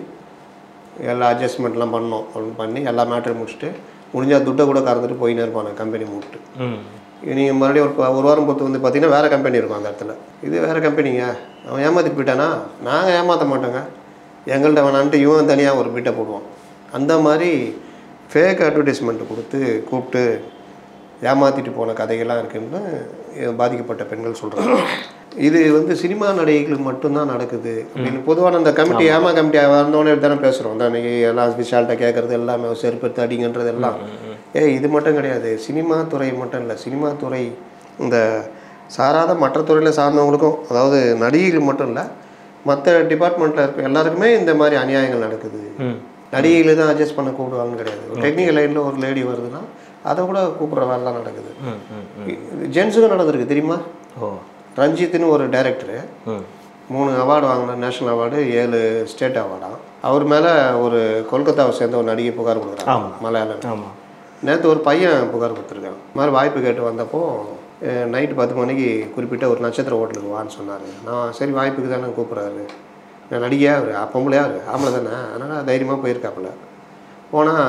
எல்லா அட்ஜஸ்ட்மெண்ட்லாம் பண்ணோம் அப்படின்னு பண்ணி எல்லா மேட்டரும் முடிச்சுட்டு முடிஞ்சால் துட்டை கூட கறந்துட்டு போயினே இருப்பாங்க கம்பெனி மூட்டு ம் நீங்கள் மறுபடியும் ஒரு ப- ஒரு வாரம் பொறுத்து வந்து பார்த்தீங்கன்னா வேறு கம்பெனி இருக்கும் அந்த இடத்துல இது வேறு கம்பெனிங்க அவன் ஏமாற்றிட்டு போயிட்டானா நாங்கள் ஏமாற்ற மாட்டோங்க எங்கள்கிட்ட வேணான்ட்டு இவன் தனியாக ஒரு பிட்டை போடுவான் அந்த மாதிரி ஃபேக் அட்வர்டைஸ்மெண்ட் கொடுத்து கூப்பிட்டு ஏமாற்றிட்டு போன கதைகள்லாம் இருக்குன்னு அஹ், பாதிக்கப்பட்ட பெண்கள் சொல்கிறாங்க இது வந்து சினிமா நடிகைகளுக்கு மட்டும்தான் நடக்குது அப்படின்னு பொதுவான அந்த கமிட்டி ஏமா கமிட்டி வந்தோடனே தானே பேசுகிறோம் அந்த அன்றைக்கி எல்லாம் விஷால்கிட்ட கேட்குறது எல்லாமே செருப்பு எடுத்து அடிங்கன்றது எல்லாம் ஏ இது மட்டும் கிடையாது சினிமா துறை மட்டும் இல்லை சினிமா துறை இந்த சாராத மற்ற துறையில் சார்ந்தவங்களுக்கும் அதாவது நடிகைகள் மட்டும் இல்லை மற்ற டிபார்ட்மெண்ட்டில் இருக்க எல்லாருக்குமே இந்த மாதிரி அநியாயங்கள் நடக்குது ம் நடிகைகளை தான் அட்ஜஸ்ட் பண்ண கூப்பிடுவாங்கன்னு கிடையாது ஒரு டெக்னிக்கல் லைனில் ஒரு லேடி வருதுன்னா அதை கூட கூப்பிட்ற வேலைலாம் நடக்குது ம் ம் ம் ஜென்ஸுக்கும் நடந்திருக்கு தெரியுமா ஓ ரஞ்சித்னு ஒரு டைரக்டரு ம் மூணு அவார்டு வாங்கின நேஷனல் அவார்டு ஏழு ஸ்டேட் அவார்டாம் அவர் மேலே ஒரு கொல்கத்தாவை சேர்ந்த ஒரு நடிகை புகார் கொடுக்குறாங்க ஆமா. மலையாளம் ஆமாம் நேற்று ஒரு பையன் புகார் கொடுத்துருக்கான் இந்த மாதிரி வாய்ப்பு கேட்டு வந்தப்போ நைட்டு பத்து மணிக்கு குறிப்பிட்ட ஒரு நட்சத்திர ஹோட்டலுக்கு வான்னு சொன்னார் நான் சரி வாய்ப்புக்கு தானே கூப்பிட்றாரு நான் நடிகையா அவர் பொம்பளையா அவர் ஆம்பளை தானே அதனால் தைரியமாக போயிருக்காப்புல போனால்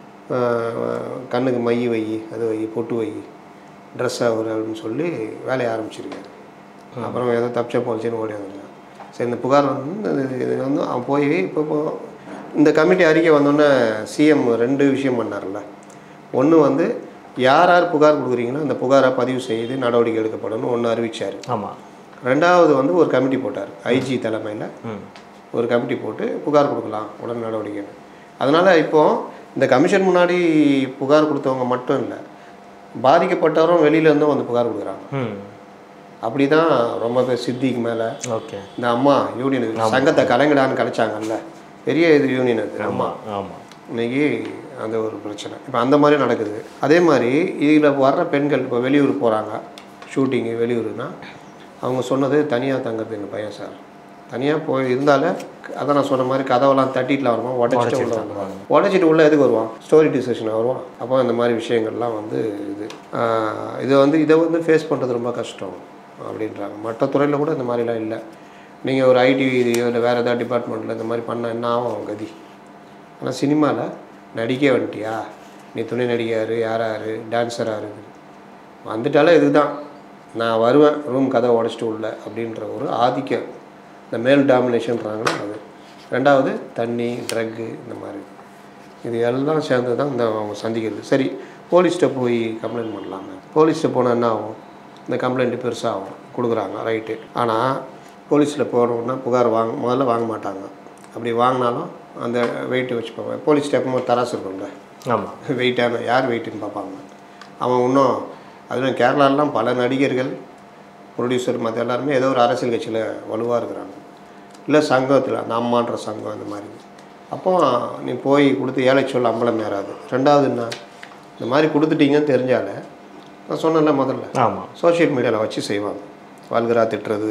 கண்ணுக்கு மை வை அது வை பொட்டு வை ட்ரெஸ் அவர் அப்படின்னு சொல்லி வேலையை ஆரம்பிச்சிருக்காரு அப்புறம் ஏதோ தப்பிச்சா போச்சுன்னு ஓடி வந்துருக்கான் சரி இந்த புகார் வந்து இது- இது வந்து அவன் போய் இப்போ இப்போ இந்த கமிட்டி அறிக்கை வந்தோடனே சிஎம் ரெண்டு விஷயம் பண்ணார்ல ஒன்று வந்து யார் யார் புகார் கொடுக்குறீங்களோ அந்த புகாரை பதிவு செய்து நடவடிக்கை எடுக்கப்படணும்னு ஒன்று அறிவிச்சார் ஆமாம் ரெண்டாவது வந்து ஒரு கமிட்டி போட்டார் ஐஜி தலைமையில் ம் ஒரு கமிட்டி போட்டு புகார் கொடுக்கலாம் உடனே நடவடிக்கை அதனால் இப்போது இந்த கமிஷன் முன்னாடி புகார் கொடுத்தவங்க மட்டும் இல்லை பாதிக்கப்பட்டவரும் வெளியிலேருந்தும் வந்து புகார் கொடுக்குறாங்க ம் அப்படி தான் ரொம்ப பேர் சித்திக்கு மேலே ஓகே இந்த அம்மா யூனியன் சங்கத்தை கலைஞடான்னு கலைச்சாங்கல்ல பெரிய இது யூனியன் அது அம்மா ஆமாம் இன்னைக்கு அந்த ஒரு பிரச்சனை இப்போ அந்த மாதிரி நடக்குது அதே மாதிரி இதில் வர்ற பெண்கள் இப்போ வெளியூர் போகிறாங்க ஷூட்டிங்கு வெளியூர்னா அவங்க சொன்னது தனியாக தங்குறது எங்கள் பையன் சார் தனியாக போய் இருந்தாலே அதான் நான் சொன்ன மாதிரி கதவெல்லாம் தட்டிட்டுல வருவான் உடச்சிட்டு உள்ள வந்துடுவாங்க உடச்சிட்டு உள்ள எதுக்கு வருவான் ஸ்டோரி டிஸ்கஷன் வருவான் அப்போ இந்த மாதிரி விஷயங்கள்லாம் வந்து இது ஆஹ் இது வந்து இதை வந்து ஃபேஸ் பண்ணுறது ரொம்ப கஷ்டம் அப்படின்றாங்க மற்ற துறையில் கூட இந்த மாதிரிலாம் இல்லை நீங்கள் ஒரு ஐடி இல்லை வேறு ஏதாவது டிபார்ட்மெண்ட்டில் இந்த மாதிரி பண்ணால் என்ன ஆகும் அவன் கதி ஆனால் சினிமாவில் நடிக்க வந்துட்டியா நீ துணை நடிகாரு யாராரு டான்ஸராரு வந்துட்டாலே இதுதான் நான் வருவேன் ரூம் கதை உடச்சிட்டு உள்ள அப்படின்ற ஒரு ஆதிக்கம் இந்த மேல் டாமினேஷன்றாங்களோ அது ரெண்டாவது தண்ணி ட்ரக்கு இந்த மாதிரி இது எல்லாம் சேர்ந்து தான் இந்த அவங்க சந்திக்கிறது சரி போலீஸ்கிட்ட போய் கம்ப்ளைண்ட் பண்ணலாங்க போலீஸ்கிட்ட போனால் என்ன ஆகும் இந்த கம்ப்ளைண்ட்டு பெருசாகும் கொடுக்குறாங்க ரைட்டு ஆனால் போலீஸில் போனோன்னா புகார் வாங்க முதல்ல வாங்க மாட்டாங்க அப்படி வாங்கினாலும் அந்த வெயிட்டு வச்சு பார்ப்பாங்க போலீஸ் எப்பவும் ஒரு தராசு இருக்கும்ல ஆமாம் வெயிட்டான யார் வெயிட்டுன்னு பார்ப்பாங்க அவன் இன்னும் அதுவும் கேரளாலாம் பல நடிகர்கள் ப்ரொடியூசர் மற்ற எல்லாருமே ஏதோ ஒரு அரசியல் கட்சியில் வலுவாக இருக்கிறாங்க இல்லை சங்கத்தில் அந்த அம்மான்ற சங்கம் அந்த மாதிரி அப்போ நீ போய் கொடுத்து ஏழை சொல்ல அம்பலம் ஏறாது ரெண்டாவது என்ன இந்த மாதிரி கொடுத்துட்டீங்கன்னு தெரிஞ்சாலே நான் சொன்னேன்ல முதல்ல ஆமாம் சோஷியல் மீடியாவில் வச்சு செய்வாங்க வல்கரா திட்டுறது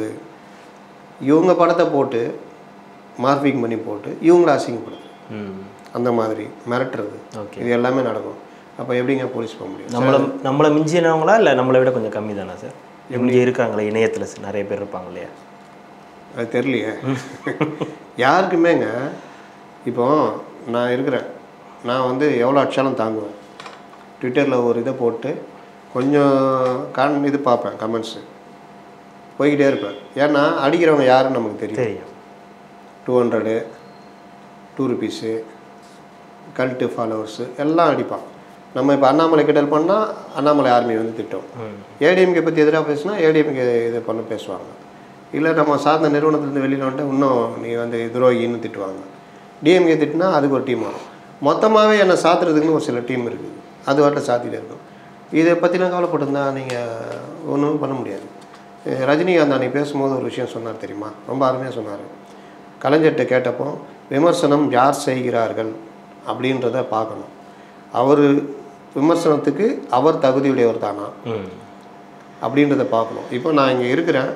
இவங்க படத்தை போட்டு மார்பிங் பண்ணி போட்டு இவங்கள அசிங்கப்படுது ம் அந்த மாதிரி மிரட்டுறது ஓகே இது எல்லாமே நடக்கும் அப்போ எப்படிங்க போலீஸ் போக முடியும் நம்மளை நம்மளை மிஞ்சினவங்களா இல்லை நம்மளை விட கொஞ்சம் கம்மி தானே சார் இங்கே இருக்காங்களே இணையத்தில் நிறைய பேர் இருப்பாங்க இல்லையா அது தெரியலையே யாருக்குமேங்க இப்போ நான் இருக்கிறேன் நான் வந்து எவ்வளோ அடிச்சாலும் தாங்குவேன் ட்விட்டரில் ஒரு இதை போட்டு கொஞ்சம் கான் இது பார்ப்பேன் கமெண்ட்ஸு போய்கிட்டே இருப்பேன் ஏன்னா அடிக்கிறவங்க யாருன்னு நமக்கு தெரியும் தெரியும் two hundred two rupees cult followers எல்லாம் அடிப்பான் நம்ம இப்போ அண்ணாமலை கிண்டல் பண்ணால் அண்ணாமலை ஆர்மி வந்து திட்டம் ஏடிஎம்கே பற்றி எதிராக பேசினா ஏடிஎம்கே இது பண்ண பேசுவாங்க இல்லை நம்ம சார்ந்த நிறுவனத்துலேருந்து வெளியில் வந்துட்டு இன்னும் நீ வந்து துரோகின்னு திட்டுவாங்க டிஎம்கே திட்டினா அதுக்கு ஒரு டீம் வரும் மொத்தமாகவே என்னை சாத்துறதுக்குன்னு ஒரு சில டீம் இருக்குது அது வாட்டில் சாத்திட்டு இருக்கும் இதை பற்றிலாம் கவலைப்பட்டிருந்தா நீங்கள் ஒன்றும் பண்ண முடியாது அஹ் ரஜினிகாந்த் அன்னைக்கு பேசும்போது ஒரு விஷயம் சொன்னார் தெரியுமா ரொம்ப அருமையாக சொன்னார் கலைஞர்கிட்ட கேட்டப்போ விமர்சனம் யார் செய்கிறார்கள் அப்படின்றத பார்க்கணும் அவர் விமர்சனத்துக்கு அவர் தகுதியுடையவர் தானா ம் அப்படின்றத பார்க்கணும் இப்போ நான் இங்கே இருக்கிறேன்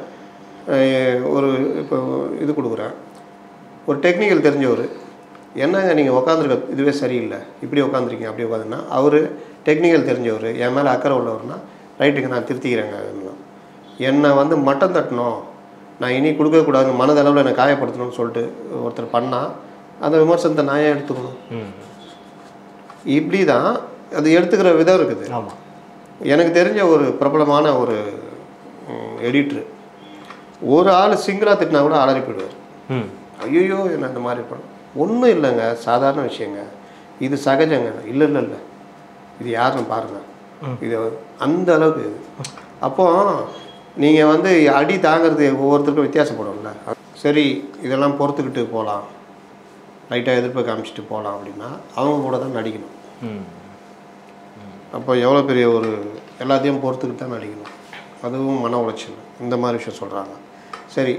அஹ் ஒரு இப்போ இது கொடுக்குறேன் ஒரு டெக்னிக்கல் தெரிஞ்சவர் என்னங்க நீங்கள் உட்காந்துருக்க இதுவே சரியில்லை இப்படி உட்காந்துருக்கீங்க அப்படி உட்காந்துன்னா அவர் டெக்னிக்கல் தெரிஞ்சவர் என் மேலே அக்கறை உள்ளவர்னா ரைட்டுங்க நான் திருத்திக்கிறேங்க என்னை வந்து மட்டம் தட்டணும் நான் இனி கொடுக்கக்கூடாது மனதளவில் என்னை காயப்படுத்தணும்னு சொல்லிட்டு ஒருத்தர் பண்ணால் அந்த விமர்சனத்தை நான் ஏன் எடுத்துக்கணும் ம் இப்படி தான் அது எடுத்துக்கிற விதம் இருக்குது ஆமாம் எனக்கு தெரிஞ்ச ஒரு பிரபலமான ஒரு எடிட்ரு ஒரு ஆள் சிங்கிளாக திட்டினா கூட அலறி போயிடுவார் ம் ஐயோ என்ன இந்த மாதிரி பண்ண ஒன்றும் இல்லைங்க சாதாரண விஷயங்க இது சகஜங்க இல்லை இல்லை இல்லை இது யாருன்னு பாருங்க இது அந்த அளவுக்கு இது அப்போ நீங்கள் வந்து அடி தாங்கிறது ஒவ்வொருத்தருக்கும் வித்தியாசப்படும்ல சரி இதெல்லாம் பொறுத்துக்கிட்டு போகலாம் லைட்டாக எதிர்ப்பு காமிச்சிட்டு போகலாம் அப்படின்னா அவங்க கூட தான் நடிக்கணும் ம் அப்போ எவ்வளோ பெரிய ஒரு எல்லாத்தையும் பொறுத்துக்கிட்டு தான் நடிக்கணும் அதுவும் மன உளைச்சல் இந்த மாதிரி விஷயம் சொல்கிறாங்க சரி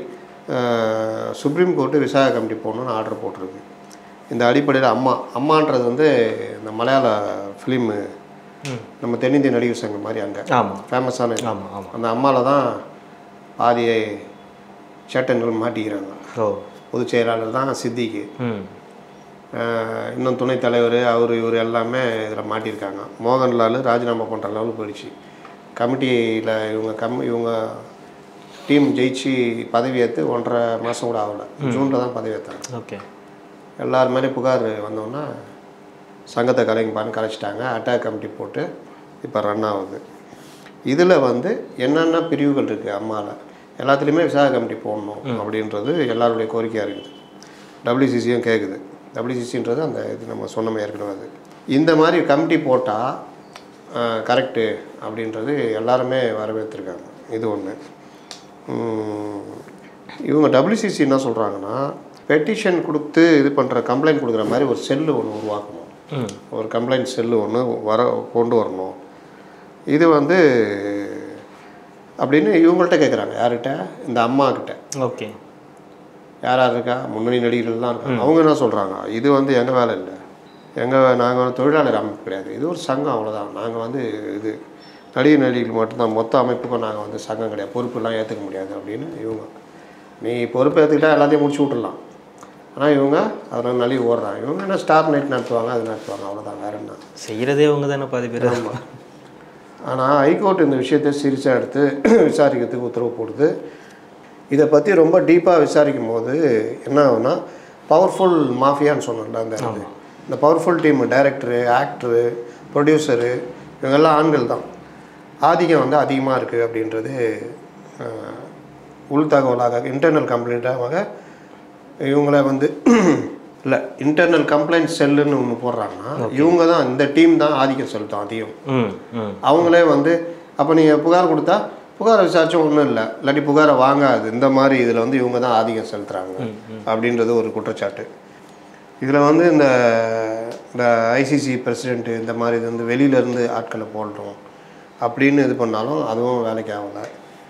அஹ், சுப்ரீம் கோர்ட்டு விசாக கமிட்டி போகணுன்னு ஆர்டர் போட்டிருக்கு இந்த அடிப்படையில் அம்மா அம்மான்றது வந்து இந்த மலையாள ஃபிலிமு ம் நம்ம தென்னிந்திய நடிகர் சங்கம் மாதிரி அங்கே ஆமாம் ஃபேமஸான இது. ஆமாம் ஆமாம் அந்த அம்மாவில் தான் பாதி சேட்டன்கள் மாட்டிக்கிறாங்க ஓ பொதுச் செயலாளர் தான் சித்திக்கு ம் அஹ் இன்னும் துணைத் தலைவர் அவர் இவர் எல்லாமே இதில் மாட்டியிருக்காங்க மோகன்லால் ராஜினாமா பண்ணுற லெவலுக்கு போயிடுச்சு கமிட்டியில் இவங்க கம் இவங்க டீம் ஜெயிச்சு பதவி ஏற்று ஒன்றரை மாதம் கூட ஆகல ஜூனில் தான் பதவி ஏற்றாங்க ஓகே எல்லார் மேலே புகார் வந்தோன்னா சங்கத்தை கலைங்கப்பான்னு கலைச்சிட்டாங்க அட்டாக் கமிட்டி போட்டு இப்போ ரன் ஆகுது இதில் வந்து என்னென்ன பிரிவுகள் இருக்குது அம்மாவில் எல்லாத்துலேயுமே விசாக கமிட்டி போடணும் அப்படின்றது எல்லாருடைய கோரிக்கையாக இருக்குது டபிள்யூசிசியும் கேட்குது டபிள்யூசிசின்றது அந்த இது நம்ம சொன்னோமே ஏற்கனவே அது இந்த மாதிரி கமிட்டி போட்டால் கரெக்டு அப்படின்றது எல்லாருமே வரவேற்றிருக்காங்க இது ஒன்று இவங்க டபிள்யூசிசி என்ன சொல்கிறாங்கன்னா பெட்டிஷன் கொடுத்து இது பண்ணுற கம்ப்ளைண்ட் கொடுக்குற மாதிரி ஒரு செல்லு ஒன்று உருவாக்கணும் ம் ஒரு கம்ப்ளைண்ட் செல்லு ஒன்று வர கொண்டு வரணும் இது வந்து அப்படின்னு இவங்கள்ட்ட கேட்குறாங்க யார்கிட்ட இந்த அம்மா கிட்ட ஓகே யார் யார் இருக்கா முன்னணி நடிகர்கள்லாம் இருக்காங்க அவங்க என்ன சொல்கிறாங்க இது வந்து எங்கள் வேலை இல்லை எங்கள் நாங்கள் தொழிலாளர் அமைப்பு கிடையாது இது ஒரு சங்கம் அவ்வளோதான் நாங்கள் வந்து இது நடிகர் நடிகைகள் மட்டும்தான் மொத்த அமைப்புக்கும் நாங்கள் வந்து சங்கம் கிடையாது பொறுப்பெல்லாம் ஏற்றுக்க முடியாது அப்படின்னு இவங்க நீ பொறுப்பு ஏற்றுக்கிட்டா எல்லாத்தையும் முடிச்சு விட்டுடலாம் ஆனால் இவங்க அதில் நழுவி ஓடுறாங்க இவங்க என்ன ஸ்டார் நைட் நடத்துவாங்க அது நடத்துவாங்க அவ்வளோதான் வேற என்ன செய்கிறதே அவங்க தானே பாதி பேர் ஆனால் ஹைகோர்ட் இந்த விஷயத்தை சீரியஸாக எடுத்து விசாரிக்கிறதுக்கு உத்தரவு போடுது இதை பற்றி ரொம்ப டீப்பாக விசாரிக்கும் போது என்ன ஆகும்னா பவர்ஃபுல் மாஃபியான்னு சொன்னோம்ல அந்த இது இந்த powerful team director actor producer இவங்கெல்லாம் ஆண்கள் தான் ஆதிக்கம் வந்து அதிகமாக இருக்குது அப்படின்றது அஹ், உள் தகவலாக இன்டர்னல் கம்ப்ளைண்ட்டாக இவங்கள வந்து இல்லை இன்டர்னல் கம்ப்ளைண்ட் செல்லுன்னு ஒன்று போடுறாங்கன்னா இவங்க தான் இந்த டீம் தான் ஆதிக்கம் செலுத்தும் அதிகம் ம் ம் அவங்களே வந்து அப்போ நீங்கள் புகார் கொடுத்தா புகாரை விசாரிச்சும் ஒன்றும் இல்லை இல்லாட்டி புகாரை வாங்காது இந்த மாதிரி இதில் வந்து இவங்க தான் ஆதிக்கம் செலுத்துகிறாங்க அப்படின்றது ஒரு குற்றச்சாட்டு இதில் வந்து இந்த இந்த ஐசிசி பிரசிடெண்ட்டு இந்த மாதிரி இது வந்து வெளியிலேருந்து ஆட்களை போடுறோம் அப்படின்னு இது பண்ணாலும் அதுவும் வேலைக்கு ஆகலை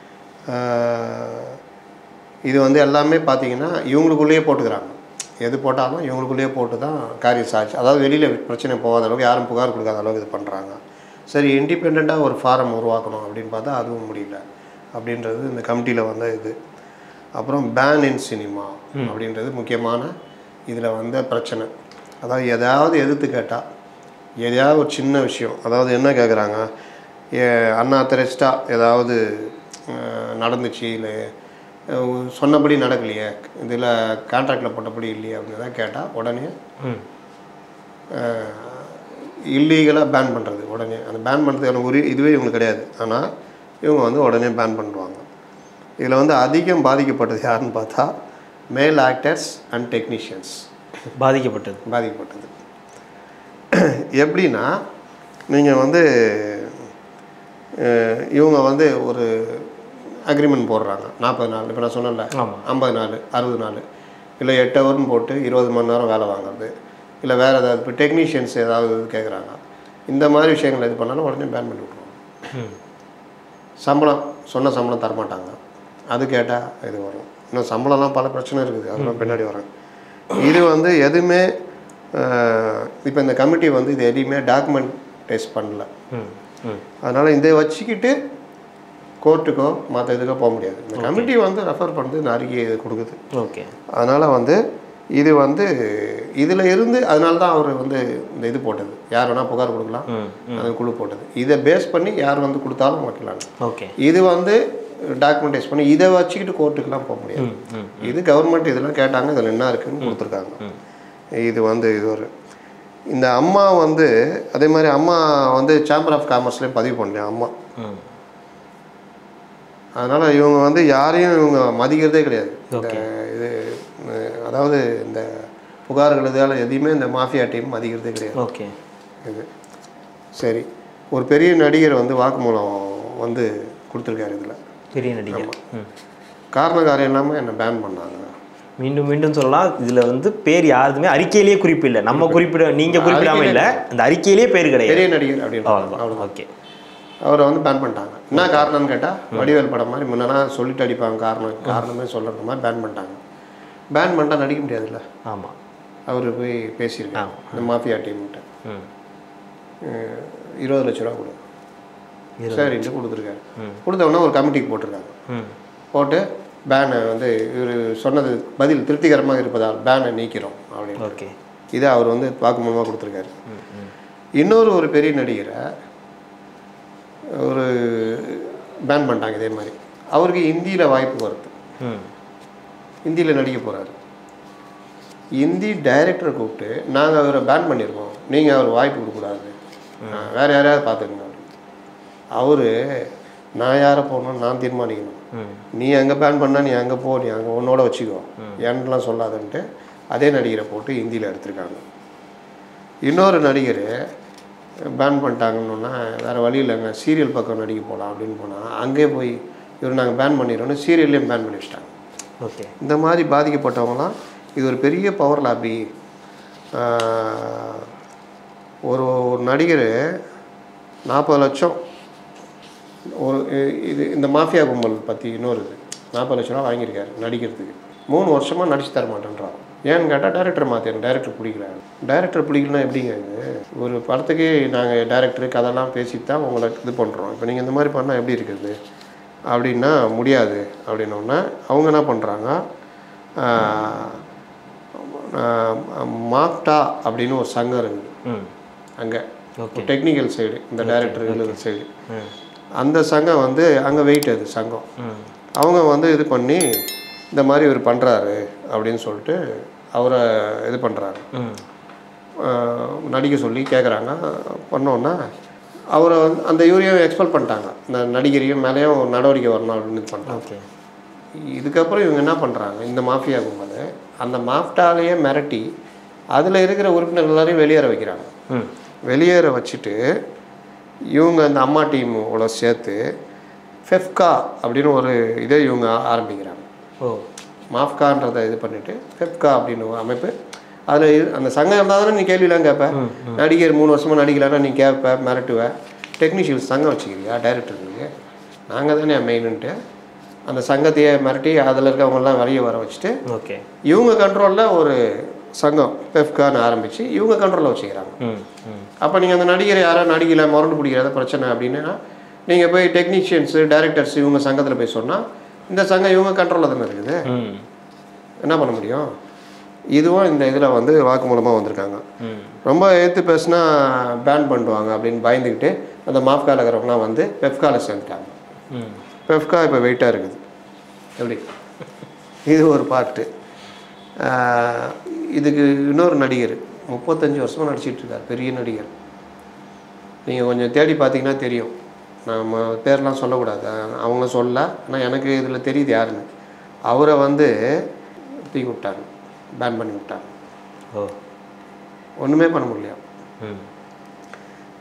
ஆஹ் இது வந்து எல்லாமே பார்த்தீங்கன்னா இவங்களுக்குள்ளேயே போட்டுக்கிறாங்க எது போட்டாலும் இவங்களுக்குள்ளேயே போட்டு தான் காரியம் சாட்சி அதாவது வெளியில் பிரச்சனை போகாத அளவுக்கு யாரும் புகார் கொடுக்காத அளவுக்கு இது பண்ணுறாங்க சரி இண்டிபெண்ட்டாக ஒரு ஃபாரம் உருவாக்கணும் அப்படின்னு பார்த்தா அதுவும் முடியல அப்படின்றது இந்த கமிட்டியில் வந்த இது அப்புறம் பேன் இன் சினிமா அப்படின்றது முக்கியமான இதில் வந்த பிரச்சனை அதாவது எதாவது எதிர்த்து கேட்டால் எதையாவது ஒரு சின்ன விஷயம் அதாவது என்ன கேட்குறாங்க அண்ணா திரைச்சிட்டா ஏதாவது அஹ், நடந்துச்சு இல்லை அஹ், சொன்னபடி நடக்கலையே இதில் கான்ட்ராக்டில் போட்டபடி இல்லையே அப்படின்னு தான் கேட்டால் உடனே ம் இல்லீகலாக பேன் பண்ணுறது உடனே அந்த பேன் பண்ணுறதுக்கான ஒரு இதுவே இவங்களுக்கு கிடையாது ஆனால் இவங்க வந்து உடனே பேன் பண்ணுவாங்க இதில் வந்து அதிகம் பாதிக்கப்பட்டது யாருன்னு பார்த்தா மேல் ஆக்டர்ஸ் அண்ட் டெக்னீஷியன்ஸ் பாதிக்கப்பட்டது பாதிக்கப்பட்டது எப்படின்னா நீங்கள் வந்து அஹ், இவங்க வந்து ஒரு அக்ரிமெண்ட் போடுறாங்க நாற்பது நாள் இப்போ நான் சொன்னேன்ல ஆமாம் ஐம்பது நாள் அறுபது நாள் இல்லை எட்டு ஹவர்னு போட்டு இருபது மணி நேரம் வேலை வாங்குறது இல்லை வேறு ஏதாவது இப்போ டெக்னீஷியன்ஸ் ஏதாவது கேட்குறாங்க இந்த மாதிரி விஷயங்கள் இது பண்ணாலும் உடனே பேன் பண்ணி விட்ருவாங்க ம் சம்பளம் சொன்ன சம்பளம் தரமாட்டாங்க அது கேட்டால் இது வரும் இன்னும் சம்பளம்லாம் பல பிரச்சனை இருக்குது அதெல்லாம் பின்னாடி வரேன் இது வந்து எதுவுமே இப்போ இந்த கமிட்டி வந்து இது எதையுமே டாக்குமெண்ட் டெஸ்ட் பண்ணல ம் ம் அதனால் இதை வச்சுக்கிட்டு கோர்ட்டுக்கோ மற்ற இதுக்கோ போக முடியாது இந்த கமிட்டி வந்து ரெஃபர் பண்ணுறது இந்த அறிக்கையை இது கொடுக்குது ஓகே அதனால் வந்து இது வந்து இதில் இருந்து அதனால தான் அவர் வந்து இந்த இது போட்டது யார் வேணால் புகார் கொடுக்கலாம் ம் அது குழு போட்டது இதை பேஸ் பண்ணி யார் வந்து கொடுத்தாலும் வைக்கலாம் ஓகே இது வந்து டாக்குமெண்டைஸ் பண்ணி இதை வச்சுக்கிட்டு கோர்ட்டுக்கெலாம் போக முடியாது ம் ம் இது கவர்மெண்ட் இதெல்லாம் கேட்டாங்க இதில் என்ன இருக்குன்னு கொடுத்துருக்காங்க இது வந்து இது ஒரு இந்த அம்மா வந்து அதே மாதிரி அம்மா வந்து சேம்பர் ஆஃப் காமர்ஸ்லேயே பதிவு பண்ணேன் அம்மா ம் அதனால் இவங்க வந்து யாரையும் இவங்க மதிக்கிறதே கிடையாது இந்த இது அஹ், அதாவது இந்த புகார்கள் இதால் எதையுமே இந்த மாஃபியா டீம் மதிக்கிறதே கிடையாது ஓகே இது சரி ஒரு பெரிய நடிகர் வந்து வாக்குமூலம் வந்து கொடுத்துருக்காரு இதில் பெரிய நடிகர் ம் காரண காரியம் இல்லாமல் என்னை பேன் பண்ணாங்க மீண்டும் மீண்டும் சொல்லலாம் இதுல வந்து பேர் யாருதுமே அறிக்கையிலேயே குறிப்பு இல்லை நம்ம குறிப்பிட நீங்க குறிப்பிடாம இல்ல இந்த அறிக்கையிலேயே பேர் கிடையாது பெரிய நடிகர் அப்படின்னு அவ்வளவுதான் ஓகே அவரை வந்து பேன் பண்ணிட்டாங்க என்ன காரணம்னு கேட்டால் வடிவேல் படம் மாதிரி முன்னெல்லாம் சொல்லிட்டு அடிப்பாங்க காரணம் காரணமே சொல்கிறது மாதிரி பேன் பண்ணிட்டாங்க பேன் பண்ணிட்டா நடிக்க முடியாதுல்ல ஆமா அவர் போய் பேசியிருக்காங்க இந்த மாஃபியா டீம்கிட்ட ம் அஹ் இருபது லட்ச ரூபா கொடு இருபது. சரின்ட்டு கொடுத்துருக்காரு ம். கொடுத்த உடனே ஒரு கமிட்டிக்கு போட்டிருக்காங்க ம் போட்டு பேனை வந்து இவர் சொன்னது பதில் திருப்திகரமாக இருப்பதால் பேனை நீக்கிறோம் அப்படின்னு ஓகே இதை அவர் வந்து வாக்குமூலமாக கொடுத்துருக்காரு ம் ம் இன்னொரு ஒரு பெரிய நடிகரை ஒரு பேன் பண்ணிட்டாங்க இதே மாதிரி அவருக்கு ஹிந்தியில் வாய்ப்பு வருது ம் ஹிந்தியில் நடிக்க போகிறாரு ஹிந்தி டைரக்டரை கூப்பிட்டு நாங்கள் அவரை பேன் பண்ணியிருக்கோம் நீங்கள் அவர் வாய்ப்பு கொடுக்கக்கூடாது ஆஹ், வேற யாரையாவது பார்த்துக்கங்க அவர் நான் யாரை போகணும்னு நான் தீர்மானிக்கணும் ம் நீ அங்கே பேன் பண்ணால் நீ அங்கே போ நீ அங்கே உன்னோட வச்சுக்கோ ஏன்லாம் சொல்லாதன்ட்டு அதே நடிகரை போட்டு ஹிந்தியில் எடுத்திருக்காங்க இன்னொரு நடிகர் பேன் பண்ணிட்டாங்கன்னா வேறு வழி இல்லைங்க சீரியல் பக்கம் நடிக்க போகலாம் அப்படின்னு போனால் அங்கேயே போய் இவர் நாங்கள் பேன் பண்ணிடுறோன்னு சீரியல்லையும் பேன் பண்ணி வச்சிட்டாங்க ஓகே இந்த மாதிரி பாதிக்கப்பட்டவங்களாம் இது ஒரு பெரிய பவர் லாபி ஒரு ஒரு நடிகர் நாற்பது லட்சம் ஒரு இ- இது இந்த மாஃபியா கும்பல் பற்றி இன்னொரு இது நாற்பது லட்ச ரூபா வாங்கியிருக்காரு நடிக்கிறதுக்கு மூணு வருஷமாக நடிச்சு தர மாட்டேன்றான் ஏன்னு கேட்டால் டேரக்டர் மாற்றிடும் டேரக்டர் பிடிக்கல டேரக்டர் பிடிக்கலனா எப்படிங்க இது ஒரு படத்துக்கு நாங்கள் டேரக்டர் கதைலாம் பேசிட்டு தான் உங்களை இது பண்ணுறோம் இப்போ நீங்கள் இந்த மாதிரி பண்ணால் எப்படி இருக்குது அப்படின்னா முடியாது அப்படின்னோடனே அவங்க என்ன பண்ணுறாங்க மாக்டா அப்படின்னு ஒரு சங்கம் இருக்குது ம் அங்கே ஓகே டெக்னிக்கல் சைடு இந்த டேரக்டர் சைடு ம் அந்த சங்கம் வந்து அங்கே வெயிட் அது சங்கம் ம் அவங்க வந்து இது பண்ணி இந்த மாதிரி இவர் பண்ணுறாரு அப்படின்னு சொல்லிட்டு அவரை இது பண்ணுறாங்க ம் நடிக்க சொல்லி கேட்குறாங்க பண்ணோன்னா அவரை வந்து அந்த இவரையும் எக்ஸ்பெல் பண்ணிட்டாங்க இந்த நடிகரையும் மேலேயும் நடவடிக்கை வரணும் அப்படின்னு இது பண்ணிட்டாங்க ஓகே இதுக்கப்புறம் இவங்க என்ன பண்ணுறாங்க இந்த மாஃபியா கும்பல் அந்த மாஃப்டாலேயே மிரட்டி அதில் இருக்கிற உறுப்பினர்கள் எல்லாரையும் வெளியேற வைக்கிறாங்க ம் வெளியேற வச்சுட்டு இவங்க அந்த அம்மா டீமோட சேர்த்து ஃபெஃப்கா அப்படின்னு ஒரு இதை இவங்க ஆரம்பிக்கிறாங்க ஓ மாஃப்கான்றதை இது பண்ணிவிட்டு ஃபெஃப்கா அப்படின்னு ஒரு அமைப்பு அதில் அந்த சங்கம் இருந்தால் தானே நீ கேள்விலாம் கேட்ப நடிகர் மூணு வருஷமாக நடிக்கலைன்னா நீ கேட்ப மிரட்டுவ டெக்னீஷியன்ஸ் சங்கம் வச்சுக்கிறியா டைரக்டருக்கு நாங்கள் தானே மெயினுன்ட்டு அந்த சங்கத்தையே மிரட்டி அதில் இருக்கவங்கெல்லாம் வெளியே வர வச்சுட்டு ஓகே இவங்க கண்ட்ரோலில் ஒரு சங்கம் பெஃப்கான்னு ஆரம்பித்து இவங்க கண்ட்ரோலில் வச்சுக்கிறாங்க ம் ம் அப்போ நீங்கள் அந்த நடிகரை யாரோ நடிக்கல முரண்டு பிடிக்கிறத பிரச்சனை அப்படின்னா நீங்கள் போய் டெக்னீஷியன்ஸு டைரக்டர்ஸ் இவங்க சங்கத்தில் போய் சொன்னால் இந்த சங்கம் இவங்க கண்ட்ரோலில் தானே இருக்குது ம் என்ன பண்ண முடியும் இதுவும் இந்த இதில் வந்து வாக்குமூலமாக வந்திருக்காங்க ம் ரொம்ப ஏற்று பேசுனா பேன் பண்ணுவாங்க அப்படின்னு பயந்துக்கிட்டு அந்த மாஃப்கால இருக்கிறவங்களாம் வந்து பெஃப்கால சேர்ந்துட்டாங்க ம் பெஃப்கா இப்போ வெயிட்டாக இருக்குது எப்படி இது ஒரு பாட்டு ஆஹ் இதுக்கு இன்னொரு நடிகர் முப்பத்தஞ்சு வருஷமாக நடிச்சிட்டு இருக்கார் பெரிய நடிகர் நீங்கள் கொஞ்சம் தேடி பார்த்தீங்கன்னா தெரியும் நம்ம பேர்லாம் சொல்லக்கூடாது ஆஹ் அவங்க சொல்ல ஆனால் எனக்கு இதில் தெரியுது யாருன்னு அவரை வந்து தூக்கி விட்டாங்க பேன் பண்ணி விட்டாங்க ஓ ஒன்றுமே பண்ண முடியல ம்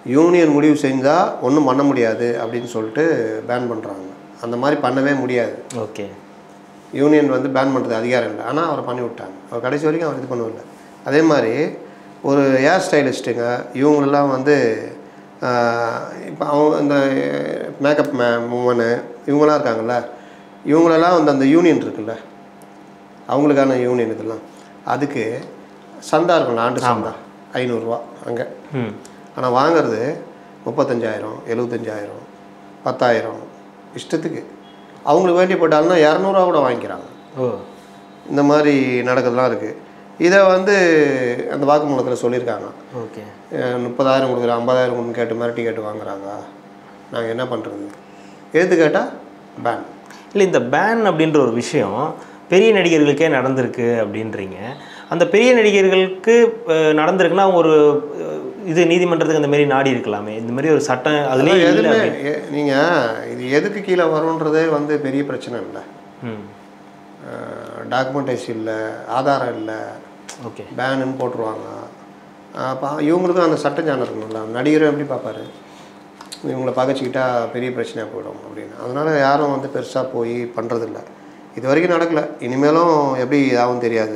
யூனியன் முடிவு செஞ்சால் ஒன்றும் பண்ண முடியாது அப்படின்னு சொல்லிட்டு பேன் பண்ணுறாங்க அந்த மாதிரி பண்ணவே முடியாது ஓகே யூனியன் வந்து பேன் பண்ணுறது அதிகாரம் இல்லை ஆனால் அவரை பண்ணி விட்டாங்க அவர் கடைசி வரைக்கும் அவர் இது பண்ணவில்லை அதே மாதிரி ஒரு ஹேர் ஸ்டைலிஸ்ட்டுங்க இவங்களெல்லாம் வந்து இப்போ அவங்க இந்த மேக்கப் மே மூமனு இவங்களாம் இருக்காங்கல்ல இவங்களெல்லாம் வந்து அந்த யூனியன் இருக்குல்ல அவங்களுக்கான யூனியன் இதெல்லாம் அதுக்கு சந்தா இருக்கும்ல ஆண்டு சந்தா ஐநூறுரூவா அங்கே ம் ஆனால் வாங்குறது முப்பத்தஞ்சாயிரம் எழுபத்தஞ்சாயிரம் பத்தாயிரம் இஷ்டத்துக்கு அவங்களுக்கு வேண்டி போட்டாலும்னா இரநூறுவா கூட வாங்கிக்கிறாங்க ஓ இந்த மாதிரி நடக்கிறதுலாம் இருக்குது இதை வந்து அந்த வாக்குமூலத்தில் சொல்லியிருக்காங்க ஓகே அஹ் முப்பதாயிரம் கொடுக்குறேன் ஐம்பதாயிரம் கொடுன்னு கேட்டு மிரட்டி கேட்டு வாங்குறாங்க நாங்கள் என்ன பண்ணுறது எது கேட்டால் பேன் இல்லை இந்த பேன் அப்படின்ற ஒரு விஷயம் பெரிய நடிகர்களுக்கே நடந்திருக்கு அப்படின்றீங்க அந்த பெரிய நடிகர்களுக்கு அஹ், நடந்திருக்குன்னா அவங்க ஒரு அஹ், இது நீதிமன்றத்துக்கு அந்த மாதிரி நாடி இருக்கலாமே இந்த மாதிரி ஒரு சட்டம் அதுலேயே இல்லை எதுவுமே நீங்கள் இது எதுக்கு கீழே வரும்ன்றதே வந்து பெரிய பிரச்சனை இல்லை ம் டாக்குமெண்டைஸ் இல்லை ஆதாரம் இல்லை ஓகே பேனுன்னு போட்டுருவாங்க அப்போ இவங்களுக்கும் அந்த சட்ட ஞானம் இருக்கணும்ல நடிகரும் எப்படி பார்ப்பாரு இவங்கள பகச்சிக்கிட்டா பெரிய பிரச்சனையாக போயிடும் அப்படின்னு அதனால் யாரும் வந்து பெருசாக போய் பண்ணுறதில்ல இது வரைக்கும் நடக்கலை இனிமேலும் எப்படி ஆகும் தெரியாது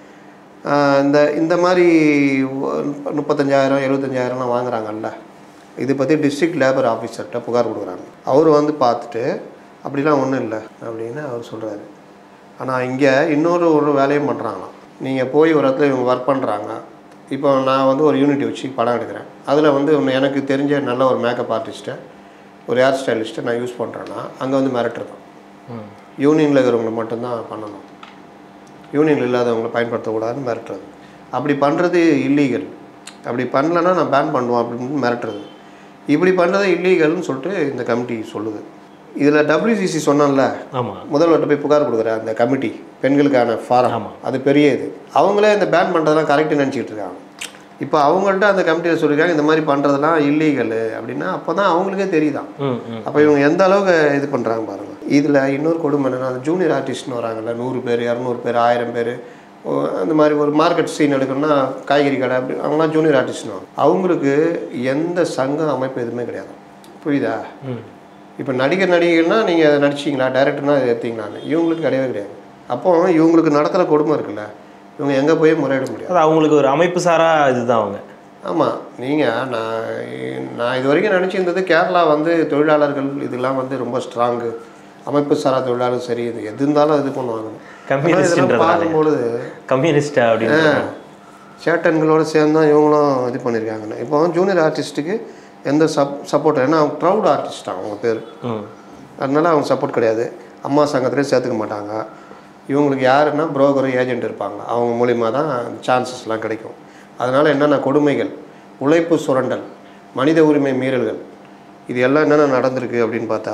ஆஹ் இந்த இந்த மாதிரி ஒ- முப்பத்தஞ்சாயிரம் எழுபத்தஞ்சாயிரம்லாம் வாங்குறாங்கல்ல இது பற்றி டிஸ்ட்ரிக்ட் லேபர் ஆஃபீஸர்கிட்ட புகார் கொடுக்குறாங்க அவர் வந்து பார்த்துட்டு அப்படிலாம் ஒன்றும் இல்லை அப்படின்னு அவர் சொல்கிறாரு ஆனால் இங்கே இன்னொரு ஒரு வேலையும் பண்ணுறாங்களாம் நீங்கள் போய் ஒரு இடத்துல இவங்க ஒர்க் பண்ணுறாங்க இப்போ நான் வந்து ஒரு யூனிட் வச்சு படம் எடுக்கிறேன் அதில் வந்து ஒன்று எனக்கு தெரிஞ்ச நல்ல ஒரு மேக்கப் ஆர்டிஸ்ட்டை ஒரு ஹேர் ஸ்டைலிஸ்ட்டை நான் யூஸ் பண்ணுறேன்னா அங்கே வந்து மிரட்டுறதான் ம் யூனியனில் இருக்கிறவங்களை மட்டும்தான் பண்ணணும் யூனியன் இல்லாதவங்களை பயன்படுத்தக்கூடாதுன்னு மிரட்டுறது அப்படி பண்ணுறது இல்லீகல் அப்படி பண்ணலன்னா நான் பேன் பண்ணுவோம் அப்படின்னு மிரட்டுறது இப்படி பண்ணுறது இல்லீகல்னு சொல்லிட்டு இந்த கமிட்டி சொல்லுது இதில் டபிள்யூசிசி சொன்னேன்ல ஆமாம் முதல்வர்கிட்ட போய் புகார் கொடுக்குற அந்த கமிட்டி பெண்களுக்கான ஃபாரம் ஆமா. அது பெரிய இது அவங்களே இந்த பேன் பண்ணுறதெல்லாம் கரெக்டுன்னு நினச்சிக்கிட்டு இருக்காங்க இப்போ அவங்கள்ட்ட அந்த கமிட்டியில் சொல்லியிருக்காங்க இந்த மாதிரி பண்ணுறதெல்லாம் இல்லீகல் அப்படின்னா அப்போ தான் அவங்களுக்கே தெரியுதான் ம் ம் அப்போ இவங்க எந்த அளவுக்கு இது பண்ணுறாங்க பாருங்க இதில் இன்னொரு கொடுமை என்னன்னா அந்த ஜூனியர் ஆர்டிஸ்ட்னு வராங்கல்ல நூறு பேர் இரநூறு பேர் ஆயிரம் பேர் அந்த மாதிரி ஒரு மார்க்கெட் சீன் எடுக்கணும்னா காய்கறி கடை அப்படி அவங்களாம் ஜூனியர் ஆர்டிஸ்ட்னு அவங்களுக்கு எந்த சங்க அமைப்பு எதுவுமே கிடையாது புரியுதா ம் இப்போ நடிகர் நடிகைகள்னா நீங்கள் நடிச்சிங்களா டேரக்டர்னா எடுத்தீங்களான்னு இவங்களுக்கு கிடையவே கிடையாது அப்போ இவங்களுக்கு நடக்கிற கொடுமை இருக்குல்ல இவங்க எங்கே போய் முறையிட முடியாது அது அவங்களுக்கு ஒரு அமைப்பு சாரா இதுதான் அவங்க ஆமாம் நீங்கள் நான் நான் இது வரைக்கும் நினச்சிருந்தது கேரளா வந்து தொழிலாளர்கள் இதெல்லாம் வந்து ரொம்ப ஸ்ட்ராங்கு அமைப்பு சாரா தொழிலாளர் சரி இது எது இருந்தாலும் இது பண்ணுவாங்க ஆனா இதெல்லாம் கம்யூனிஸ்ட்ன்றதால பார்க்கும்பொழுது கம்யூனிஸ்டா அப்படின்னு சேட்டன்களோட சேர்ந்து தான் இவங்களும் இது பண்ணியிருக்காங்க இப்போ ஜூனியர் ஆர்டிஸ்ட்டுக்கு எந்த சப் சப்போர்ட் ஏன்னா அவங்க க்ரௌட் ஆர்டிஸ்ட் அவங்க பேர் ம் அதனால அவங்க சப்போர்ட் கிடையாது அம்மா சங்கத்துலேயும் சேர்த்துக்க மாட்டாங்க இவங்களுக்கு யாருன்னா புரோக்கர் ஏஜென்ட் இருப்பாங்க அவங்க மூலிமா தான் சான்சஸ்லாம் கிடைக்கும் அதனால் என்னென்ன கொடுமைகள் உழைப்பு சுரண்டல் மனித உரிமை மீறல்கள் இது எல்லாம் என்னென்ன நடந்திருக்கு அப்படின்னு பார்த்தா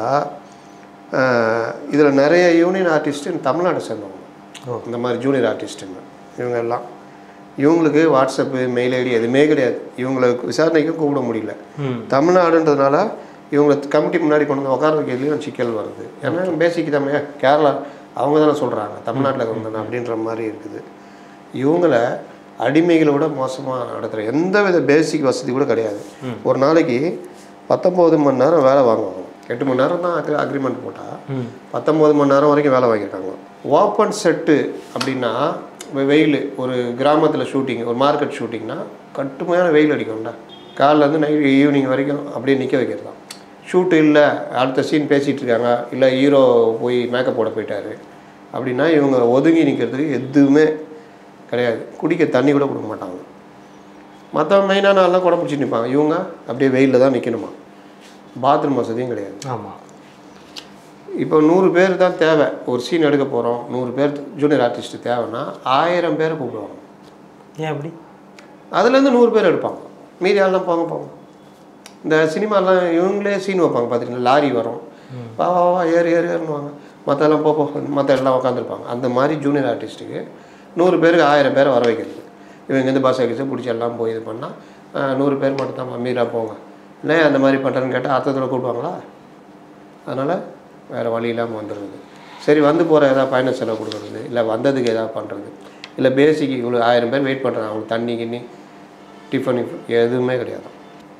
இதில் நிறைய யூனியன் ஆர்டிஸ்ட்டு தமிழ்நாடு சேர்ந்தவங்க ஓ. இந்த மாதிரி ஜூனியர் ஆர்டிஸ்ட்டுங்க இவங்க எல்லாம் இவங்களுக்கு வாட்ஸ்அப்பு மெயில் ஐடி எதுவுமே கிடையாது இவங்களை விசாரணைக்கும் கூப்பிட முடியல ம் தமிழ்நாடுன்றதுனால இவங்களை கமிட்டி முன்னாடி கொண்டு வந்து உட்கார வைக்கிறதுலையும் சிக்கல் வருது ஏன்னா பேசிக் தமிழ் கேரளா அவங்க தானே சொல்கிறாங்க தமிழ்நாட்டில் வந்தானே அப்படின்ற மாதிரி இருக்குது இவங்களை அடிமைகளோட மோசமாக நடத்துகிற எந்த வித பேசிக் வசதி கூட கிடையாது ஒரு நாளைக்கு பத்தொம்போது மணி நேரம் வேலை வாங்குவாங்க எட்டு மணி நேரம் தான் அக்ரி அக்ரிமெண்ட் போட்டால் ம் பத்தொம்போது மணி நேரம் வரைக்கும் வேலை வாங்கியிருக்காங்க ஓப்பன் செட்டு அப்படின்னா வெ- வெயில் ஒரு கிராமத்தில் ஷூட்டிங் ஒரு மார்க்கெட் ஷூட்டிங்னா கட்டுமையான வெயில் அடிக்கும்ல காலைலேருந்து நைட் ஈவினிங் வரைக்கும் அப்படியே நிற்க வைக்கிறது தான் ஷூட்டு இல்லை அடுத்த சீன் பேசிகிட்டு இருக்காங்க இல்லை ஹீரோ போய் மேக்கப் போட போயிட்டாரு அப்படின்னா இவங்க ஒதுங்கி நிற்கிறதுக்கு எதுவுமே கிடையாது குடிக்க தண்ணி கூட கொடுக்க மாட்டாங்க மற்றவங்க மெயினான ஆள்லாம் கூட பிடிச்சி நிற்பாங்க இவங்க அப்படியே வெயிலில் தான் நிற்கணுமா பாத்ரூம் வசதியும் கிடையாது ஆமாம் இப்போ நூறு பேர் தான் தேவை ஒரு சீன் எடுக்க போகிறோம் நூறு பேர் ஜூனியர் ஆர்டிஸ்ட் தேவைன்னா ஆயிரம் பேரை கூப்பிடுவாங்க ஏன் அப்படி அதுலேருந்து நூறு பேர் எடுப்பாங்க மீதி ஆள்லாம் போங்க போங்க இந்த சினிமாலாம் இவங்களே சீன் வைப்பாங்க பார்த்துட்டீங்களா லாரி வரும் வா வா வா ஏறு ஏறு ஏறுனுவாங்க மற்றெல்லாம் போ போ மற்ற எல்லாம் உட்காந்துருப்பாங்க அந்த மாதிரி ஜூனியர் ஆர்டிஸ்ட்டுக்கு நூறு பேருக்கு ஆயிரம் பேரை வர வைக்கிறது இவங்க இந்த பஸ் ஆகிடுச்சு பிடிச்சி எல்லாம் போய் இது பண்ணால் நூறு பேர் மட்டும் தான் மீறா போங்க இல்லை அந்த மாதிரி பண்ணுறேன்னு கேட்டால் அர்த்தத்தில் கூப்பிடுவாங்களா அதனால் வேறு வழி இல்லாமல் வந்துடுறது சரி வந்து போகிற ஏதாவது பயண செலவு கொடுக்குறது இல்லை வந்ததுக்கு ஏதாவது பண்ணுறது இல்லை பேசிக் இவ்வளோ ஆயிரம் பேர் வெயிட் பண்ணுறாங்க அவங்களுக்கு தண்ணி கிண்ணி டிஃபன் எதுவுமே கிடையாது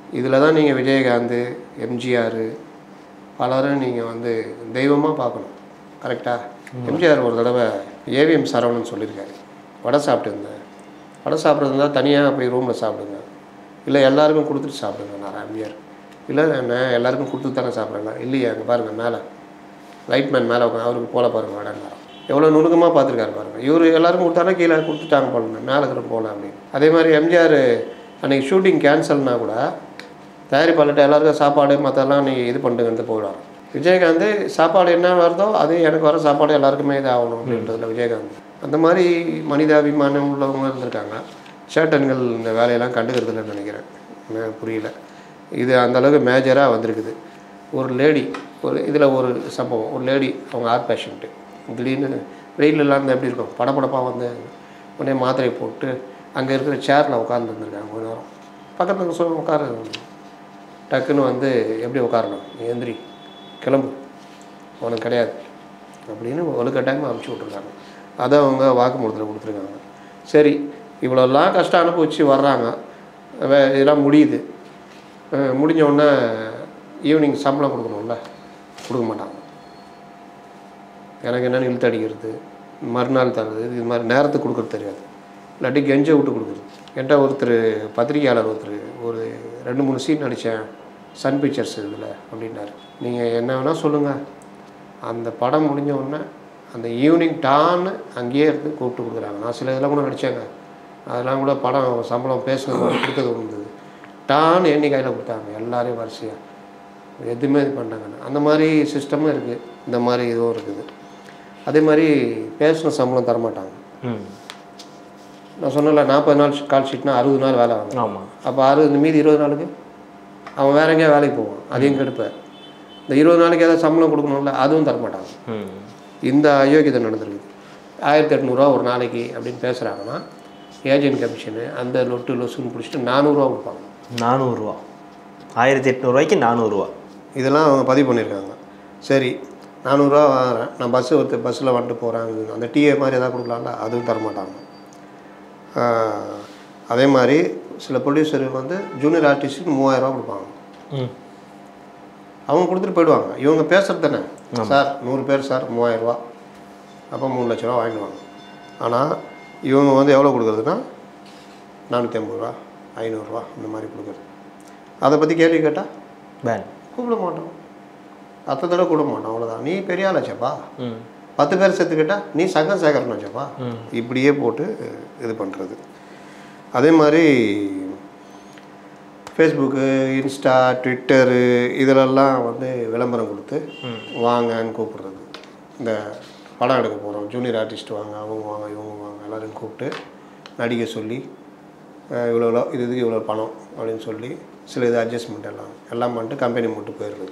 இதில் தான் நீங்கள் விஜயகாந்த் எம்ஜிஆர் பலரும் நீங்கள் வந்து தெய்வமாக பார்க்கணும் கரெக்டாக எம்ஜிஆர் ஒரு தடவை ஏவிஎம் சரவணன் சொல்லியிருக்காரு வடை சாப்பிட்டு இருந்தேன் வடை சாப்பிட்றதுனா தனியாக போய் ரூமில் சாப்பிடுங்க இல்லை எல்லாருக்கும் கொடுத்துட்டு சாப்பிடுங்க நான் எம்ஜிஆர் இல்லை நான் எல்லாருக்கும் கொடுத்துட்டு தானே சாப்பிட்றேங்க இல்லையா அங்கே பாருங்கள் மேலே லைட்மேன் மேலே உட்காந்து அவருக்கு போல பாருங்க வடங்காரம் எவ்வளோ நுணுக்கமாக பார்த்துருக்காரு பாருங்க இவர் எல்லாருக்கும் கொடுத்தானா கீழே கொடுத்துட்டாங்க போல மேலே இருக்கிற போல அப்படின்னு அதே மாதிரி எம்ஜிஆர் அன்றைக்கி ஷூட்டிங் கேன்சல்னா கூட தயாரிப்பாளர்கிட்ட எல்லாருக்கும் சாப்பாடு மற்றெல்லாம் நீ இது பண்ணுங்கன்ட்டு போயிடுவாங்க விஜயகாந்த் சாப்பாடு என்ன வருதோ அது எனக்கு வர சாப்பாடு எல்லாருக்குமே இது ஆகணும் அப்படின்றதுல விஜயகாந்த் அந்த மாதிரி மனிதாபிமானம் உள்ளவங்க இருந்திருக்காங்க சேட்டன்கள் இந்த வேலையெல்லாம் கண்டுக்கிறது இல்லைன்னு நினைக்கிறேன் எனக்கு புரியல இது அந்த அளவுக்கு மேஜராக வந்திருக்குது ஒரு லேடி ஒரு இதில் ஒரு சம்பவம் ஒரு லேடி அவங்க ஹார்ட் பேஷண்ட்டு திடீர்னு வெயில் இல்லாமல் எப்படி இருக்கும் படபடப்பாக வந்து உடனே மாத்திரை போட்டு அங்கே இருக்கிற சேரில் உட்காந்துருந்துருக்காங்க கொஞ்ச நேரம் பக்கத்தில் சொல்ல உட்காரு டக்குன்னு வந்து எப்படி உட்காரணும் நீ எந்திரி கிளம்பு உனக்கு கிடையாது அப்படின்னு ஒழுக்கட்டாயமாக அமுச்சு விட்ருக்காங்க அதை அவங்க வாக்குமூலத்தில் கொடுத்துருக்காங்க சரி இவ்வளோலாம் கஷ்டம் அனுபவிச்சு வர்றாங்க வே இதெல்லாம் முடியுது அஹ் முடிஞ்ச உடனே ஈவினிங் சம்பளம் கொடுக்கணும்ல கொடுக்க மாட்டாங்க எனக்கு என்னென்னு இழுத்து அடிக்கிறது மறுநாள் தர்றது இது மாதிரி நேரத்துக்கு கொடுக்குறது தெரியாது இல்லாட்டி கெஞ்ச விட்டு கொடுக்குறது என்கிட்ட ஒருத்தர் பத்திரிகையாளர் ஒருத்தர் ஒரு ரெண்டு மூணு சீன் நடித்தேன் சன் பிக்சர்ஸ் இதில் அப்படின்னாரு நீங்கள் என்ன வேணால் சொல்லுங்கள் அந்த படம் முடிஞ்ச உடனே அந்த ஈவினிங் டான்னு அங்கேயே இருந்து கூப்பிட்டு கொடுக்குறாங்க நான் சில இதெல்லாம் கூட நடித்தேங்க அதெல்லாம் கூட படம் சம்பளம் பேசுனது கொடுத்தது இருந்தது டான்னு எண்ணி கையில் கொடுத்தாங்க எல்லாரையும் வரிசையாக எதுவுமே இது பண்ணாங்க அந்த மாதிரி சிஸ்டமும் இருக்குது இந்த மாதிரி இதுவும் இருக்குது அதே மாதிரி பேசின சம்பளம் தரமாட்டாங்க ம் நான் சொன்னல நாற்பது நாள் கால் ஷீட்னா அறுபது நாள் வேலை வாங்க ஆமாம் அப்போ அறுபது மீதி இருபது நாளுக்கு அவன் வேற எங்கேயா வேலைக்கு போவான் அதையும் கெடுப்பேன் இந்த இருபது நாளைக்கு ஏதாவது சம்பளம் கொடுக்கணும்ல அதுவும் தரமாட்டாங்க ம் இந்த அயோக்கியதை நடந்திருக்குது ஆயிரத்தி எட்நூறுவா ஒரு நாளைக்கு அப்படின்னு பேசுகிறாங்கன்னா ஏஜென்ட் கமிஷனு அந்த லொட்டு லொசுன்னு பிடிச்சிட்டு நானூறுரூவா கொடுப்பாங்க நானூறுரூவா ஆயிரத்தி எட்நூறுவாய்க்கு நானூறுரூவா இதெல்லாம் அவங்க பதிவு பண்ணியிருக்காங்க சரி நானூறுரூவா வாங்குறேன் நான் பஸ்ஸு ஒருத்தர் பஸ்ஸில் வந்துட்டு போகிறேன் அந்த டிஏ மாதிரி எதாவது கொடுக்கலாம்ல அதுவும் தரமாட்டாங்க ஆஹ், அதே மாதிரி சில ப்ரொடியூசருக்கு வந்து ஜூனியர் ஆர்டிஸ்ட்டுக்கு மூவாயிரரூவா கொடுப்பாங்க ம் அவங்க கொடுத்துட்டு போயிடுவாங்க இவங்க பேசுறது தானே சார் நூறு பேர் சார் மூவாயிரரூவா அப்போ மூணு லட்ச ரூபா வாங்கிடுவாங்க ஆனால் இவங்க வந்து எவ்வளோ கொடுக்குறதுன்னா நானூற்றி ஐம்பது ரூபா ஐநூறுரூவா இந்த மாதிரி கொடுக்குறது அதை பற்றி கேள்வி கேட்டால் பேன் கூப்பிட மாட்டோம் அத்தை தடவை கூப்பிட மாட்டோம் அவ்வளோதான் நீ பெரிய ஆளாச்சப்பா ம் பத்து பேர் சேர்த்துக்கிட்டா நீ சங்கம் சேகரன் வச்சப்பா ம். இப்படியே போட்டு இது பண்ணுறது அதே மாதிரி ஃபேஸ்புக்கு இன்ஸ்டா ட்விட்டரு இதிலெல்லாம் வந்து விளம்பரம் கொடுத்து வாங்கன்னு கூப்பிடுறது இந்த படம் எடுக்க போகிறோம் ஜூனியர் ஆர்டிஸ்ட் வாங்க அவங்க வாங்க இவங்க வாங்க எல்லாரையும் கூப்பிட்டு நடிக்க சொல்லி அஹ் இவ்வளோ இவ்வளோ இது இதுக்கு இவ்வளோ பணம் அப்படின்னு சொல்லி சில இது அட்ஜஸ்ட்மெண்ட் எல்லாம் எல்லாம் பண்ணிட்டு கம்பெனி மட்டும் போயிடுறது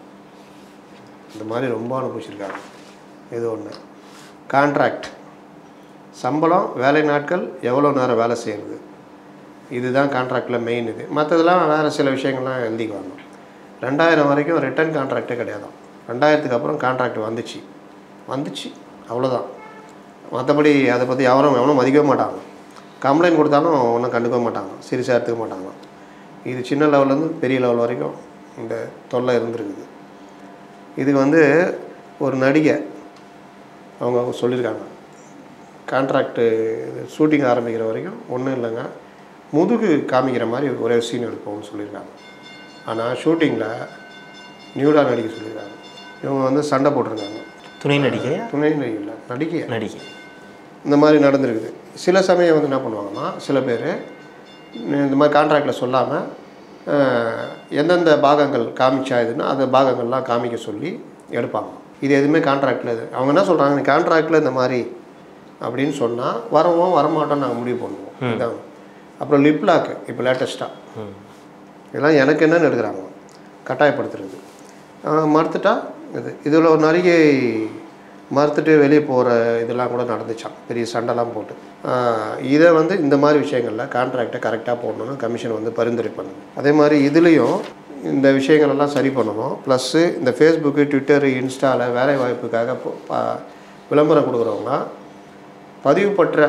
இந்த மாதிரி ரொம்ப அனுபவிச்சிருக்காங்க இது ஒன்று கான்ட்ராக்ட் சம்பளம் வேலை நாட்கள் எவ்வளோ நேரம் வேலை செய்கிறது இதுதான் கான்ட்ராக்டில் மெயின் இது மற்றதெல்லாம் வேறு சில விஷயங்கள்லாம் எழுதிக்குவாங்க ரெண்டாயிரம் வரைக்கும் ரிட்டர்ன் கான்ட்ராக்டே கிடையாது ரெண்டாயிரத்துக்கு அப்புறம் கான்ட்ராக்ட் வந்துச்சு வந்துச்சு அவ்வளோதான் மற்றபடி அதை பற்றி யாரும் எவனும் மதிக்கவே மாட்டாங்க கம்ப்ளைண்ட் கொடுத்தாலும் ஒன்றும் கண்டுக்க மாட்டாங்க சீரியஸாக எடுத்துக்க மாட்டாங்க இது சின்ன லெவல்லேருந்து பெரிய லெவல் வரைக்கும் இந்த தொல்லை இருந்திருக்குது இதுக்கு வந்து ஒரு நடிகை அவங்க சொல்லியிருக்காங்க கான்ட்ராக்டு ஷூட்டிங் ஆரம்பிக்கிற வரைக்கும் ஒன்றும் இல்லைங்க முதுகு காமிக்கிற மாதிரி ஒரே சீன் எடுப்போம்னு சொல்லியிருக்காங்க ஆனால் ஷூட்டிங்கில் நியூடாக நடிக்க சொல்லியிருக்காங்க இவங்க வந்து சண்டை போட்டிருக்காங்க துணை நடிகையா துணை நடிகை நடிகை நடிகை இந்த மாதிரி நடந்திருக்குது சில சமயம் வந்து என்ன பண்ணுவாங்கன்னா சில பேர் இந்த மாதிரி கான்ட்ராக்டில் சொல்லாமல் எந்தெந்த பாகங்கள் காமிச்சா இதுன்னா அந்த பாகங்கள்லாம் காமிக்க சொல்லி எடுப்பாங்க இது எதுவுமே கான்ட்ராக்டில் இது அவங்க என்ன சொல்கிறாங்க கான்ட்ராக்டில் இந்த மாதிரி அப்படின்னு சொன்னால் வரவும் வரமாட்டோம் நாங்கள் முடிவு பண்ணுவோம் இதான் அப்புறம் லிப்லாக்கு இப்போ லேட்டஸ்ட்டாக ம் இதெல்லாம் எனக்கு என்னன்னு எடுக்கிறாங்க கட்டாயப்படுத்துறது ஆஹ் மறுத்துட்டா இது இதில் ஒரு நடிகை மறுத்துட்டு வெளியே போகிற இதெல்லாம் கூட நடந்துச்சான் பெரிய சண்டைலாம் போட்டு ஆஹ் இதை வந்து இந்த மாதிரி விஷயங்களில் கான்ட்ராக்டை கரெக்டாக போடணும்னு கமிஷன் வந்து பரிந்துரை பண்ணுது அதே மாதிரி இதுலேயும் இந்த விஷயங்கள் எல்லாம் சரி பண்ணணும் ப்ளஸ்ஸு இந்த ஃபேஸ்புக்கு ட்விட்டரு இன்ஸ்டாவில் வேலை வாய்ப்புக்காக போ- பா- விளம்பரம் கொடுக்குறவங்க பதிவு பெற்ற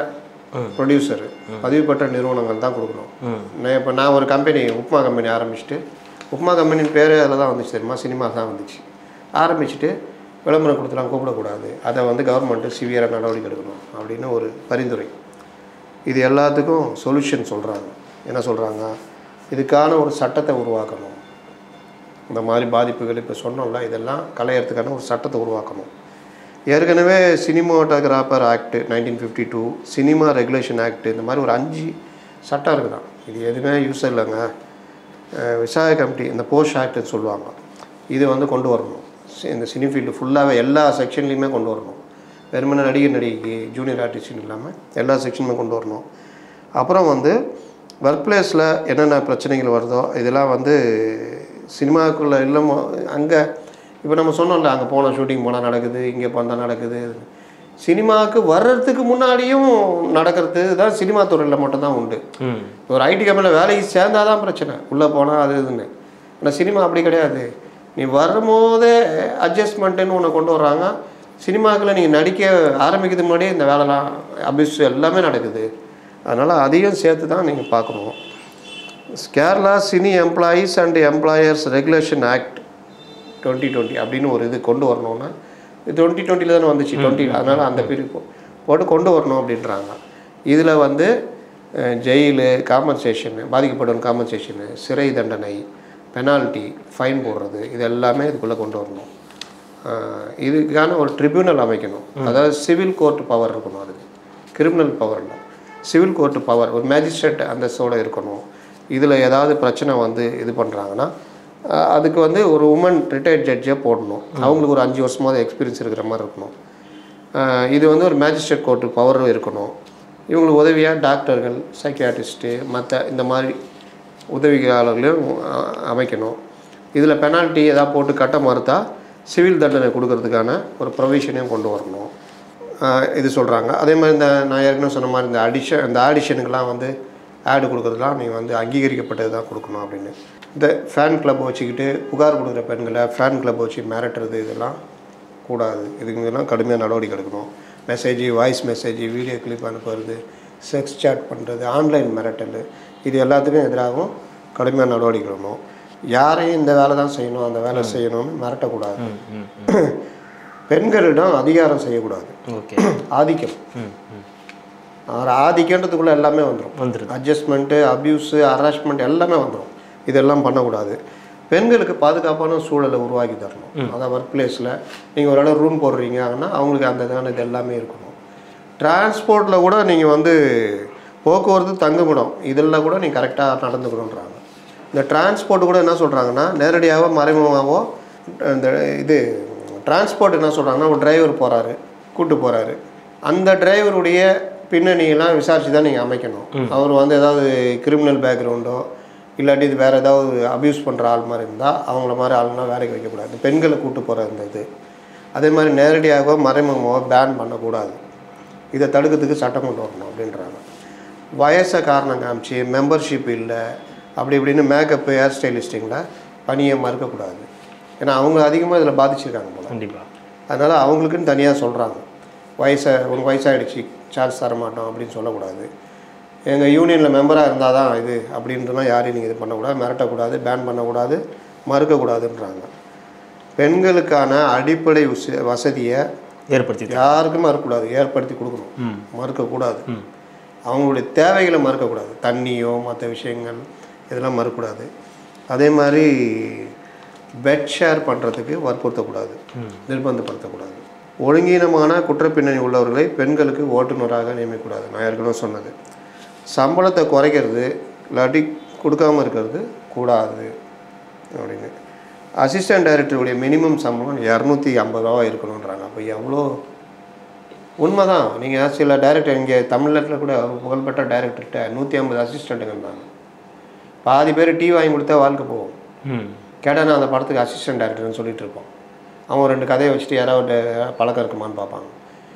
ப்ரொடியூசர் பதிவு பெற்ற நிறுவனங்கள் தான் கொடுக்கணும் நான் இப்போ நான் ஒரு கம்பெனி உப்மா கம்பெனி ஆரம்பிச்சுட்டு உப்மா கம்பெனியின் பேர் அதில் தான் வந்துச்சு தெரியுமா சினிமா தான் வந்துச்சு ஆரம்பிச்சுட்டு விளம்பரம் கொடுத்துலாம் கூப்பிடக்கூடாது அதை வந்து கவர்மெண்ட்டு சிவியராக நடவடிக்கை எடுக்கணும் அப்படின்னு ஒரு பரிந்துரை இது எல்லாத்துக்கும் சொல்யூஷன் சொல்கிறாங்க என்ன சொல்கிறாங்க இதுக்கான ஒரு சட்டத்தை உருவாக்கணும் இந்த மாதிரி பாதிப்புகள் இப்போ சொன்னோம்ல இதெல்லாம் களையறதுக்கான ஒரு சட்டத்தை உருவாக்கணும் ஏற்கனவே cinematographer act nineteen fifty two cinema regulation act இந்த மாதிரி ஒரு அஞ்சு சட்டம் இருக்குதான் இது எதுவுமே யூஸ் இல்லைங்க அஹ் விவசாய கமிட்டி இந்த போஸ்ட் ஆக்ட்னு சொல்லுவாங்க இது வந்து கொண்டு வரணும் சி- இந்த சினி ஃபீல்டு ஃபுல்லாகவே எல்லா செக்ஷன்லேயுமே கொண்டு வரணும் வெறுமனே நடிகர் நடிகைக்கு ஜூனியர் ஆர்டிஸ்ட்னு இல்லாமல் எல்லா செக்ஷனுமே கொண்டு வரணும் அப்புறம் வந்து ஒர்க் பிளேஸில் என்னென்ன பிரச்சனைகள் வருதோ இதெல்லாம் வந்து சினிமாக்குள்ளே இல்லாம அங்கே இப்போ நம்ம சொன்னோம்ல அங்கே போனால் ஷூட்டிங் போனால் நடக்குது இங்கே போனால் நடக்குது சினிமாவுக்கு வர்றதுக்கு முன்னாடியும் நடக்கிறது தான் சினிமா துறையில் மட்டும்தான் உண்டு ம் ஒரு ஐடி கம்பெனியில் வேலைக்கு சேர்ந்தாதான் தான் பிரச்சனை உள்ளே போனால் அது இதுன்னு ஆனால் சினிமா அப்படி கிடையாது நீ வரும்போதே அட்ஜஸ்ட்மெண்ட்டுன்னு ஒன்று கொண்டு வர்றாங்க சினிமாக்களை நீங்கள் நடிக்க ஆரம்பிக்கிறதுக்கு முன்னாடியே இந்த வேலைலாம் அபியூஸ் எல்லாமே நடக்குது அதனால் அதையும் சேர்த்து தான் நீங்கள் பார்க்கணும் Kerala cine employees and employers regulation act twenty twenty அப்படின்னு ஒரு இது கொண்டு வரணும்னா டுவெண்ட்டி டுவெண்ட்டியில் தானே வந்துச்சு டுவெண்ட்டி அதனால் அந்த பீரியட் போட்டு கொண்டு வரணும் அப்படின்றாங்க இதில் வந்து அஹ், ஜெயிலு காம்பன்சேஷனு பாதிக்கப்படும் காம்பன்சேஷனு சிறை தண்டனை பெனால்ட்டி ஃபைன் போடுறது இது எல்லாமே இதுக்குள்ளே கொண்டு வரணும் அஹ், இதுக்கான ஒரு ட்ரிபியூனல் அமைக்கணும் அதாவது சிவில் கோர்ட் பவர் இருக்கணும் அதுக்கு கிரிமினல் பவர் இல்லை சிவில் கோர்ட் பவர் ஒரு மேஜிஸ்ட்ரேட் அந்தஸ்தோட இருக்கணும் இதில் ஏதாவது பிரச்சனை வந்து இது பண்ணுறாங்கன்னா அஹ், அதுக்கு வந்து ஒரு உமன் ரிட்டையர்ட் ஜட்ஜே போடணும் அவங்களுக்கு ஒரு அஞ்சு வருஷமாவது எக்ஸ்பீரியன்ஸ் இருக்கிற மாதிரி இருக்கணும் அஹ், இது வந்து ஒரு மேஜிஸ்ட்ரேட் கோர்ட்டு பவரும் இருக்கணும் இவங்களுக்கு உதவியாக டாக்டர்கள் சைக்கியாட்ரிஸ்ட்டு மற்ற இந்த மாதிரி உதவியாளர்களையும் அஹ், அமைக்கணும் இதில் பெனால்ட்டி ஏதாவது போட்டு கட்ட மறுத்தா சிவில் தண்டனை கொடுக்கறதுக்கான ஒரு ப்ரொவிஷனையும் கொண்டு வரணும் அஹ், இது சொல்கிறாங்க அதே மாதிரி இந்த நான் ஏற்கனவே சொன்ன மாதிரி இந்த அடிஷன் இந்த ஆடிஷனுக்கெல்லாம் வந்து ஆடு கொடுக்குறதுலாம் நீங்கள் வந்து அங்கீகரிக்கப்பட்டது தான் கொடுக்கணும் அப்படின்னு இந்த ஃபேன் கிளப் வச்சுக்கிட்டு புகார் கொடுக்குற பெண்களை ஃபேன் கிளப் வச்சு மிரட்டுறது இதெல்லாம் கூடாது இதுக்கு இதெல்லாம் கடுமையாக நடவடிக்கை எடுக்கணும் message voice message video clip அனுப்புறது செக்ஸ் சாட் பண்ணுறது ஆன்லைன் மிரட்டல் இது எல்லாத்துக்கும் எதிராகவும் கடுமையாக நடவடிக்கை எடுக்கணும் யாரையும் இந்த வேலை தான் செய்யணும் அந்த வேலை செய்யணும்னு மிரட்டக்கூடாது பெண்களிடம் அதிகாரம் செய்யக்கூடாது ஓகே ஆதிக்கம் ம் ம் அவர் ஆதிக்கன்றதுக்குள்ளே எல்லாமே வந்துடும் வந்துடுது அட்ஜஸ்ட்மெண்ட்டு அப்யூஸு ஹராஸ்மெண்ட் எல்லாமே வந்துடும் இதெல்லாம் பண்ணக்கூடாது பெண்களுக்கு பாதுகாப்பான சூழலை உருவாக்கி தரணும் அதான் ஒர்க் பிளேஸில் நீங்கள் ஒரு இடம் ரூம் போடுறீங்கன்னா அவங்களுக்கு அந்த இதான இது எல்லாமே இருக்கணும் டிரான்ஸ்போர்ட்டில் கூட நீங்கள் வந்து போக்குவரத்து தங்குமிடம் இதெல்லாம் கூட நீங்கள் கரெக்டாக நடந்துக்கணுன்றாங்க இந்த டிரான்ஸ்போர்ட் கூட என்ன சொல்கிறாங்கன்னா நேரடியாகவோ மறைமுகமாகவோ இந்த இது டிரான்ஸ்போர்ட் என்ன சொல்கிறாங்கன்னா ஒரு டிரைவர் போகிறாரு கூட்டு போகிறாரு அந்த டிரைவருடைய பின்னணியெல்லாம் விசாரித்து தான் நீங்கள் அமைக்கணும் அவர் வந்து ஏதாவது கிரிமினல் பேக்ரவுண்டோ இல்லாட்டி இது வேறு ஏதாவது அப்யூஸ் பண்ணுற ஆள் மாதிரி இருந்தால் அவங்கள மாதிரி ஆளுங்களாம் வேலைக்கு வைக்கக்கூடாது பெண்களை கூட்டு போகிற இந்த இது அதே மாதிரி நேரடியாகவோ மறைமுகமாகவோ பேன் பண்ணக்கூடாது இதை தடுக்கிறதுக்கு சட்டம் கொண்டு வரணும் அப்படின்றாங்க வயசை காரணம் காமிச்சு மெம்பர்ஷிப் இல்லை அப்படி இப்படின்னு மேக்கப்பு ஹேர் ஸ்டைலிஸ்டிங்கில் பணியை மறுக்கக்கூடாது ஏன்னா அவங்க அதிகமாக இதில் பாதிச்சிருக்காங்க போல கண்டிப்பாக அதனால் அவங்களுக்குன்னு தனியாக சொல்கிறாங்க வயசை உனக்கு வயசாகிடுச்சு சார்ஜ் தர மாட்டோம் அப்படின்னு சொல்லக்கூடாது எங்கள் யூனியனில் மெம்பராக இருந்தால் தான் இது அப்படின்றலாம் யாரையும் நீங்கள் இது பண்ணக்கூடாது மிரட்டக்கூடாது பேன் பண்ணக்கூடாது மறுக்கக்கூடாதுன்றாங்க பெண்களுக்கான அடிப்படை வச- வசதியை ஏற்படுத்தி யாருக்கும் மறுக்கக்கூடாது ஏற்படுத்தி கொடுக்கணும் மறுக்கக்கூடாது அவங்களுடைய தேவைகளை மறுக்கக்கூடாது தண்ணியோ மற்ற விஷயங்கள் இதெல்லாம் மறுக்கக்கூடாது அதே மாதிரி பெட் ஷேர் பண்ணுறதுக்கு வற்புறுத்தக்கூடாது நிர்பந்தப்படுத்தக்கூடாது ஒழுங்கீனமான குற்றப்பின்னணி உள்ளவர்களை பெண்களுக்கு ஓட்டுநராக நியமிக்கக்கூடாது நான் ஏற்கனவே சொன்னது சம்பளத்தை குறைக்கிறது இல்லாட்டி கொடுக்காம இருக்கிறது கூடாது அப்படின்னு அசிஸ்டன்ட் டைரக்டருடைய மினிமம் சம்பளம் இரநூத்தி ஐம்பது ரூபா இருக்கணுன்றாங்க அப்போ எவ்வளோ உண்மைதான் நீங்கள் சில டைரக்டர் இங்கே தமிழ்நாட்டில் கூட புகழ்பெற்ற டைரக்டர்கிட்ட நூற்றி ஐம்பது அசிஸ்டண்ட்டுங்க இருந்தாங்க பாதி பேர் டீ வாங்கி கொடுத்தா வாழ்க்கை போகும் ம் கேட்டால் நான் அந்த படத்துக்கு அசிஸ்டன்ட் டைரக்டர்னு சொல்லிட்டு இருப்போம் அவன் ரெண்டு கதையை வச்சுட்டு யாராவது பழக்கம் இருக்குமான்னு பார்ப்பாங்க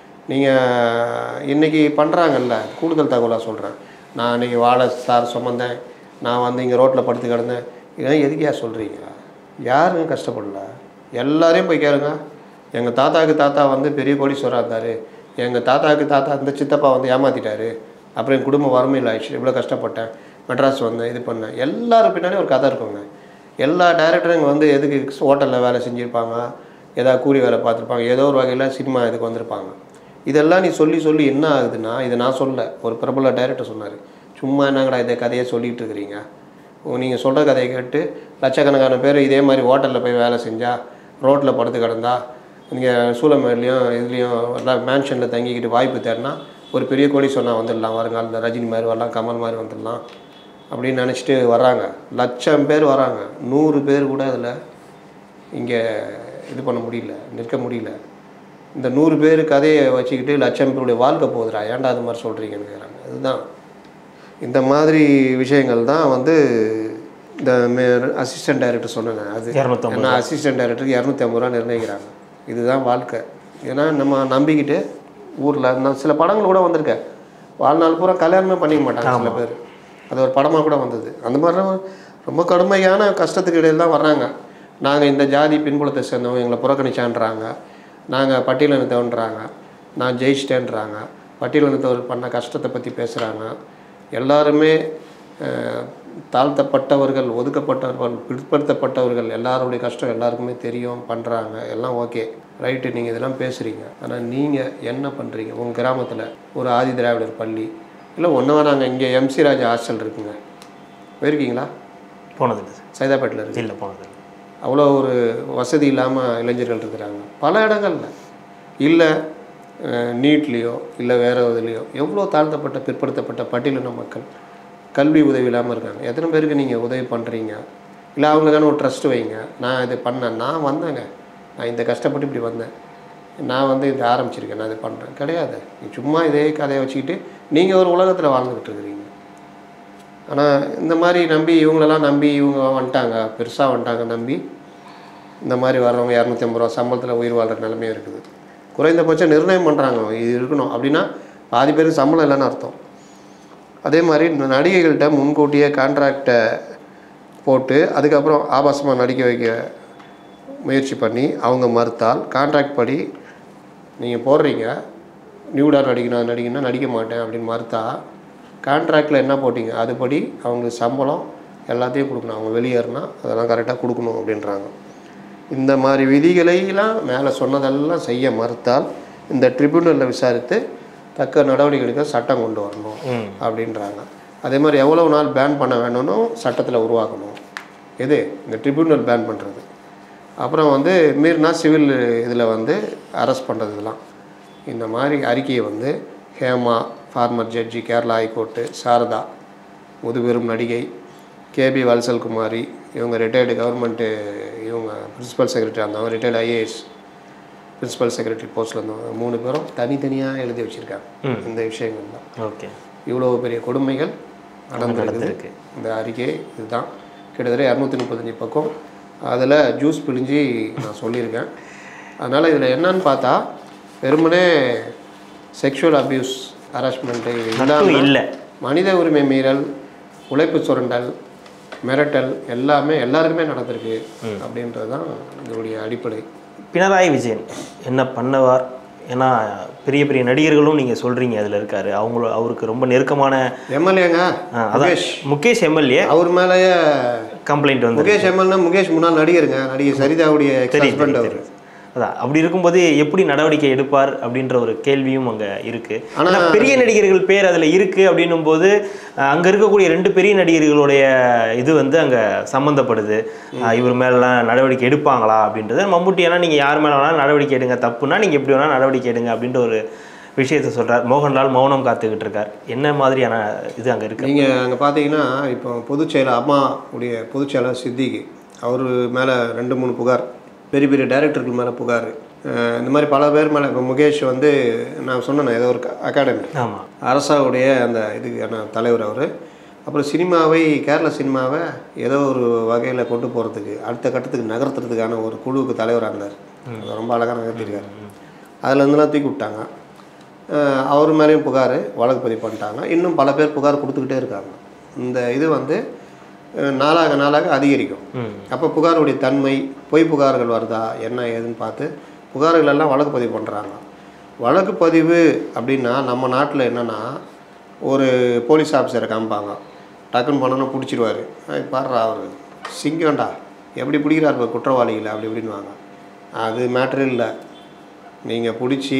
நீங்கள் இன்றைக்கி பண்ணுறாங்கல்ல கூடுதல் தகவலாக சொல்கிறேன் நான் இன்றைக்கி வாழை சார் சுமந்தேன் நான் வந்து இங்கே ரோட்டில் படுத்து கிடந்தேன் இதெல்லாம் எதுக்கியா சொல்கிறீங்க யாருங்க கஷ்டப்படல எல்லாரையும் போய் கேளுங்க எங்கள் தாத்தாவுக்கு தாத்தா வந்து பெரிய கோடீஸ்வரா இருந்தார் எங்கள் தாத்தாவுக்கு தாத்தா இந்த சித்தப்பா வந்து ஏமாற்றிட்டாரு அப்புறம் என் குடும்ப வறுமையில் ஆயிடுச்சு இவ்வளோ கஷ்டப்பட்டேன் மெட்ராஸ் வந்தேன் இது பண்ணேன் எல்லாரும் பின்னாடி ஒரு கதை இருக்குங்க எல்லா டேரக்டரும் இங்கே வந்து எதுக்கு ஹோட்டலில் வேலை செஞ்சுருப்பாங்க ஏதாவது கூலி வேலை பார்த்துருப்பாங்க ஏதோ ஒரு வகையில் சினிமா இதுக்கு வந்திருப்பாங்க இதெல்லாம் நீ சொல்லி சொல்லி என்ன ஆகுதுன்னா இதை நான் சொல்ல ஒரு பிரபல டைரக்டர் சொன்னார் சும்மா என்னங்கடா இதை கதையை சொல்லிட்டு இருக்கிறீங்க நீங்கள் சொல்கிற கதையை கேட்டு லட்சக்கணக்கான பேர் இதே மாதிரி ஹோட்டலில் போய் வேலை செஞ்சா ரோட்டில் படுத்து கிடந்தா நீங்கள் சூளமேட்லேயும் இதுலேயும் எல்லாம் மேன்ஷனில் தங்கிக்கிட்டு வாய்ப்பு தேடினா ஒரு பெரிய கோடி சொன்னால் வந்துடலாம் வருங்காலத்தில் ரஜினி மாதிரி வரலாம் கமல் மாதிரி வந்துடலாம் அப்படின்னு நினச்சிட்டு வர்றாங்க லட்சம் பேர் வராங்க நூறு பேர் கூட அதில் இங்கே இது பண்ண முடியல நிற்க முடியல இந்த நூறு பேர் கதையை வச்சுக்கிட்டு லட்சம் பேருடைய வாழ்க்கை போகுதுடா ஏன்டா அது மாதிரி சொல்கிறீங்கன்னு கேட்குறாங்க அதுதான் இந்த மாதிரி விஷயங்கள் தான் வந்து இந்த அசிஸ்டன்ட் டைரக்டர் சொன்னேன் அது இரநூத்தம்பது ஏன்னா அசிஸ்டன்ட் டைரக்டருக்கு இரநூத்தி ஐம்பது ரூபா நிர்ணயிக்கிறாங்க இதுதான் வாழ்க்கை ஏன்னா நம்ம நம்பிக்கிட்டு ஊரில் நான் சில படங்கள் கூட வந்திருக்கேன் வாழ்நாள் பூரா கல்யாணமே பண்ணிக்க மாட்டாங்க சில பேர் அது ஒரு படமாக கூட வந்தது அந்த மாதிரிலாம் ரொம்ப கடுமையான கஷ்டத்துக்கு இடையில் தான் வர்றாங்க நாங்கள் இந்த ஜாதி பின்புலத்தை சேர்ந்தவங்க எங்களை புறக்கணிச்சான்றாங்க நாங்கள் பட்டியலினத்தவன்றாங்க நான் ஜெயிச்சிட்டேன்றாங்க பட்டியலினத்தவர் பண்ண கஷ்டத்தை பற்றி பேசுகிறாங்க எல்லாருமே அஹ், தாழ்த்தப்பட்டவர்கள் ஒதுக்கப்பட்டவர்கள் பிற்படுத்தப்பட்டவர்கள் எல்லாருடைய கஷ்டம் எல்லாருக்குமே தெரியும் பண்ணுறாங்க எல்லாம் ஓகே ரைட்டு நீங்கள் இதெல்லாம் பேசுகிறீங்க ஆனால் நீங்கள் என்ன பண்ணுறீங்க உங்கள் கிராமத்தில் ஒரு ஆதி திராவிடர் பள்ளி இல்லை ஒன்று நாங்கள் இங்கே எம்சி ராஜா ஹாஸ்டல் இருக்குங்க போயிருக்கீங்களா போனதில்லை சார் சைதாப்பேட்டில் இருக்கு இல்லை போனதில்லை அவ்வளோ ஒரு வசதி இல்லாமல் இளைஞர்கள் இருக்கிறாங்க பல இடங்கள்ல இல்லை நீட்லேயோ இல்லை வேறு இதுலேயோ எவ்வளோ தாழ்த்தப்பட்ட பிற்படுத்தப்பட்ட பட்டியலின மக்கள் கல்வி உதவி இல்லாமல் இருக்காங்க எத்தனை பேருக்கு நீங்கள் உதவி பண்ணுறீங்க இல்லை அவங்களுக்கான ஒரு ட்ரஸ்ட் வைங்க நான் இது பண்ணேன் நான் வந்தேங்க நான் இந்த கஷ்டப்பட்டு இப்படி வந்தேன் நான் வந்து இது ஆரம்பிச்சிருக்கேன் நான் இது பண்ணுறேன் கிடையாது நீ சும்மா இதே கதையை வச்சுக்கிட்டு நீங்கள் ஒரு உலகத்தில் வாழ்ந்துக்கிட்டு இருக்கிறீங்க ஆனால் இந்த மாதிரி நம்பி இவங்களெல்லாம் நம்பி இவங்க வந்துட்டாங்க பெருசாக வந்துட்டாங்க நம்பி இந்த மாதிரி வர்றவங்க இரநூத்தி ஐம்பது ரூபா சம்பளத்தில் உயிர் வாழ்கிற நிலைமையும் இருக்குது குறைந்தபட்சம் நிர்ணயம் பண்ணுறாங்க இது இருக்கணும் அப்படின்னா பாதி பேருக்கு சம்பளம் இல்லைன்னு அர்த்தம் அதே மாதிரி இந்த நடிகைகள்கிட்ட முன்கூட்டியே கான்ட்ராக்டை போட்டு அதுக்கப்புறம் ஆபாசமாக நடிக்க வைக்க முயற்சி பண்ணி அவங்க மறுத்தால் கான்ட்ராக்ட் படி நீங்கள் போடுறீங்க நியூடாக நடிக்கணும் நடிக்கணும்னா நடிக்க மாட்டேன் அப்படின்னு மறுத்தா கான்ட்ராக்டில் என்ன போட்டிங்க அதுபடி அவங்களுக்கு சம்பளம் எல்லாத்தையும் கொடுக்கணும் அவங்க வெளியேறினா அதெல்லாம் கரெக்டாக கொடுக்கணும் அப்படின்றாங்க இந்த மாதிரி விதிகளையெல்லாம் மேலே சொன்னதெல்லாம் செய்ய மறுத்தால் இந்த ட்ரிபியூனலில் விசாரித்து தக்க நடவடிக்கை எடுக்க சட்டம் கொண்டு வரணும் ம் அப்படின்றாங்க அதே மாதிரி எவ்வளவு நாள் பேன் பண்ண வேணும்னு சட்டத்தில் உருவாக்கணும் எது இந்த ட்ரிபியூனல் பேன் பண்ணுறது அப்புறம் வந்து மீறினா சிவில் இதில் வந்து அரெஸ்ட் பண்ணுறது இதெல்லாம் இந்த மாதிரி அறிக்கையை வந்து Hema former judge Kerala high court Sarada முதுபெரும் நடிகை கேபி வல்சல் குமாரி இவங்க ரிட்டையர்டு கவர்மெண்ட்டு இவங்க பிரின்சிபல் செக்ரட்டரி இருந்தவங்க ரிட்டையர்டு ஐஏஎஸ் பிரின்சிபல் செக்ரட்டரி போஸ்ட்டில் இருந்தவங்க மூணு பேரும் தனித்தனியாக எழுதி வச்சுருக்காங்க இந்த விஷயங்கள்லாம் ஓகே இவ்வளோ பெரிய கொடுமைகள் நடந்திருக்குது நடந்திருக்கு. இந்த அறிக்கை இதுதான் கிட்டத்தட்ட இரநூத்தி முப்பத்தஞ்சு பக்கம் அதில் ஜூஸ் பிழிஞ்சு நான் சொல்லியிருக்கேன் அதனால் இதில் என்னன்னு பார்த்தா வெறுமனே செக்ஷுவல் அபியூஸ் ஹராஸ்மெண்ட்டு மட்டும் இல்லாமல் இல்லை மனித உரிமை மீறல் உழைப்பு சுரண்டல் மிரட்டல் எல்லாமே எல்லாருக்குமே நடந்திருக்கு அப்படின்றது தான் இதனுடைய அடிப்படை பினராயி விஜயன் என்ன பண்ணுவார் ஏன்னா பெரிய பெரிய நடிகர்களும் நீங்கள் சொல்கிறீங்க அதில் இருக்காரு அவங்கள அவருக்கு ரொம்ப நெருக்கமான எம்எல்ஏங்க ஆ, அதான் முகேஷ் முகேஷ் எம்எல்ஏ அவர் மேலேயே கம்ப்ளைண்ட் வந்து முகேஷ் எம்எல்ஏ முகேஷ் முன்னாள் நடிகருங்க நடிகை சரிதாவுடைய ஹஸ்பண்ட் அவர் அதான் அப்படி இருக்கும்போது எப்படி நடவடிக்கை எடுப்பார் அப்படின்ற ஒரு கேள்வியும் அங்கே இருக்கு ஆனா- ஆனா பெரிய நடிகர்கள் பேர் அதில் இருக்கு அப்படின்னும் போது அஹ், அங்க இருக்கக்கூடிய ரெண்டு பெரிய நடிகர்களுடைய இது வந்து அங்க சம்மந்தப்படுது அஹ், இவர் மேலாம் நடவடிக்கை எடுப்பாங்களா அப்படின்றது மம்முட்டி ஏன்னா நீங்க யார் மேல வேணாலும் நடவடிக்கை எடுங்க தப்புனா நீங்க எப்படி வேணாலும் நடவடிக்கை எடுங்க அப்படின்ற ஒரு விஷயத்த சொல்றார் மோகன்லால் மௌனம் காத்துக்கிட்டு இருக்கார் என்ன மாதிரியான இது அங்க இருக்கு நீங்கள் அங்கே பார்த்தீங்கன்னா இப்போ பொதுச் செயலர் அம்மா உடைய பொதுச் செயலர் சித்திக்கு அவர் மேலே ரெண்டு மூணு புகார் பெரிய பெரிய டைரக்டர்கள் மேலே புகார் அஹ் இந்த மாதிரி பல பேர் மேலே இப்போ முகேஷ் வந்து நான் சொன்னேன் ஏதோ ஒரு அகாடமி ஆமா அரசாவுடைய அந்த இதுக்கான தலைவர் அவர் அப்புறம் சினிமாவை கேரள சினிமாவை ஏதோ ஒரு வகையில் கொண்டு போகிறதுக்கு அடுத்த கட்டத்துக்கு நகர்த்துறதுக்கான ஒரு குழுவுக்கு தலைவராக இருந்தார் அது ரொம்ப அழகாக நகர்த்திருக்காரு அதில் இருந்தெல்லாம் தூக்கி விட்டாங்க அஹ் அவர் மேலேயும் புகார் வழக்கு பதிவு பண்ணிட்டாங்க இன்னும் பல பேர் புகார் கொடுத்துக்கிட்டே இருக்காங்க இந்த இது வந்து அஹ் நாளாக நாளாக அதிகரிக்கும் ம் அப்போ புகாருடைய தன்மை பொய் புகார்கள் வருதா என்ன ஏதுன்னு பார்த்து புகார்கள் எல்லாம் வழக்கு பதிவு பண்ணுறாங்க வழக்கு பதிவு அப்படின்னா நம்ம நாட்டில் என்னென்னா ஒரு போலீஸ் ஆஃபீஸரை காமிப்பாங்க டக்குன்னு பண்ணோன்னா பிடிச்சிருவாரு பாடுறா அவர் சிங்கம்டா எப்படி பிடிக்கிறார் பாரு குற்றவாளிகளை அப்படி இப்படின்னுவாங்க அது மேட்ரு இல்லை நீங்கள் பிடிச்சி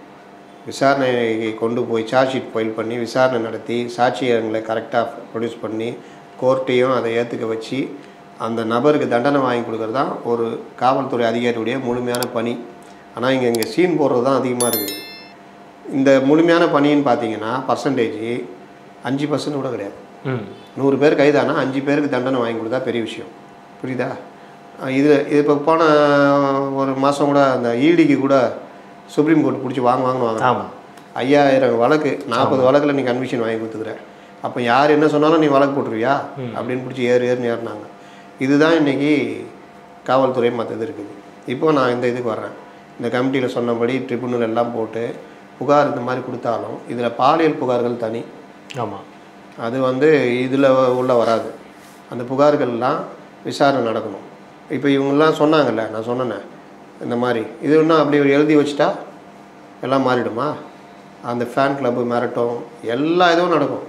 விசாரணைக்கு கொண்டு போய் சார்ஜ் ஷீட் ஃபைல் பண்ணி விசாரணை நடத்தி சாட்சியங்களை கரெக்டாக ப்ரொடியூஸ் பண்ணி கோர்ட்டையும் அதை ஏற்றுக்க வச்சு அந்த நபருக்கு தண்டனை வாங்கி கொடுக்கறது தான் ஒரு காவல்துறை அதிகாரியுடைய முழுமையான பணி ஆனால் இங்கே இங்கே சீன் போடுறது தான் அதிகமாக இருக்குது இந்த முழுமையான பணின்னு பார்த்தீங்கன்னா பர்சன்டேஜ் அஞ்சு பர்சன்ட் கூட கிடையாது ம் நூறு பேர் கைதானா அஞ்சு பேருக்கு தண்டனை வாங்கி கொடுத்தா பெரிய விஷயம் புரியுதா அஹ் இது இது இப்போ போன ஒரு மாதம் கூட அந்த ஈடிக்கு கூட சுப்ரீம் கோர்ட் பிடிச்சி வாங்க வாங்கினாங்க ஆமாம் ஐயாயிரம் வழக்கு நாற்பது வழக்கில் நீ கன்விஷன் வாங்கி கொடுத்துக்கிற அப்போ யார் என்ன சொன்னாலும் நீ வழக்கு போட்டுருவியா அப்படின்னு பிடிச்சி ஏறு ஏறுன்னு ஏறினாங்க இதுதான் இன்னைக்கு காவல்துறை மற்றது இருக்குது இப்போ நான் இந்த இதுக்கு வர்றேன் இந்த கமிட்டியில் சொன்னபடி ட்ரிபுனல் எல்லாம் போட்டு புகார் இந்த மாதிரி கொடுத்தாலும் இதில் பாலியல் புகார்கள் தனி ஆமாம் அது வந்து இதில் உள்ள வராது அந்த புகார்கள்லாம் விசாரணை நடக்கணும் இப்போ இவங்கெல்லாம் சொன்னாங்கல்ல நான் சொன்னேனே இந்த மாதிரி இது இன்னும் அப்படி ஒரு எழுதி வச்சுட்டா எல்லாம் மாறிடுமா அந்த ஃபேன் கிளப்பு மிரட்டும் எல்லா இதுவும் நடக்கும்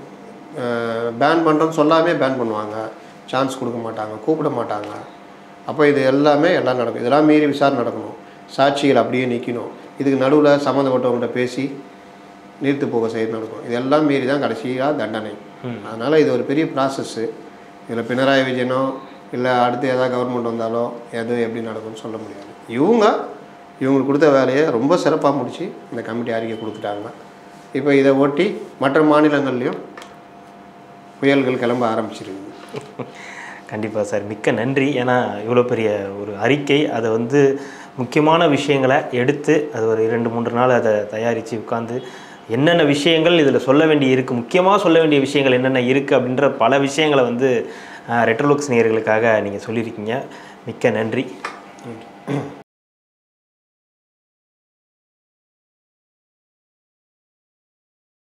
பேன் பண்ணுறோன்னு சொல்லாமே பேன் பண்ணுவாங்க சான்ஸ் கொடுக்க மாட்டாங்க கூப்பிட மாட்டாங்க அப்போ இது எல்லாமே எல்லாம் நடக்கும் இதெல்லாம் மீறி விசாரணை நடக்கணும் சாட்சிகள் அப்படியே நிற்கணும் இதுக்கு நடுவில் சம்மந்தப்பட்டவங்கள்ட்ட பேசி நீர்த்து போக செய்து நடக்கும் இதெல்லாம் மீறி தான் கடைசியாக தண்டனை அதனால் இது ஒரு பெரிய ப்ராசஸ்ஸு இதில் பினராயி விஜயனோ இல்லை அடுத்து ஏதாவது கவர்மெண்ட் வந்தாலோ எது எப்படி நடக்கும்னு சொல்ல முடியாது இவங்க இவங்களுக்கு கொடுத்த வேலையை ரொம்ப சிறப்பாக முடித்து இந்த கமிட்டி அறிக்கை கொடுத்துட்டாங்க இப்போ இதை ஒட்டி மற்ற மாநிலங்கள்லேயும் புயல்கள் கிளம்ப ஆரம்பிச்சிருக்குது கண்டிப்பாக சார் மிக்க நன்றி ஏன்னா இவ்வளோ பெரிய ஒரு அறிக்கை அதை வந்து முக்கியமான விஷயங்களை எடுத்து அது ஒரு இரண்டு மூன்று நாள் அதை தயாரித்து உட்காந்து என்னென்ன விஷயங்கள் இதில் சொல்ல வேண்டி இருக்குது முக்கியமாக சொல்ல வேண்டிய விஷயங்கள் என்னென்ன இருக்குது அப்படின்ற பல விஷயங்களை வந்து ரெட்ரோலுக்ஸ் நேயர்களுக்காக நீங்கள் சொல்லியிருக்கீங்க மிக்க நன்றி